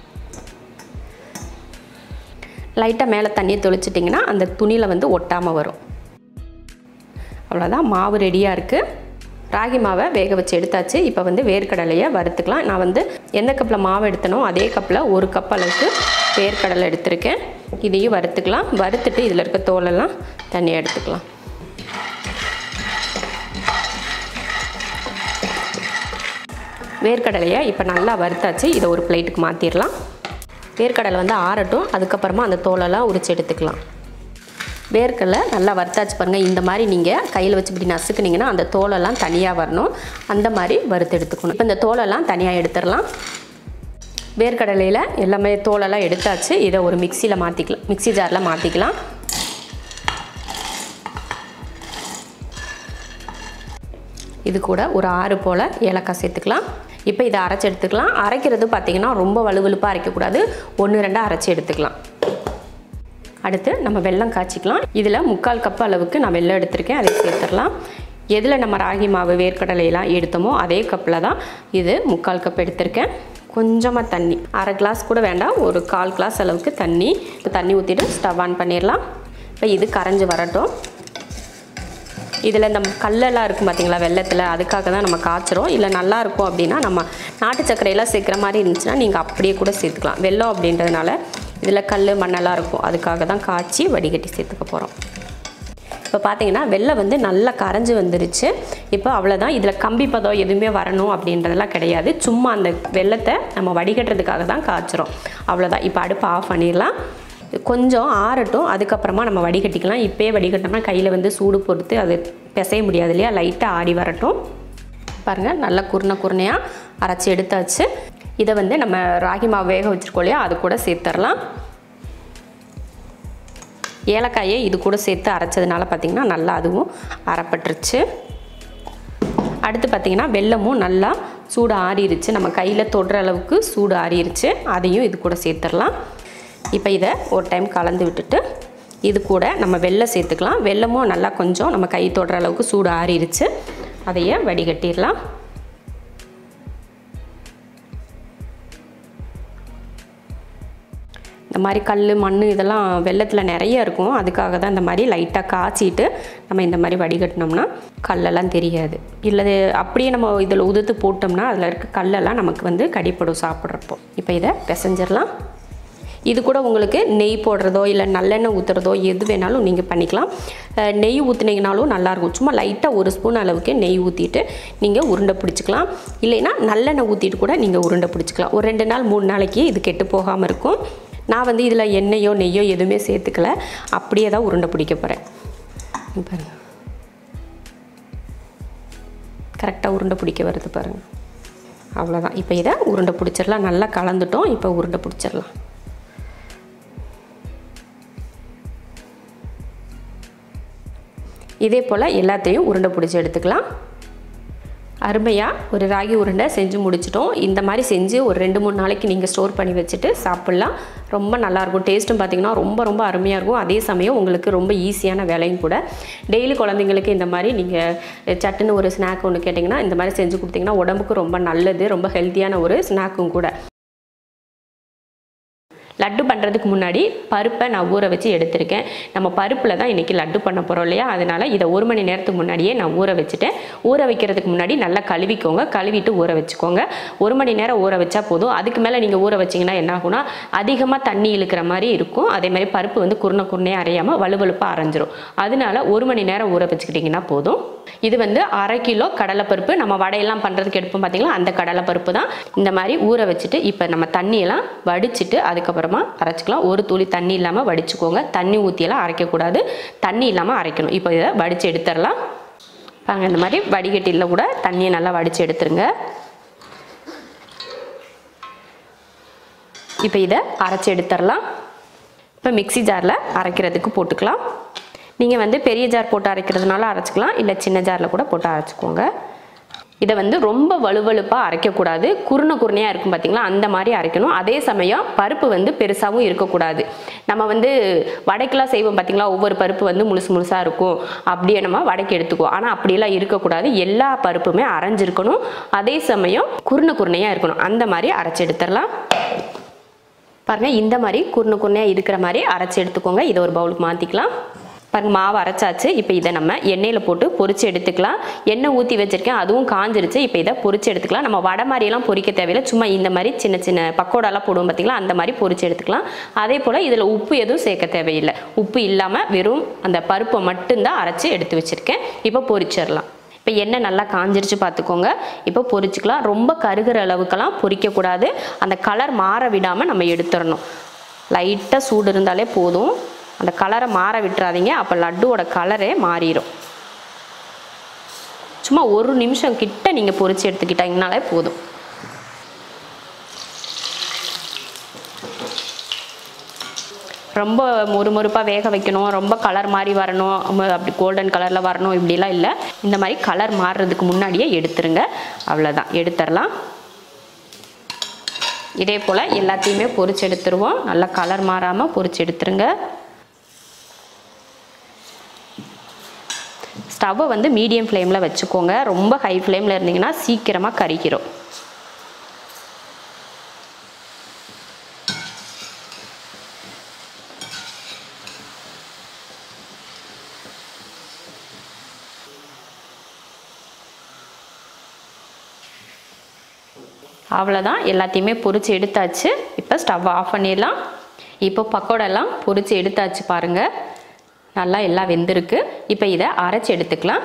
லைட்டாக மேலே தண்ணியை தொளிச்சிட்டிங்கன்னா அந்த துணியில் வந்து ஒட்டாமல் வரும் அவ்வளோதான் மாவு ரெடியாக இருக்குது ராகி மாவை வேக வச்சு எடுத்தாச்சு இப்போ வந்து வேர்க்கடலையை வறுத்துக்கலாம் நான் வந்து எந்த கப்பில் மாவு எடுத்தனோ அதே கப்பில் ஒரு கப் அளவுக்கு வேர்க்கடலை எடுத்திருக்கேன் இதையும் வறுத்துக்கலாம் வறுத்துட்டு இதில் இருக்க தோலெல்லாம் தனியாக எடுத்துக்கலாம் வேர்க்கடலையை இப்போ நல்லா வறுத்தாச்சு இதை ஒரு பிளேட்டுக்கு மாற்றிடலாம் வேர்க்கடலை வந்து ஆறட்டும் அதுக்கப்புறமா அந்த தோலெல்லாம் உரிச்சு எடுத்துக்கலாம் வேர்க்கடலை நல்லா வறுத்தாச்சு பாருங்கள் இந்த மாதிரி நீங்கள் கையில் வச்சு இப்படி நசுக்குனீங்கன்னா அந்த தோலெல்லாம் தனியாக வரணும் அந்த மாதிரி வறுத்து எடுத்துக்கணும் இப்போ இந்த தோலெல்லாம் தனியாக எடுத்துடலாம் வேர்க்கடலையில் எல்லாமே தோலெல்லாம் எடுத்தாச்சு இதை ஒரு மிக்சியில் மாற்றிக்கலாம் மிக்ஸி ஜாரில் மாற்றிக்கலாம் இது கூட ஒரு ஆறு போல் ஏலக்காய் சேர்த்துக்கலாம் இப்போ இதை அரைச்சி எடுத்துக்கலாம் அரைக்கிறது பார்த்திங்கன்னா ரொம்ப வலுவலுப்பாக அரைக்கக்கூடாது ஒன்று ரெண்டாக அரைச்சி எடுத்துக்கலாம் அடுத்து நம்ம வெல்லம் காய்ச்சிக்கலாம் இதில் முக்கால் கப் அளவுக்கு நான் வெல்லம் எடுத்திருக்கேன் அதை சேர்த்துடலாம் எதில் நம்ம ராகி மாவு வேர்க்கடலையெல்லாம் எடுத்தோமோ அதே கப்பில் தான் இது முக்கால் கப் எடுத்திருக்கேன் கொஞ்சமாக தண்ணி அரை கிளாஸ் கூட வேண்டாம் ஒரு கால் கிளாஸ் அளவுக்கு தண்ணி இப்போ தண்ணி ஊற்றிட்டு ஸ்டவ் ஆன் பண்ணிடலாம் இப்போ இது கரைஞ்சி வரட்டும் இதில் இந்த கல்லெல்லாம் இருக்கும் பார்த்தீங்களா வெள்ளத்தில் அதுக்காக தான் நம்ம காய்ச்சிரும் இல்லை நல்லா இருக்கும் அப்படின்னா நம்ம நாட்டு சர்க்கரையெல்லாம் சேர்க்குற மாதிரி இருந்துச்சுன்னா நீங்கள் அப்படியே கூட சேர்த்துக்கலாம் வெல்லம் அப்படின்றதுனால இதில் கல் மண்ணெல்லாம் இருக்கும் அதுக்காக தான் காய்ச்சி வடிகட்டி சேர்த்துக்க போகிறோம் இப்போ பார்த்தீங்கன்னா வெள்ளம் வந்து நல்லா கரைஞ்சி வந்துருச்சு இப்போ அவ்வளோதான் இதில் கம்பி பதம் எதுவுமே வரணும் அப்படின்றதெல்லாம் கிடையாது சும்மா அந்த வெள்ளத்தை நம்ம வடிகட்டுறதுக்காக தான் காய்ச்சிரும் அவ்வளோதான் இப்போ அடுப்பை ஆஃப் பண்ணிடலாம் கொஞ்சம் ஆறட்டும் அதுக்கப்புறமா நம்ம வடிகட்டிக்கலாம் இப்போயே வடிகட்டோம்னா கையில் வந்து சூடு பொறுத்து அது பிசைய முடியாது இல்லையா லைட்டாக ஆடி வரட்டும் பாருங்கள் நல்லா குருணை குருணையாக அரைச்சி எடுத்தாச்சு இதை வந்து நம்ம ராகி மாவு வேக வச்சுருக்கோம் இல்லையா அது கூட சேர்த்துடலாம் ஏலக்காயை இது கூட சேர்த்து அரைச்சதுனால பார்த்திங்கன்னா நல்லா அதுவும் அரைப்பட்டுருச்சு அடுத்து பார்த்திங்கன்னா வெல்லமும் நல்லா சூடு ஆறிடுச்சு நம்ம கையில் தொடுற அளவுக்கு சூடு ஆறிடுச்சு அதையும் இது கூட சேர்த்துடலாம் இப்போ இதை ஒரு டைம் கலந்து விட்டுட்டு இது கூட நம்ம வெல்லம் சேர்த்துக்கலாம் வெல்லமும் நல்லா கொஞ்சம் நம்ம கை தொடுற அளவுக்கு சூடு ஆறிடுச்சு அதையே வடிகட்டிடலாம் இந்த மாதிரி கல் மண் இதெல்லாம் வெள்ளத்தில் நிறைய இருக்கும் அதுக்காக தான் இந்த மாதிரி லைட்டாக காய்ச்சிட்டு நம்ம இந்த மாதிரி வடிகட்டினோம்னா கல்லெல்லாம் தெரியாது இல்லை அப்படியே நம்ம இதில் உதுத்து போட்டோம்னா அதில் இருக்க கல்லெல்லாம் நமக்கு வந்து கடிப்படும் சாப்பிட்றப்போ இப்போ இதை பிசைஞ்சிடலாம் இது கூட உங்களுக்கு நெய் போடுறதோ இல்லை நல்லெண்ணெய் ஊற்றுறதோ எது வேணாலும் நீங்கள் பண்ணிக்கலாம் அஹ் நெய் ஊற்றுனீங்கனாலும் நல்லாயிருக்கும் சும்மா லைட்டாக ஒரு ஸ்பூன் அளவுக்கு நெய் ஊற்றிட்டு நீங்கள் உருண்டை பிடிச்சிக்கலாம் இல்லைன்னா நல்லெண்ணெய் ஊற்றிட்டு கூட நீங்கள் உருண்டை பிடிச்சிக்கலாம் ஒரு ரெண்டு நாள் மூணு நாளைக்கு இது கெட்டு போகாமல் இருக்கும் நான் வந்து இதில் எண்ணெயோ நெய்யோ எதுவுமே சேர்த்துக்கல அப்படியே தான் உருண்டை பிடிக்க போகிறேன் பாருங்க கரெக்டாக உருண்டை பிடிக்க வருது பாருங்கள் அவ்வளோதான் இப்போ இதை உருண்டை பிடிச்சிடலாம் நல்லா கலந்துட்டோம் இப்போ உருண்டை பிடிச்சிடலாம் இதே போல் எல்லாத்தையும் உருண்டை பிடிச்சி எடுத்துக்கலாம் அருமையாக ஒரு ராகி உருண்டை செஞ்சு முடிச்சிட்டோம் இந்த மாதிரி செஞ்சு ஒரு ரெண்டு மூணு நாளைக்கு நீங்கள் ஸ்டோர் பண்ணி வச்சுட்டு சாப்பிட்லாம் ரொம்ப நல்லாயிருக்கும் டேஸ்ட்டும் பார்த்திங்கன்னா ரொம்ப ரொம்ப அருமையாக இருக்கும் அதே சமயம் உங்களுக்கு ரொம்ப ஈஸியான வேலையும் கூட டெய்லி குழந்தைங்களுக்கு இந்த மாதிரி நீங்கள் சட்டுன்னு ஒரு ஸ்நாக் ஒன்று கேட்டிங்கன்னா இந்த மாதிரி செஞ்சு கொடுத்தீங்கன்னா உடம்புக்கு ரொம்ப நல்லது ரொம்ப ஹெல்த்தியான ஒரு ஸ்நாக்கும் கூட லட்டு பண்ணுறதுக்கு முன்னாடி பருப்பை நான் ஊற வச்சு எடுத்திருக்கேன் நம்ம பருப்பில் தான் இன்றைக்கி லட்டு பண்ண போகிறோம் இல்லையா அதனால் இதை ஒரு மணி நேரத்துக்கு முன்னாடியே நான் ஊற வச்சுட்டேன் ஊற வைக்கிறதுக்கு முன்னாடி நல்லா கழுவிக்கோங்க கழுவிட்டு ஊற வச்சுக்கோங்க ஒரு மணி நேரம் ஊற வச்சா போதும் அதுக்கு மேலே நீங்கள் ஊற வச்சிங்கன்னா என்ன ஆகும்னா அதிகமாக தண்ணி இழுக்கிற மாதிரி இருக்கும் அதே மாதிரி பருப்பு வந்து குருணை குருணையாக அரையாமல் வலுவலுப்பாக அரைஞ்சிரும் அதனால ஒரு மணி நேரம் ஊற வச்சுக்கிட்டிங்கன்னா போதும் இது வந்து அரை கிலோ கடலைப்பருப்பு நம்ம வடையெல்லாம் பண்ணுறதுக்கு எடுப்போம் பார்த்தீங்களா அந்த கடலைப்பருப்பு தான் இந்த மாதிரி ஊற வச்சுட்டு இப்போ நம்ம தண்ணியெல்லாம் வடிச்சிட்டு அதுக்கப்புறமா அரைச்சிக்கலாம் ஒரு துளி தண்ணி இல்லாமல் வடிச்சுக்கோங்க தண்ணி ஊற்றியெல்லாம் அரைக்கக்கூடாது தண்ணி இல்லாமல் அரைக்கணும் இப்போ இதை வடித்து எடுத்துடலாம் பாருங்க இந்த மாதிரி வடிகட்டியில் கூட தண்ணியை நல்லா வடித்து எடுத்துருங்க இப்போ இதை அரைச்சி எடுத்துடலாம் இப்போ மிக்ஸி ஜாரில் அரைக்கிறதுக்கு போட்டுக்கலாம் நீங்கள் வந்து பெரிய ஜார் போட்டு அரைக்கிறதுனால அரைச்சிக்கலாம் இல்லை சின்ன ஜாரில் கூட போட்டு அரைச்சிக்கோங்க இதை வந்து ரொம்ப வலுவலுப்பாக அரைக்கக்கூடாது குருணை குருணையாக இருக்கும் பார்த்தீங்களா அந்த மாதிரி அரைக்கணும் அதே சமயம் பருப்பு வந்து பெருசாகவும் இருக்கக்கூடாது நம்ம வந்து வடைக்கெல்லாம் செய்வோம் பார்த்தீங்களா ஒவ்வொரு பருப்பு வந்து முழுசு முழுசாக இருக்கும் அப்படியே நம்ம வடைக்கு எடுத்துக்குவோம் ஆனால் அப்படியெல்லாம் இருக்கக்கூடாது எல்லா பருப்புமே அரைஞ்சிருக்கணும் அதே சமயம் குருணை குருணையாக இருக்கணும் அந்த மாதிரி அரைச்சி எடுத்துடலாம் பாருங்க இந்த மாதிரி குருணை குருணையாக இருக்கிற மாதிரி அரைச்சி எடுத்துக்கோங்க இதை ஒரு பவுலுக்கு மாற்றிக்கலாம் பாருங்க மாவு அரைச்சாச்சு இப்போ இதை நம்ம எண்ணெயில் போட்டு பொரிச்சு எடுத்துக்கலாம் எண்ணெய் ஊற்றி வச்சிருக்கேன் அதுவும் காஞ்சிருச்சு இப்போ இதை பொரிச்சு எடுத்துக்கலாம் நம்ம வடை மாதிரியெல்லாம் பொரிக்க தேவையில்லை சும்மா இந்த மாதிரி சின்ன சின்ன பக்கோடாலாம் போடுவோம் பார்த்தீங்களா அந்த மாதிரி பொரிச்சு எடுத்துக்கலாம் அதே போல் இதில் உப்பு எதுவும் சேர்க்க தேவையில்லை உப்பு இல்லாமல் வெறும் அந்த பருப்பை மட்டும்தான் அரைச்சி எடுத்து வச்சுருக்கேன் இப்போ பொரிச்சிடலாம் இப்போ எண்ணெய் நல்லா காஞ்சிருச்சு பார்த்துக்கோங்க இப்போ பொரிச்சுக்கலாம் ரொம்ப கருகிற அளவுக்கெல்லாம் பொரிக்கக்கூடாது அந்த கலர் மாற விடாமல் நம்ம எடுத்துடணும் லைட்டாக சூடு இருந்தாலே போதும் அந்த கலரை மாற விட்டுறாதீங்க அப்போ லட்டுவோட கலரே மாறிடும் சும்மா ஒரு நிமிஷம் கிட்ட நீங்கள் பொரிச்சு எடுத்துக்கிட்டீங்கனாலே போதும் ரொம்ப மொறுமொறுப்பாக வேக வைக்கணும் ரொம்ப கலர் மாதிரி வரணும் ம- அப்படி கோல்டன் கலரில் வரணும் இப்படிலாம் இல்லை இந்த மாதிரி கலர் மாறுறதுக்கு முன்னாடியே எடுத்துருங்க அவ்வளோதான் எடுத்துடலாம் இதே போல் எல்லாத்தையுமே பொரிச்சு எடுத்துருவோம் நல்லா கலர் மாறாமல் பொரிச்சு எடுத்துருங்க ஸ்டவ்வை வந்து மீடியம் ஃப்ளேமில் வச்சுக்கோங்க ரொம்ப ஹை ஃப்ளேமில் இருந்தீங்கன்னா சீக்கிரமாக கரிக்கிறோம் அவ்வளோதான் எல்லாத்தையுமே பொரிச்சு எடுத்தாச்சு இப்போ ஸ்டவ் ஆஃப் பண்ணிடலாம் இப்போ பக்கோடெல்லாம் பொரிச்சு எடுத்தாச்சு பாருங்கள் நல்லா எல்லாம் வெந்திருக்கு இப்போ இதை அரைச்சி எடுத்துக்கலாம்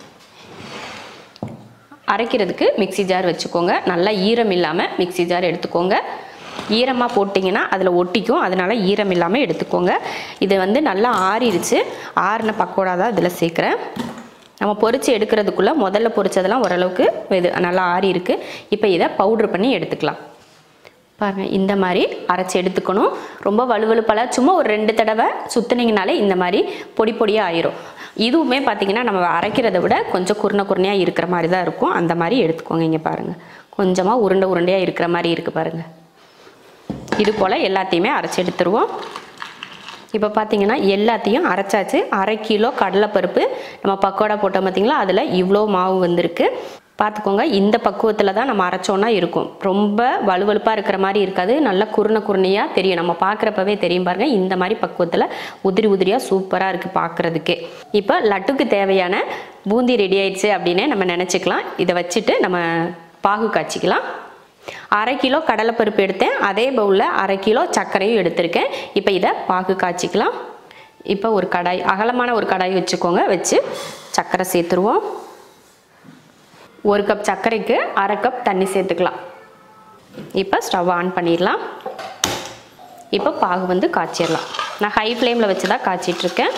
அரைக்கிறதுக்கு மிக்ஸி ஜார் வச்சுக்கோங்க நல்லா ஈரம் இல்லாமல் மிக்ஸி ஜார் எடுத்துக்கோங்க ஈரமாக போட்டிங்கன்னா அதில் ஒட்டிக்கும் அதனால் ஈரம் இல்லாமல் எடுத்துக்கோங்க இது வந்து நல்லா ஆறிடுச்சு ஆறின பக்கோடா தான் இதில் சேர்க்குறேன் நம்ம பொரிச்சு எடுக்கிறதுக்குள்ளே முதல்ல பொரிச்சதெல்லாம் ஓரளவுக்கு இது நல்லா ஆறி இருக்கு இப்போ இதை பவுட்ரு பண்ணி எடுத்துக்கலாம் பாருங்க இந்த மாதிரி அரைச்சி எடுத்துக்கணும் ரொம்ப வலுவலுப்பெல்லாம் சும்மா ஒரு ரெண்டு தடவை சுற்றுனீங்கனாலே இந்த மாதிரி பொடி பொடியாக ஆயிரும் இதுவுமே பார்த்தீங்கன்னா நம்ம அரைக்கிறத விட கொஞ்சம் குருணை குருணையாக இருக்கிற மாதிரி தான் இருக்கும் அந்த மாதிரி எடுத்துக்கோங்க இங்கே பாருங்கள் கொஞ்சமாக உருண்டை உருண்டையாக இருக்கிற மாதிரி இருக்குது பாருங்கள் இது போல் எல்லாத்தையுமே அரைச்சி எடுத்துருவோம் இப்போ பார்த்தீங்கன்னா எல்லாத்தையும் அரைச்சாச்சு அரை கிலோ கடலைப்பருப்பு நம்ம பக்கோடா போட்டோம் பார்த்தீங்களா அதில் இவ்வளோ மாவு வந்திருக்கு பார்த்துக்கோங்க இந்த பக்குவத்தில் தான் நம்ம அரைச்சோன்னா இருக்கும் ரொம்ப வலுவலுப்பாக இருக்கிற மாதிரி இருக்காது நல்லா குருணை குருணையாக தெரியும் நம்ம பார்க்குறப்பவே தெரியும் பாருங்க இந்த மாதிரி பக்குவத்தில் உதிரி உதிரியாக சூப்பராக இருக்குது பார்க்குறதுக்கே இப்போ லட்டுக்கு தேவையான பூந்தி ரெடி ஆயிடுச்சு அப்படின்னு நம்ம நினச்சிக்கலாம் இதை வச்சுட்டு நம்ம பாகு காய்ச்சிக்கலாம் அரை கிலோ கடலைப்பருப்பு எடுத்தேன் அதே பவுலில் அரை கிலோ சர்க்கரையும் எடுத்திருக்கேன் இப்போ இதை பாகு காய்ச்சிக்கலாம் இப்போ ஒரு கடாய் அகலமான ஒரு கடாய் வச்சுக்கோங்க வச்சு சர்க்கரை சேர்த்துருவோம் ஒரு கப் சர்க்கரைக்கு அரை கப் தண்ணி சேர்த்துக்கலாம் இப்போ ஸ்டவ் ஆன் பண்ணிடலாம் இப்போ பாகு வந்து காய்ச்சிடலாம் நான் ஹை ஃப்ளேமில் வச்சு தான் காய்ச்சிட்ருக்கேன்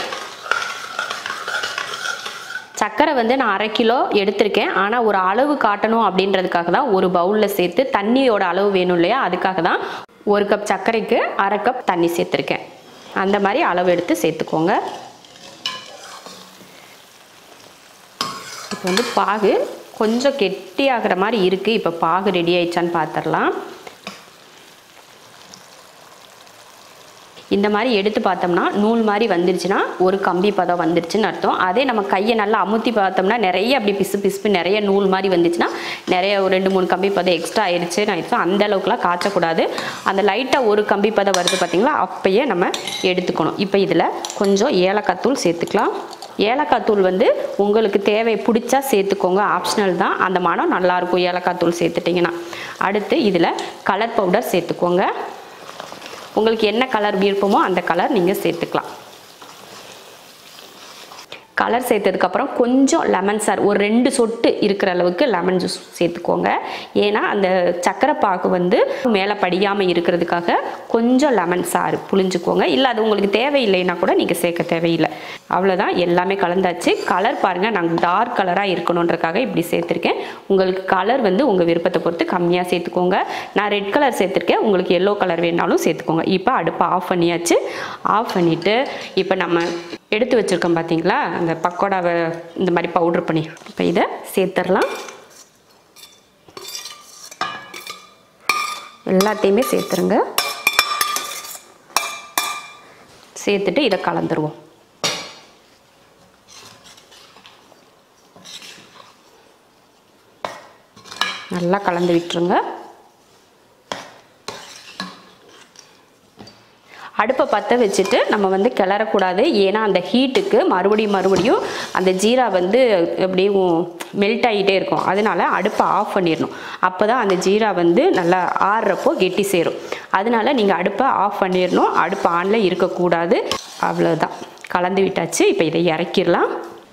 சர்க்கரை வந்து நான் அரை கிலோ எடுத்திருக்கேன் ஆனால் ஒரு அளவு காட்டணும் அப்படின்றதுக்காக தான் ஒரு பவுலில் சேர்த்து தண்ணியோட அளவு வேணும் இல்லையா அதுக்காக தான் ஒரு கப் சர்க்கரைக்கு அரை கப் தண்ணி சேர்த்துருக்கேன் அந்த மாதிரி அளவு எடுத்து சேர்த்துக்கோங்க இப்போ வந்து பாகு கொஞ்சம் கெட்டியாகிற மாதிரி இருக்குது இப்போ பாகு ரெடி ஆயிடுச்சான்னு பார்த்துடலாம் இந்த மாதிரி எடுத்து பார்த்தோம்னா நூல் மாதிரி வந்துருச்சுன்னா ஒரு கம்பி பதம் வந்துருச்சுன்னு அர்த்தம் அதே நம்ம கையை நல்லா அமுத்தி பார்த்தோம்னா நிறைய அப்படி பிசு பிசுப்பு நிறைய நூல் மாதிரி வந்துச்சுன்னா நிறைய ஒரு ரெண்டு மூணு கம்பி பதம் எக்ஸ்ட்ரா ஆயிடுச்சுன்னு ஆயிடுச்சு அந்த அளவுக்குலாம் காய்ச்சக்கூடாது அந்த லைட்டாக ஒரு கம்பி பதம் வருது பார்த்தீங்களா அப்பயே நம்ம எடுத்துக்கணும் இப்போ இதில் கொஞ்சம் ஏலக்காய் தூள் சேர்த்துக்கலாம் ஏலக்காய் தூள் வந்து உங்களுக்கு தேவை பிடிச்சா சேர்த்துக்கோங்க ஆப்ஷனல் தான் அந்த மனம் நல்லாயிருக்கும் ஏலக்காய் தூள் சேர்த்துட்டிங்கன்னா அடுத்து இதில் கலர் பவுடர் சேர்த்துக்கோங்க உங்களுக்கு என்ன கலர் விருப்பமோ அந்த கலர் நீங்கள் சேர்த்துக்கலாம் கலர் சேர்த்ததுக்கப்புறம் கொஞ்சம் லெமன் சார் ஒரு ரெண்டு சொட்டு இருக்கிற அளவுக்கு லெமன் ஜூஸ் சேர்த்துக்கோங்க ஏன்னா அந்த சக்கரை பாகு வந்து மேலே படியாமல் இருக்கிறதுக்காக கொஞ்சம் லெமன் சாறு புளிஞ்சுக்கோங்க இல்லை அது உங்களுக்கு தேவையில்லைன்னா கூட நீங்கள் சேர்க்க தேவையில்லை அவ்வளோதான் எல்லாமே கலந்தாச்சு கலர் பாருங்கள் நாங்கள் டார்க் கலராக இருக்கணுன்றக்காக இப்படி சேர்த்துருக்கேன் உங்களுக்கு கலர் வந்து உங்கள் விருப்பத்தை பொறுத்து கம்மியாக சேர்த்துக்கோங்க நான் ரெட் கலர் சேர்த்துருக்கேன் உங்களுக்கு எல்லோ கலர் வேணாலும் சேர்த்துக்கோங்க இப்போ அடுப்பை ஆஃப் பண்ணியாச்சு ஆஃப் பண்ணிவிட்டு இப்போ நம்ம எடுத்து வச்சுருக்கோம் பார்த்தீங்களா அந்த பக்கோடாவை இந்த மாதிரி பவுட்ரு பண்ணி இப்போ இதை சேர்த்துடலாம் எல்லாத்தையுமே சேர்த்துருங்க சேர்த்துட்டு இதை கலந்துருவோம் நல்லா கலந்து விட்டுருங்க அடுப்பை பற்ற வச்சுட்டு நம்ம வந்து கிளறக்கூடாது ஏன்னா அந்த ஹீட்டுக்கு மறுபடியும் மறுபடியும் அந்த ஜீரா வந்து அப்படியும் மெல்ட் ஆகிட்டே இருக்கும் அதனால அடுப்பை ஆஃப் பண்ணிடணும் அப்போ தான் அந்த ஜீரா வந்து நல்லா ஆறுறப்போ கெட்டி சேரும் அதனால நீங்கள் அடுப்பை ஆஃப் பண்ணிடணும் அடுப்பு ஆனில் இருக்கக்கூடாது அவ்வளோதான் கலந்து விட்டாச்சு இப்போ இதை இறக்கிடலாம்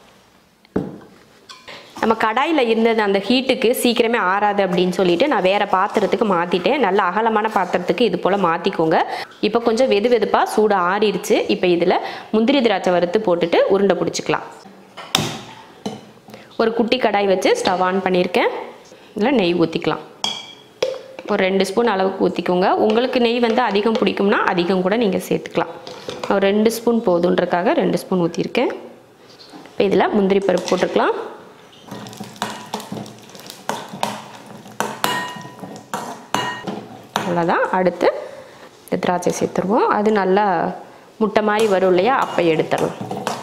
நம்ம கடாயில் இருந்தது அந்த ஹீட்டுக்கு சீக்கிரமே ஆறாது அப்படின்னு சொல்லிட்டு நான் வேறு பாத்திரத்துக்கு மாற்றிட்டேன் நல்ல அகலமான பாத்திரத்துக்கு இது போல் மாற்றிக்கோங்க இப்போ கொஞ்சம் வெது வெதுப்பாக சூடு ஆறிடுச்சு இப்போ இதில் முந்திரி திராட்சை வறுத்து போட்டுட்டு உருண்டை பிடிச்சிக்கலாம் ஒரு குட்டி கடாய் வச்சு ஸ்டவ் ஆன் பண்ணியிருக்கேன் இதில் நெய் ஊற்றிக்கலாம் ஒரு ரெண்டு ஸ்பூன் அளவுக்கு ஊற்றிக்கோங்க உங்களுக்கு நெய் வந்து அதிகம் பிடிக்கும்னா அதிகம் கூட நீங்கள் சேர்த்துக்கலாம் ஒரு ரெண்டு ஸ்பூன் போதுன்றக்காக ரெண்டு ஸ்பூன் ஊற்றிருக்கேன் இப்போ இதில் முந்திரி பருப்பு போட்டுக்கலாம் அவ்வளோதான் அடுத்து இந்த திராட்சை சேர்த்துருவோம் அது நல்லா முட்டை மாதிரி வரும் இல்லையா அப்போ எடுத்துடலாம்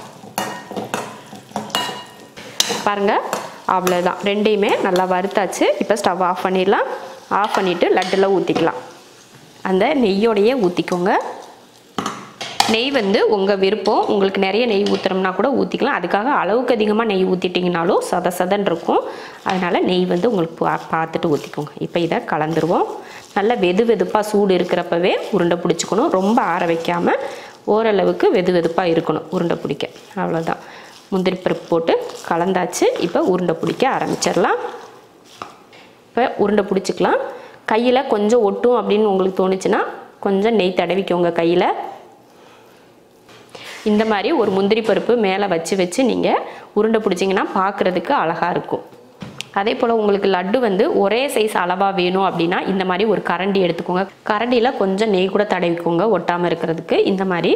பாருங்கள் அவ்வளோதான் ரெண்டையுமே நல்லா வறுத்தாச்சு இப்போ ஸ்டவ் ஆஃப் பண்ணிடலாம் ஆஃப் பண்ணிவிட்டு லட்டில் ஊற்றிக்கலாம் அந்த நெய்யோடையே ஊற்றிக்கோங்க நெய் வந்து உங்கள் விருப்பம் உங்களுக்கு நிறைய நெய் ஊற்றுறோம்னா கூட ஊற்றிக்கலாம் அதுக்காக அளவுக்கு அதிகமாக நெய் ஊற்றிட்டிங்கனாலும் சத சதன் இருக்கும் அதனால் நெய் வந்து உங்களுக்கு பா பார்த்துட்டு ஊற்றிக்கோங்க இப்போ இதை கலந்துருவோம் நல்லா வெது வெதுப்பாக சூடு இருக்கிறப்பவே உருண்டை பிடிச்சிக்கணும் ரொம்ப ஆற வைக்காமல் ஓரளவுக்கு வெது வெதுப்பாக இருக்கணும் உருண்டை பிடிக்க அவ்வளோதான் முந்திரி பருப்பு போட்டு கலந்தாச்சு இப்போ உருண்டை பிடிக்க ஆரம்பிச்சிடலாம் இப்போ உருண்டை பிடிச்சிக்கலாம் கையில் கொஞ்சம் ஒட்டும் அப்படின்னு உங்களுக்கு தோணுச்சுன்னா கொஞ்சம் நெய் தடவிக்கோங்க கையில் இந்த மாதிரி ஒரு முந்திரி பருப்பு மேலே வச்சு வச்சு நீங்கள் உருண்டை பிடிச்சிங்கன்னா பார்க்குறதுக்கு அழகாக இருக்கும் அதே போல் உங்களுக்கு லட்டு வந்து ஒரே சைஸ் அளவாக வேணும் அப்படின்னா இந்த மாதிரி ஒரு கரண்டி எடுத்துக்கோங்க கரண்டியில் கொஞ்சம் நெய் கூட தடவிக்கோங்க ஒட்டாமல் இருக்கிறதுக்கு இந்த மாதிரி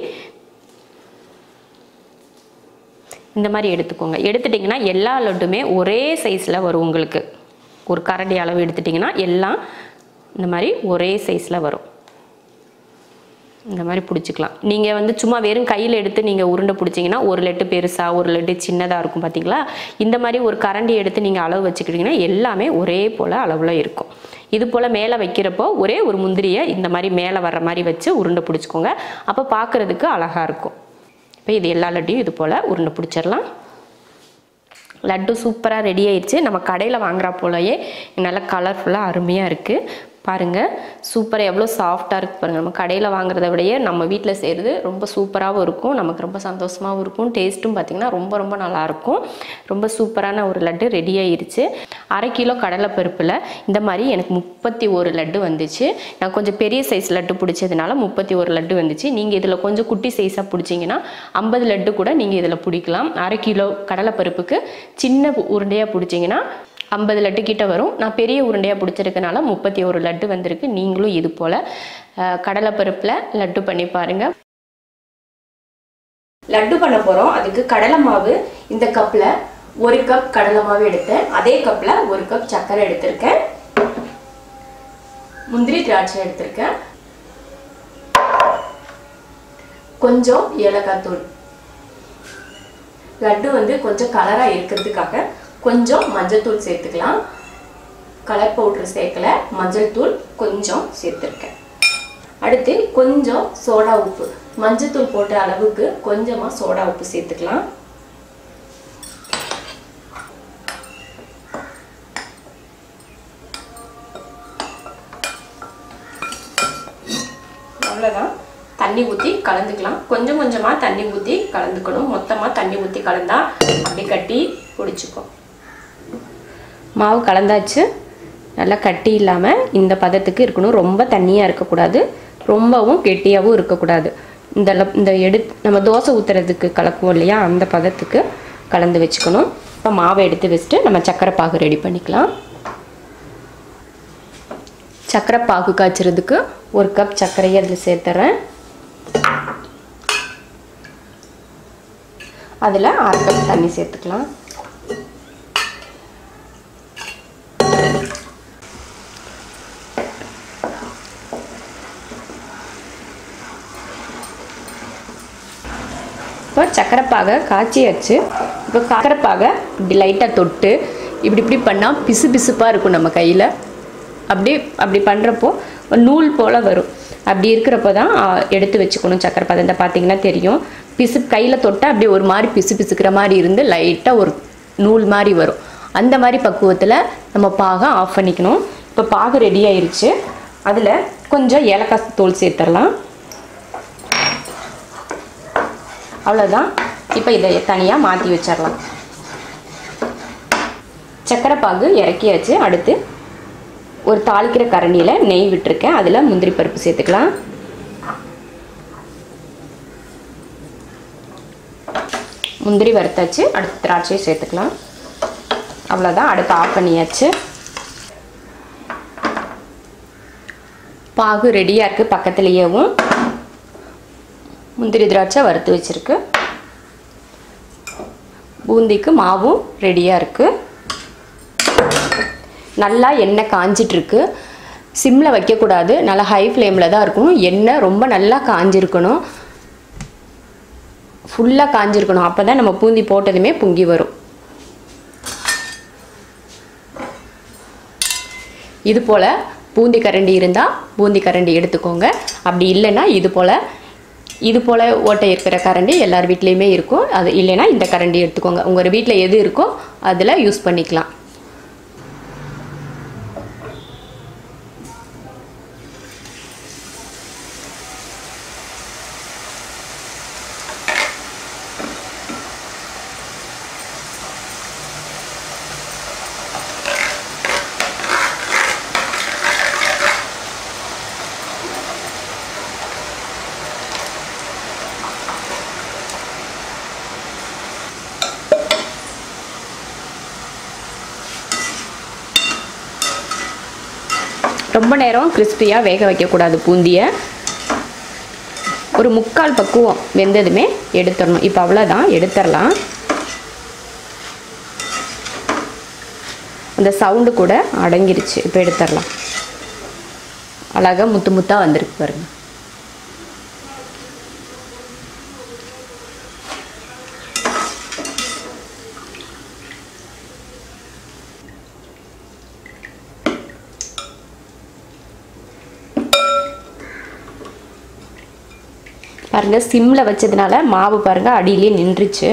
இந்த மாதிரி எடுத்துக்கோங்க எடுத்துட்டிங்கன்னா எல்லா லட்டுமே ஒரே சைஸில் வரும் உங்களுக்கு ஒரு கரண்டி அளவு எடுத்துட்டிங்கன்னா எல்லாம் இந்த மாதிரி ஒரே சைஸில் வரும் இந்த மாதிரி பிடிச்சிக்கலாம் நீங்கள் வந்து சும்மா வெறும் கையில் எடுத்து நீங்கள் உருண்டை பிடிச்சிங்கன்னா ஒரு லட்டு பெருசாக ஒரு லட்டு சின்னதாக இருக்கும் பார்த்தீங்களா இந்த மாதிரி ஒரு கரண்டி எடுத்து நீங்கள் அளவு வச்சுக்கிட்டிங்கன்னா எல்லாமே ஒரே போல் அளவில் இருக்கும் இது போல் மேலே வைக்கிறப்போ ஒரே ஒரு முந்திரியை இந்த மாதிரி மேலே வர்ற மாதிரி வச்சு உருண்டை பிடிச்சிக்கோங்க அப்போ பார்க்குறதுக்கு அழகாக இருக்கும் இப்போ இது எல்லா லட்டையும் இது போல் உருண்டை பிடிச்சிடலாம் லட்டு சூப்பராக ரெடி ஆயிடுச்சு நம்ம கடையில் வாங்குறா போலயே நல்லா கலர்ஃபுல்லாக அருமையாக இருக்குது பாருங்கள் சூப்பராக எவ்வளோ சாஃப்டாக இருக்குது பாருங்கள் நம்ம கடையில் வாங்குறத விடையே நம்ம வீட்டில் செய்கிறது ரொம்ப சூப்பராகவும் இருக்கும் நமக்கு ரொம்ப சந்தோஷமாகவும் இருக்கும் டேஸ்ட்டும் பார்த்திங்கன்னா ரொம்ப ரொம்ப நல்லாயிருக்கும் ரொம்ப சூப்பரான ஒரு லட்டு ரெடி ஆயிருச்சு அரை கிலோ கடலைப்பருப்பில் இந்த மாதிரி எனக்கு முப்பத்தி ஒரு லட்டு வந்துச்சு நான் கொஞ்சம் பெரிய சைஸ் லட்டு பிடிச்சதுனால முப்பத்தி ஒரு லட்டு வந்துச்சு நீங்கள் இதில் கொஞ்சம் குட்டி சைஸாக பிடிச்சிங்கன்னா ஐம்பது லட்டு கூட நீங்கள் இதில் பிடிக்கலாம் அரை கிலோ கடலைப்பருப்புக்கு சின்ன உருண்டையாக பிடிச்சிங்கன்னா ஐம்பது லட்டு கிட்ட வரும் நான் பெரிய உருண்டையாக பிடிச்சிருக்கனால முப்பத்தி ஒரு லட்டு வந்திருக்கு நீங்களும் இது போல் கடலைப்பருப்பில் லட்டு பண்ணி பாருங்கள் லட்டு பண்ண போகிறோம் அதுக்கு கடலை மாவு இந்த கப்பில் ஒரு கப் கடலை மாவு எடுத்தேன் அதே கப்பில் ஒரு கப் சர்க்கரை எடுத்திருக்கேன் முந்திரி திராட்சை எடுத்திருக்கேன் கொஞ்சம் ஏலக்காய் தூள் லட்டு வந்து கொஞ்சம் கலராக இருக்கிறதுக்காக கொஞ்சம் மஞ்சள் தூள் சேர்த்துக்கலாம் கலர் பவுடர் சேர்க்கல மஞ்சள் தூள் கொஞ்சம் சேர்த்துருக்கேன் அடுத்து கொஞ்சம் சோடா உப்பு மஞ்சள் தூள் போட்ட அளவுக்கு கொஞ்சமாக சோடா உப்பு சேர்த்துக்கலாம் அவ்வளோதான் தண்ணி ஊற்றி கலந்துக்கலாம் கொஞ்சம் கொஞ்சமாக தண்ணி ஊற்றி கலந்துக்கணும் மொத்தமாக தண்ணி ஊற்றி கலந்தா அப்படி கட்டி பிடிச்சிக்கும் மாவு கலந்தாச்சு நல்லா கட்டி இல்லாமல் இந்த பதத்துக்கு இருக்கணும் ரொம்ப தண்ணியாக இருக்கக்கூடாது ரொம்பவும் கெட்டியாகவும் இருக்கக்கூடாது இந்த லப்- இந்த எடு நம்ம தோசை ஊற்றுறதுக்கு கலக்குவோம் இல்லையா அந்த பதத்துக்கு கலந்து வச்சுக்கணும் இப்போ மாவை எடுத்து வச்சுட்டு நம்ம சக்கரை பாகு ரெடி பண்ணிக்கலாம் சக்கரை பாகு காய்ச்சறதுக்கு ஒரு கப் சர்க்கரையை அதில் சேர்த்துறேன் அதில் அரை கப் தண்ணி சேர்த்துக்கலாம் இப்போ சக்கரைப்பாகை காய்ச்சியாச்சு இப்போ சக்கரைப்பாகை இப்படி லைட்டாக தொட்டு இப்படி இப்படி பண்ணால் பிசு பிசுப்பாக இருக்கும் நம்ம கையில் அப்படி அப்படி பண்ணுறப்போ நூல் போல் வரும் அப்படி இருக்கிறப்போ தான் ஆ, எடுத்து வச்சுக்கணும் சக்கரை பாதை இந்த பார்த்தீங்கன்னா தெரியும் பிசு கையில் தொட்டால் அப்படியே ஒரு மாதிரி பிசு பிசுக்கிற மாதிரி இருந்து லைட்டாக ஒரு நூல் மாதிரி வரும் அந்த மாதிரி பக்குவத்தில் நம்ம பாகை ஆஃப் பண்ணிக்கணும் இப்போ பாகு ரெடி ஆயிருச்சு அதில் கொஞ்சம் ஏலக்காய் தூள் சேர்த்துடலாம் அவ்வளோதான் இப்போ இதை தனியாக மாற்றி வச்சிடலாம் சக்கரை பாகு இறக்கியாச்சு அடுத்து ஒரு தாளிக்கிற கரண்டியில் நெய் விட்டுருக்கேன் அதில் முந்திரி பருப்பு சேர்த்துக்கலாம் முந்திரி வறுத்தாச்சு அடுத்து திராட்சையை சேர்த்துக்கலாம் அவ்வளோதான் அடுத்து ஆஃப் பண்ணியாச்சு பாகு ரெடியாக இருக்குது பக்கத்துலேயேவும் முந்திரி திராட்சை வறுத்து வச்சுருக்கு பூந்திக்கு மாவும் ரெடியாக இருக்குது நல்லா எண்ணெய் காஞ்சிட்ருக்கு சிம்மில் வைக்கக்கூடாது நல்லா ஹை ஃப்ளேமில் தான் இருக்கணும் எண்ணெய் ரொம்ப நல்லா காஞ்சிருக்கணும் ஃபுல்லாக காஞ்சிருக்கணும் அப்போ தான் நம்ம பூந்தி போட்டதுமே பொங்கி வரும் இது போல் பூந்தி கரண்டி இருந்தால் பூந்தி கரண்டி எடுத்துக்கோங்க அப்படி இல்லைன்னா இது போல் இது போல் ஓட்டை இருக்கிற கரண்டி எல்லார் வீட்லேயுமே இருக்கும் அது இல்லைன்னா இந்த கரண்டி எடுத்துக்கோங்க உங்கள் வீட்டில் எது இருக்கோ அதில் யூஸ் பண்ணிக்கலாம் ரொம்ப நேரம் கிறிஸ்பியாக வேக வைக்கக்கூடாது பூந்தியை ஒரு முக்கால் பக்குவம் வெந்ததுமே எடுத்துடணும் இப்போ அவ்வளோதான் எடுத்துடலாம் அந்த சவுண்டு கூட அடங்கிருச்சு இப்போ எடுத்துடலாம் அழகாக முத்து முத்தாக வந்திருக்கு பாருங்க பாருங்க சிம்மில் வச்சதுனால மாவு பாருங்க அடியிலே நின்றுச்சு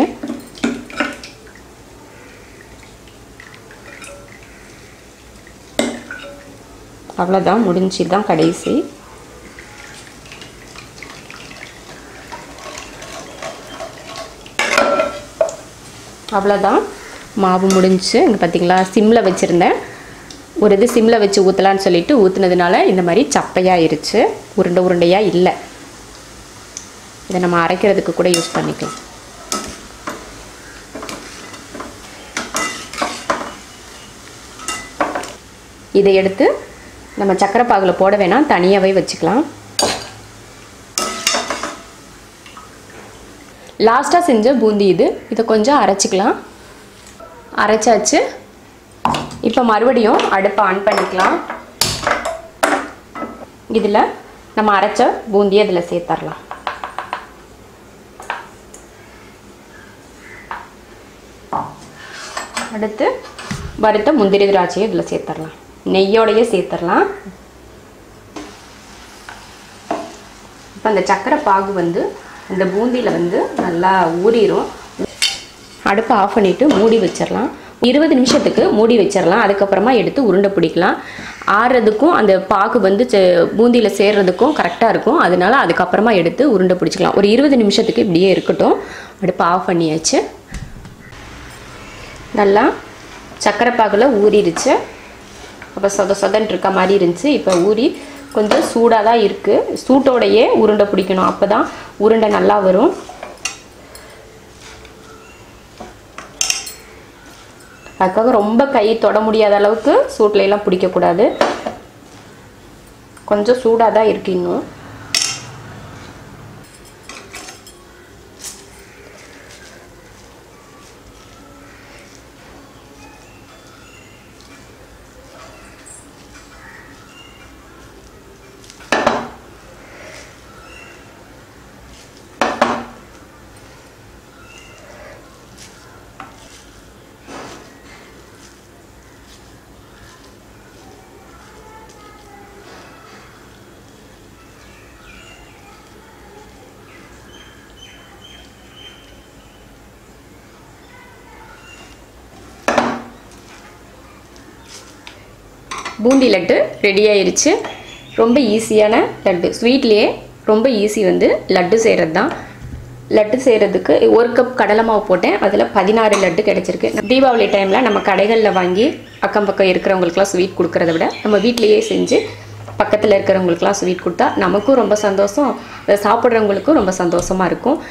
அவ்வளோதான் முடிஞ்சு தான் கடைசி அவ்வளோதான் மாவு முடிஞ்சு இங்கே பார்த்தீங்களா சிம்மில் வச்சுருந்தேன் ஒரு இது சிம்மில் வச்சு ஊற்றலான்னு சொல்லிட்டு ஊற்றுனதுனால இந்த மாதிரி சப்பையாயிருச்சு உருண்டை உருண்டையாக இல்லை இதை நம்ம அரைக்கிறதுக்கு கூட யூஸ் பண்ணிக்கலாம் இதை எடுத்து நம்ம சக்கரை பாகில் போட வேணாம் தனியாகவே வச்சுக்கலாம் லாஸ்ட்டாக செஞ்ச பூந்தி இது இதை கொஞ்சம் அரைச்சிக்கலாம் அரைச்சாச்சு இப்போ மறுபடியும் அடுப்பை ஆன் பண்ணிக்கலாம் இதில் நம்ம அரைச்ச பூந்தியை இதில் சேர்த்துடலாம் அடுத்து வறுத்த முந்திரி திராட்சையை இதில் சேர்த்துடலாம் நெய்யோடையே சேர்த்துடலாம் இப்போ அந்த சக்கரை பாகு வந்து அந்த பூந்தியில் வந்து நல்லா ஊறிடும் அடுப்பை ஆஃப் பண்ணிவிட்டு மூடி வச்சிடலாம் இருபது நிமிஷத்துக்கு மூடி வச்சிடலாம் அதுக்கப்புறமா எடுத்து உருண்டை பிடிக்கலாம் ஆறுறதுக்கும் அந்த பாகு வந்து செ- பூந்தியில் சேர்றதுக்கும் கரெக்டாக இருக்கும் அதனால அதுக்கப்புறமா எடுத்து உருண்டை பிடிச்சிக்கலாம் ஒரு இருபது நிமிஷத்துக்கு இப்படியே இருக்கட்டும் அடுப்பை ஆஃப் பண்ணியாச்சு நல்லா சக்கரை பாகில் ஊறிடுச்சு அப்போ சொத சொதன்ட்டு இருக்க மாதிரி இருந்துச்சு இப்போ ஊறி கொஞ்சம் சூடாக தான் இருக்குது சூட்டோடையே உருண்டை பிடிக்கணும் அப்போ தான் உருண்டை நல்லா வரும் அதுக்காக ரொம்ப கை தொட முடியாத அளவுக்கு சூட்ல எல்லாம் பிடிக்கக்கூடாது கொஞ்சம் சூடாக தான் இருக்கு இன்னும் பூந்தி லட்டு ரெடி ஆயிருச்சு ரொம்ப ஈஸியான லட்டு ஸ்வீட்லேயே ரொம்ப ஈஸி வந்து லட்டு செய்கிறது தான் லட்டு செய்கிறதுக்கு ஒரு கப் கடலை மாவு போட்டேன் அதில் பதினாறு லட்டு கிடச்சிருக்கு தீபாவளி டைமில் நம்ம கடைகளில் வாங்கி அக்கம் பக்கம் இருக்கிறவங்களுக்குலாம் ஸ்வீட் கொடுக்கறத விட நம்ம வீட்டிலேயே செஞ்சு பக்கத்தில் இருக்கிறவங்களுக்குலாம் ஸ்வீட் கொடுத்தா நமக்கும் ரொம்ப சந்தோஷம் அதை சாப்பிட்றவங்களுக்கும் ரொம்ப சந்தோஷமாக இருக்கும்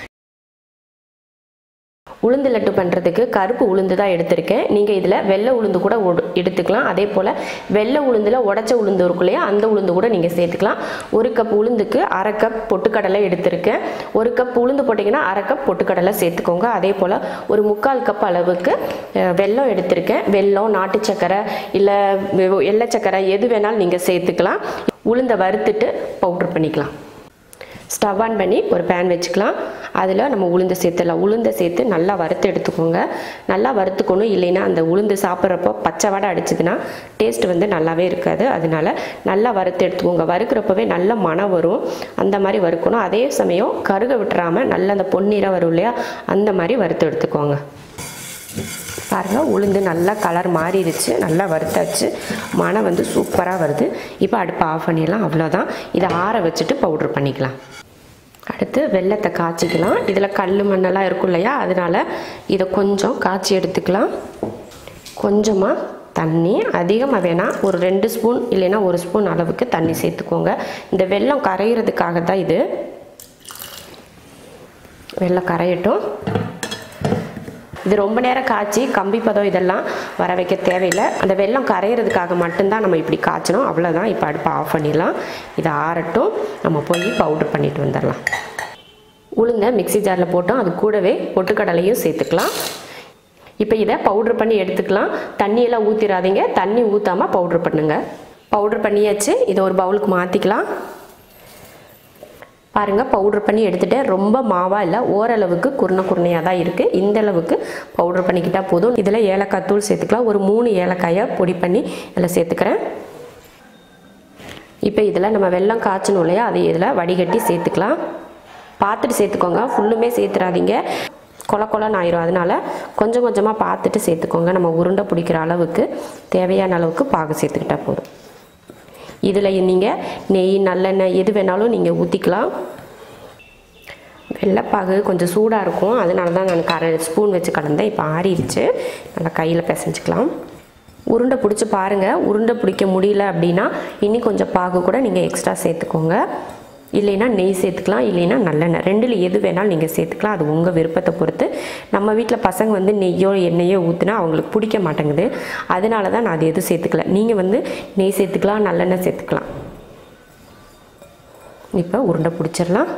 உளுந்து லட்டு பண்ணுறதுக்கு கருப்பு உளுந்து தான் எடுத்திருக்கேன் நீங்கள் இதில் வெள்ளை உளுந்து கூட ஒடு- எடுத்துக்கலாம் அதே போல் வெள்ளை உளுந்தில் உடச்ச உளுந்து இருக்கும் இல்லையா அந்த உளுந்து கூட நீங்கள் சேர்த்துக்கலாம் ஒரு கப் உளுந்துக்கு அரை கப் பொட்டுக்கடலை எடுத்திருக்கேன் ஒரு கப் உளுந்து போட்டிங்கன்னா அரை கப் பொட்டுக்கடலை சேர்த்துக்கோங்க அதே போல் ஒரு முக்கால் கப் அளவுக்கு அஹ், வெல்லம் எடுத்திருக்கேன் வெல்லம் நாட்டு சக்கரை இல்லை எள்ளை சக்கரை எது வேணாலும் நீங்கள் சேர்த்துக்கலாம் உளுந்தை வறுத்துட்டு பவுட்ரு பண்ணிக்கலாம் ஸ்டவ் ஆன் பண்ணி ஒரு பேன் வச்சுக்கலாம் அதில் நம்ம உளுந்து சேர்த்துடலாம் உளுந்தை சேர்த்து நல்லா வறுத்து எடுத்துக்கோங்க நல்லா வறுத்துக்கணும் இல்லைன்னா அந்த உளுந்து சாப்பிட்றப்போ பச்சை வடை அடிச்சதுன்னா டேஸ்ட் வந்து நல்லாவே இருக்காது அதனால நல்லா வறுத்து எடுத்துக்கோங்க வறுக்கிறப்பவே நல்ல மணம் வரும் அந்த மாதிரி வறுக்கணும் அதே சமயம் கருக விட்டுறாமல் நல்ல அந்த பொன்னிறம் வரும் இல்லையா அந்த மாதிரி வறுத்து எடுத்துக்கோங்க பாருங்கள் உளுந்து நல்லா கலர் மாறிடுச்சு நல்லா வறுத்தாச்சு மணம் வந்து சூப்பராக வருது இப்போ அடுப்பை ஆஃப் பண்ணிடலாம் அவ்வளோதான் இதை ஆற வச்சுட்டு பவுட்ரு பண்ணிக்கலாம் அடுத்து வெள்ளத்தை காய்ச்சிக்கலாம் இதில் கல் மண்ணெல்லாம் இருக்கும் இல்லையா அதனால் இதை கொஞ்சம் காய்ச்சி எடுத்துக்கலாம் கொஞ்சமாக தண்ணி அதிகமாக வேணாம் ஒரு ரெண்டு ஸ்பூன் இல்லைன்னா ஒரு ஸ்பூன் அளவுக்கு தண்ணி சேர்த்துக்கோங்க இந்த வெல்லம் கரையிறதுக்காக தான் இது வெல்லம் கரையட்டும் இது ரொம்ப நேரம் காய்ச்சி கம்பி பதம் இதெல்லாம் வர வைக்க தேவையில்லை அந்த வெல்லம் கரையிறதுக்காக மட்டும்தான் நம்ம இப்படி காய்ச்சணும் அவ்வளோதான் இப்போ அடுப்பை ஆஃப் பண்ணிடலாம் இதை ஆறட்டும் நம்ம போய் பவுட்ரு பண்ணிட்டு வந்துடலாம் உளுந்தை மிக்ஸி ஜாரில் போட்டோம் அது கூடவே பொட்டுக்கடலையும் சேர்த்துக்கலாம் இப்போ இதை பவுட்ரு பண்ணி எடுத்துக்கலாம் தண்ணியெல்லாம் ஊற்றிடாதீங்க தண்ணி ஊற்றாமல் பவுட்ரு பண்ணுங்க பவுட்ரு பண்ணியாச்சு இதை ஒரு பவுலுக்கு மாற்றிக்கலாம் பாருங்கள் பவுட்ரு பண்ணி எடுத்துட்டேன் ரொம்ப மாவாக இல்லை ஓரளவுக்கு குருணை குருணையாக தான் இருக்குது இந்த அளவுக்கு பவுட்ரு பண்ணிக்கிட்டால் போதும் இதில் ஏலக்காய் தூள் சேர்த்துக்கலாம் ஒரு மூணு ஏலக்காயை பொடி பண்ணி இதில் சேர்த்துக்கிறேன் இப்போ இதில் நம்ம வெல்லம் காய்ச்சணும் இல்லையா அதை இதில் வடிகட்டி சேர்த்துக்கலாம் பார்த்துட்டு சேர்த்துக்கோங்க ஃபுல்லுமே சேர்த்துறாதீங்க கொல கொலன்னு ஆயிரும் அதனால கொஞ்சம் கொஞ்சமாக பார்த்துட்டு சேர்த்துக்கோங்க நம்ம உருண்டை பிடிக்கிற அளவுக்கு தேவையான அளவுக்கு பாகு சேர்த்துக்கிட்டா போதும் இதில் நீங்கள் நெய் நல்லெண்ணெய் எது வேணாலும் நீங்கள் ஊற்றிக்கலாம் வெள்ளைப்பாகு கொஞ்சம் சூடாக இருக்கும் அதனால தான் நான் கரை ஸ்பூன் வச்சு கலந்தேன் இப்போ ஆறிடுச்சு நல்லா கையில் பிசைஞ்சுக்கலாம் உருண்டை பிடிச்சி பாருங்கள் உருண்டை பிடிக்க முடியல அப்படின்னா இன்னி கொஞ்சம் பாகு கூட நீங்கள் எக்ஸ்ட்ரா சேர்த்துக்கோங்க இல்லைன்னா நெய் சேர்த்துக்கலாம் இல்லைன்னா நல்லெண்ணெய் ரெண்டில் எது வேணாலும் நீங்கள் சேர்த்துக்கலாம் அது உங்கள் விருப்பத்தை பொறுத்து நம்ம வீட்டில் பசங்க வந்து நெய்யோ எண்ணெயோ ஊற்றினா அவங்களுக்கு பிடிக்க மாட்டேங்குது அதனால தான் நான் அது எதுவும் சேர்த்துக்கல நீங்கள் வந்து நெய் சேர்த்துக்கலாம் நல்லெண்ணெய் சேர்த்துக்கலாம் இப்போ உருண்டை பிடிச்சிடலாம்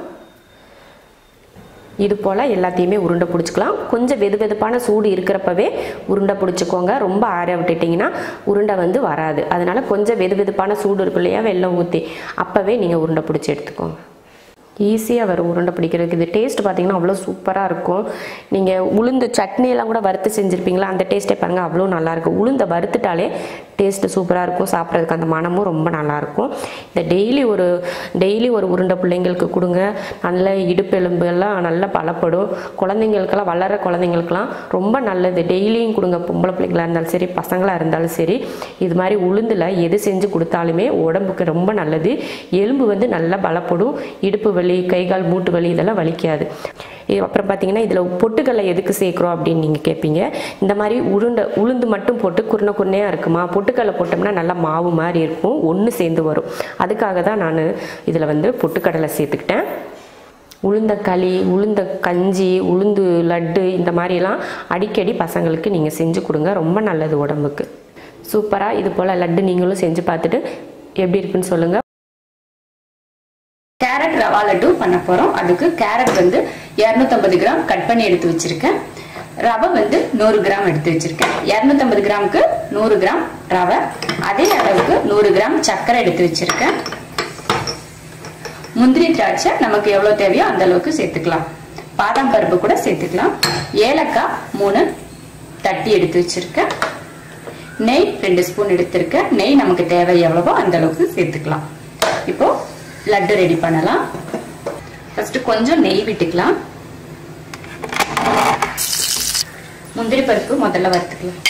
இது போல் எல்லாத்தையுமே உருண்டை பிடிச்சிக்கலாம் கொஞ்சம் வெது வெதுப்பான சூடு இருக்கிறப்பவே உருண்டை பிடிச்சிக்கோங்க ரொம்ப ஆற விட்டுட்டிங்கன்னா உருண்டை வந்து வராது அதனால் கொஞ்சம் வெது வெதுப்பான சூடு இருக்கும் இல்லையா வெள்ளம் ஊற்றி அப்போவே நீங்கள் உருண்டை பிடிச்சி எடுத்துக்கோங்க ஈஸியாக வரும் உருண்டை பிடிக்கிறதுக்கு இது டேஸ்ட் பார்த்தீங்கன்னா அவ்வளோ சூப்பராக இருக்கும் நீங்கள் உளுந்து சட்னியெல்லாம் கூட வறுத்து செஞ்சுருப்பீங்களா அந்த டேஸ்ட்டே பாருங்கள் அவ்வளோ நல்லாயிருக்கும் உளுந்தை வறுத்துட்டாலே டேஸ்ட்டு சூப்பராக இருக்கும் சாப்பிட்றதுக்கு அந்த மனமும் ரொம்ப நல்லாயிருக்கும் இந்த டெய்லி ஒரு டெய்லி ஒரு உருண்டை பிள்ளைங்களுக்கு கொடுங்க நல்ல இடுப்பு எலும்பு எல்லாம் நல்லா பலப்படும் குழந்தைங்களுக்கெல்லாம் வளர குழந்தைங்களுக்கெல்லாம் ரொம்ப நல்லது டெய்லியும் கொடுங்க பொம்பளை பிள்ளைங்களா இருந்தாலும் சரி பசங்களாக இருந்தாலும் சரி இது மாதிரி உளுந்தில் எது செஞ்சு கொடுத்தாலுமே உடம்புக்கு ரொம்ப நல்லது எலும்பு வந்து நல்லா பலப்படும் இடுப்பு வலி கை கால் மூட்டு வலி இதெல்லாம் வலிக்காது இது அப்புறம் பார்த்தீங்கன்னா இதில் பொட்டுக்கடலை எதுக்கு சேர்க்குறோம் அப்படின்னு நீங்கள் கேட்பீங்க இந்த மாதிரி உருண்டை உளுந்து மட்டும் போட்டு குருணை குருணையாக இருக்குமா பொட்டுக்கடலை போட்டோம்னா நல்லா மாவு மாதிரி இருக்கும் ஒன்று சேர்ந்து வரும் அதுக்காக தான் நான் இதில் வந்து பொட்டுக்கடலை சேர்த்துக்கிட்டேன் உளுந்த களி உளுந்த கஞ்சி உளுந்து லட்டு இந்த மாதிரிலாம் அடிக்கடி பசங்களுக்கு நீங்கள் செஞ்சு கொடுங்க ரொம்ப நல்லது உடம்புக்கு சூப்பராக இது போல் லட்டு நீங்களும் செஞ்சு பார்த்துட்டு எப்படி இருக்குன்னு சொல்லுங்கள் கேரட் ரவா லட்டு பண்ண போறோம் அதுக்கு கேரட் வந்து 250 கிராம் கட் பண்ணி எடுத்து வச்சிருக்கேன் ரவை வந்து நூறு கிராம் எடுத்து வச்சிருக்கேன் 250 கிராமுக்கு நூறு கிராம் ரவை அதே அளவுக்கு நூறு கிராம் சர்க்கரை எடுத்து வச்சிருக்கேன் முந்திரி திராட்சை நமக்கு எவ்வளவு தேவையோ அந்த அளவுக்கு சேர்த்துக்கலாம் பாதாம் பருப்பு கூட சேர்த்துக்கலாம் ஏலக்காய் மூணு தட்டி எடுத்து வச்சிருக்கேன் நெய் ரெண்டு ஸ்பூன் எடுத்திருக்கேன் நெய் நமக்கு தேவை எவ்வளவோ அந்த அளவுக்கு சேர்த்துக்கலாம் இப்போ லட்டு ரெடி பண்ணலாம் ஃபர்ஸ்ட் கொஞ்சம் நெய் விட்டுக்கலாம் முந்திரி பருப்பு முதல்ல வறுத்துக்கலாம்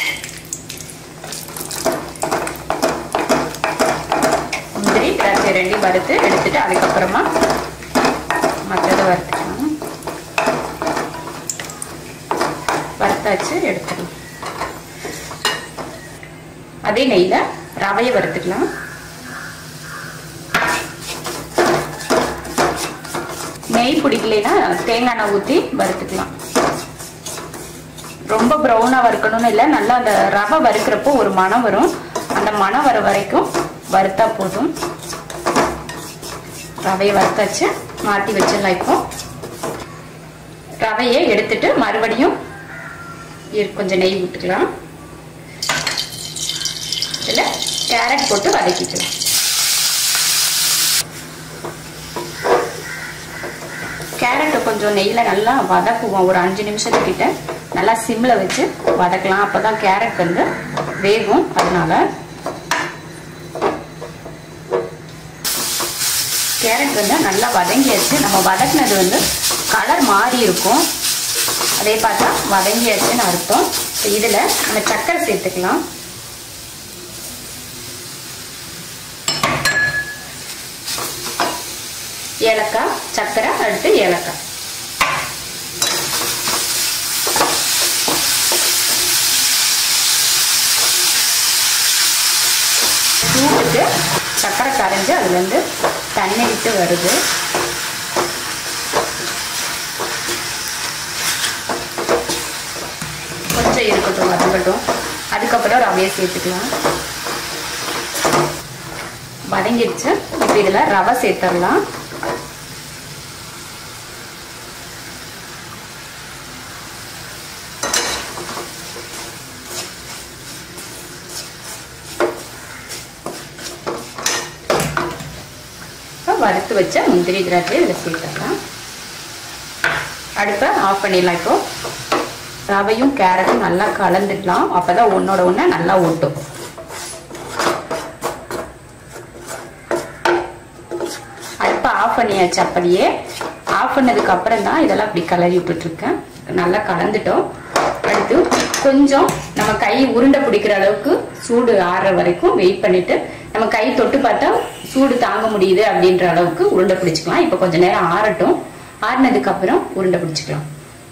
முந்திரி திராட்சை ரெண்டையும் வறுத்து எடுத்துட்டு அதுக்கப்புறமா மற்றதை வறுத்துக்கலாம் வறுத்தாச்சு எடுத்துக்கலாம் அதே நெய்ல ரவையை வறுத்துக்கலாம் நெய் பிடிக்கலைன்னா தேங்காய் எண்ணெய் ஊற்றி வறுத்துக்கலாம் ரொம்ப ப்ரௌனாக வறுக்கணும்னு இல்லை நல்லா அந்த ரவை வறுக்கிறப்போ ஒரு மணம் வரும் அந்த மணம் வர வரைக்கும் வறுத்தா போதும் ரவையை வறுத்தாச்சு மாற்றி வச்சிடலாம் இப்போ ரவையை எடுத்துட்டு மறுபடியும் இரு- கொஞ்சம் நெய் விட்டுக்கலாம் இதில் கேரட் போட்டு வதக்கிக்கலாம் கேரட்டை கொஞ்சம் நெய்யில் நல்லா வதக்குவோம் ஒரு அஞ்சு நிமிஷத்துக்கிட்ட நல்லா சிம்மில் வச்சு வதக்கலாம் அப்போ தான் கேரட் வந்து வேகும் அதனால கேரட் வந்து நல்லா வதங்கியாச்சு நம்ம வதக்குனது வந்து கலர் மாறி இருக்கும் அதே பார்த்தா வதங்கியாச்சுன்னு அர்த்தம் இப்போ இதில் நம்ம சர்க்கரை சேர்த்துக்கலாம் ஏலக்காய் சர்க்கரை அடுத்து ஏலக்காய் சூட்டுக்கு சர்க்கரை கரைஞ்சு அதுலேருந்து தண்ணி விட்டு வருது கொஞ்சம் இருக்கட்டும் வதங்கட்டும் அதுக்கப்புறம் ரவையை சேர்த்துக்கலாம் வதங்கிடுச்சு இப்போ இதில் ரவை சேர்த்துடலாம் இப்போ வறுத்து வச்ச முந்திரி திராட்சை இதில் சேர்த்துடலாம் அடுப்பை ஆஃப் பண்ணிடலாம் இப்போ ரவையும் கேரட்டும் நல்லா கலந்துடலாம் அப்போ தான் ஒன்றோட ஒன்று நல்லா ஒட்டும் அடுப்பை ஆஃப் பண்ணியாச்சு அப்படியே ஆஃப் பண்ணதுக்கு அப்புறம் தான் இதெல்லாம் அப்படி கலரி விட்டுட்ருக்கேன் நல்லா கலந்துட்டோம் அடுத்து கொஞ்சம் நம்ம கை உருண்டை பிடிக்கிற அளவுக்கு சூடு ஆறுற வரைக்கும் வெயிட் பண்ணிட்டு நம்ம கை தொட்டு பார்த்தா சூடு தாங்க முடியுது அப்படின்ற அளவுக்கு உருண்டை பிடிச்சிக்கலாம் இப்போ கொஞ்ச நேரம் ஆறட்டும் ஆறுனதுக்கு அப்புறம் உருண்டை பிடிச்சிக்கலாம்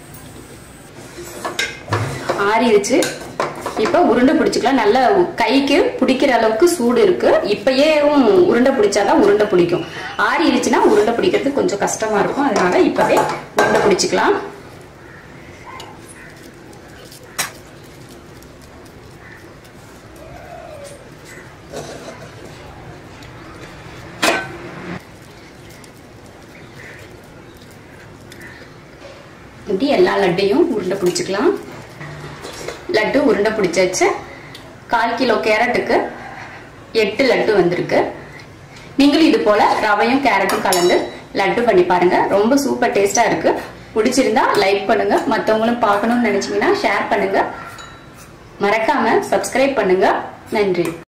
ஆறிடுச்சு இப்போ உருண்டை பிடிச்சிக்கலாம் நல்ல கைக்கு பிடிக்கிற அளவுக்கு சூடு இருக்கு இப்பயே உருண்டை பிடிச்சாதான் உருண்டை பிடிக்கும் ஆறிடுச்சுன்னா உருண்டை பிடிக்கிறது கொஞ்சம் கஷ்டமா இருக்கும் அதனால இப்பவே உருண்டை பிடிச்சிக்கலாம் இப்படி எல்லா லட்டையும் உருண்டை பிடிச்சிக்கலாம் லட்டு உருண்டை பிடிச்சாச்சு கால் கிலோ கேரட்டுக்கு எட்டு லட்டு வந்திருக்கு நீங்களும் இது போல ரவையும் கேரட்டும் கலந்து லட்டு பண்ணி பாருங்க ரொம்ப சூப்பர் டேஸ்டா இருக்கு பிடிச்சிருந்தா லைக் பண்ணுங்க மத்தவங்களும் பார்க்கணும்னு நினைச்சீங்கன்னா ஷேர் பண்ணுங்க மறக்காம சப்ஸ்கிரைப் பண்ணுங்க நன்றி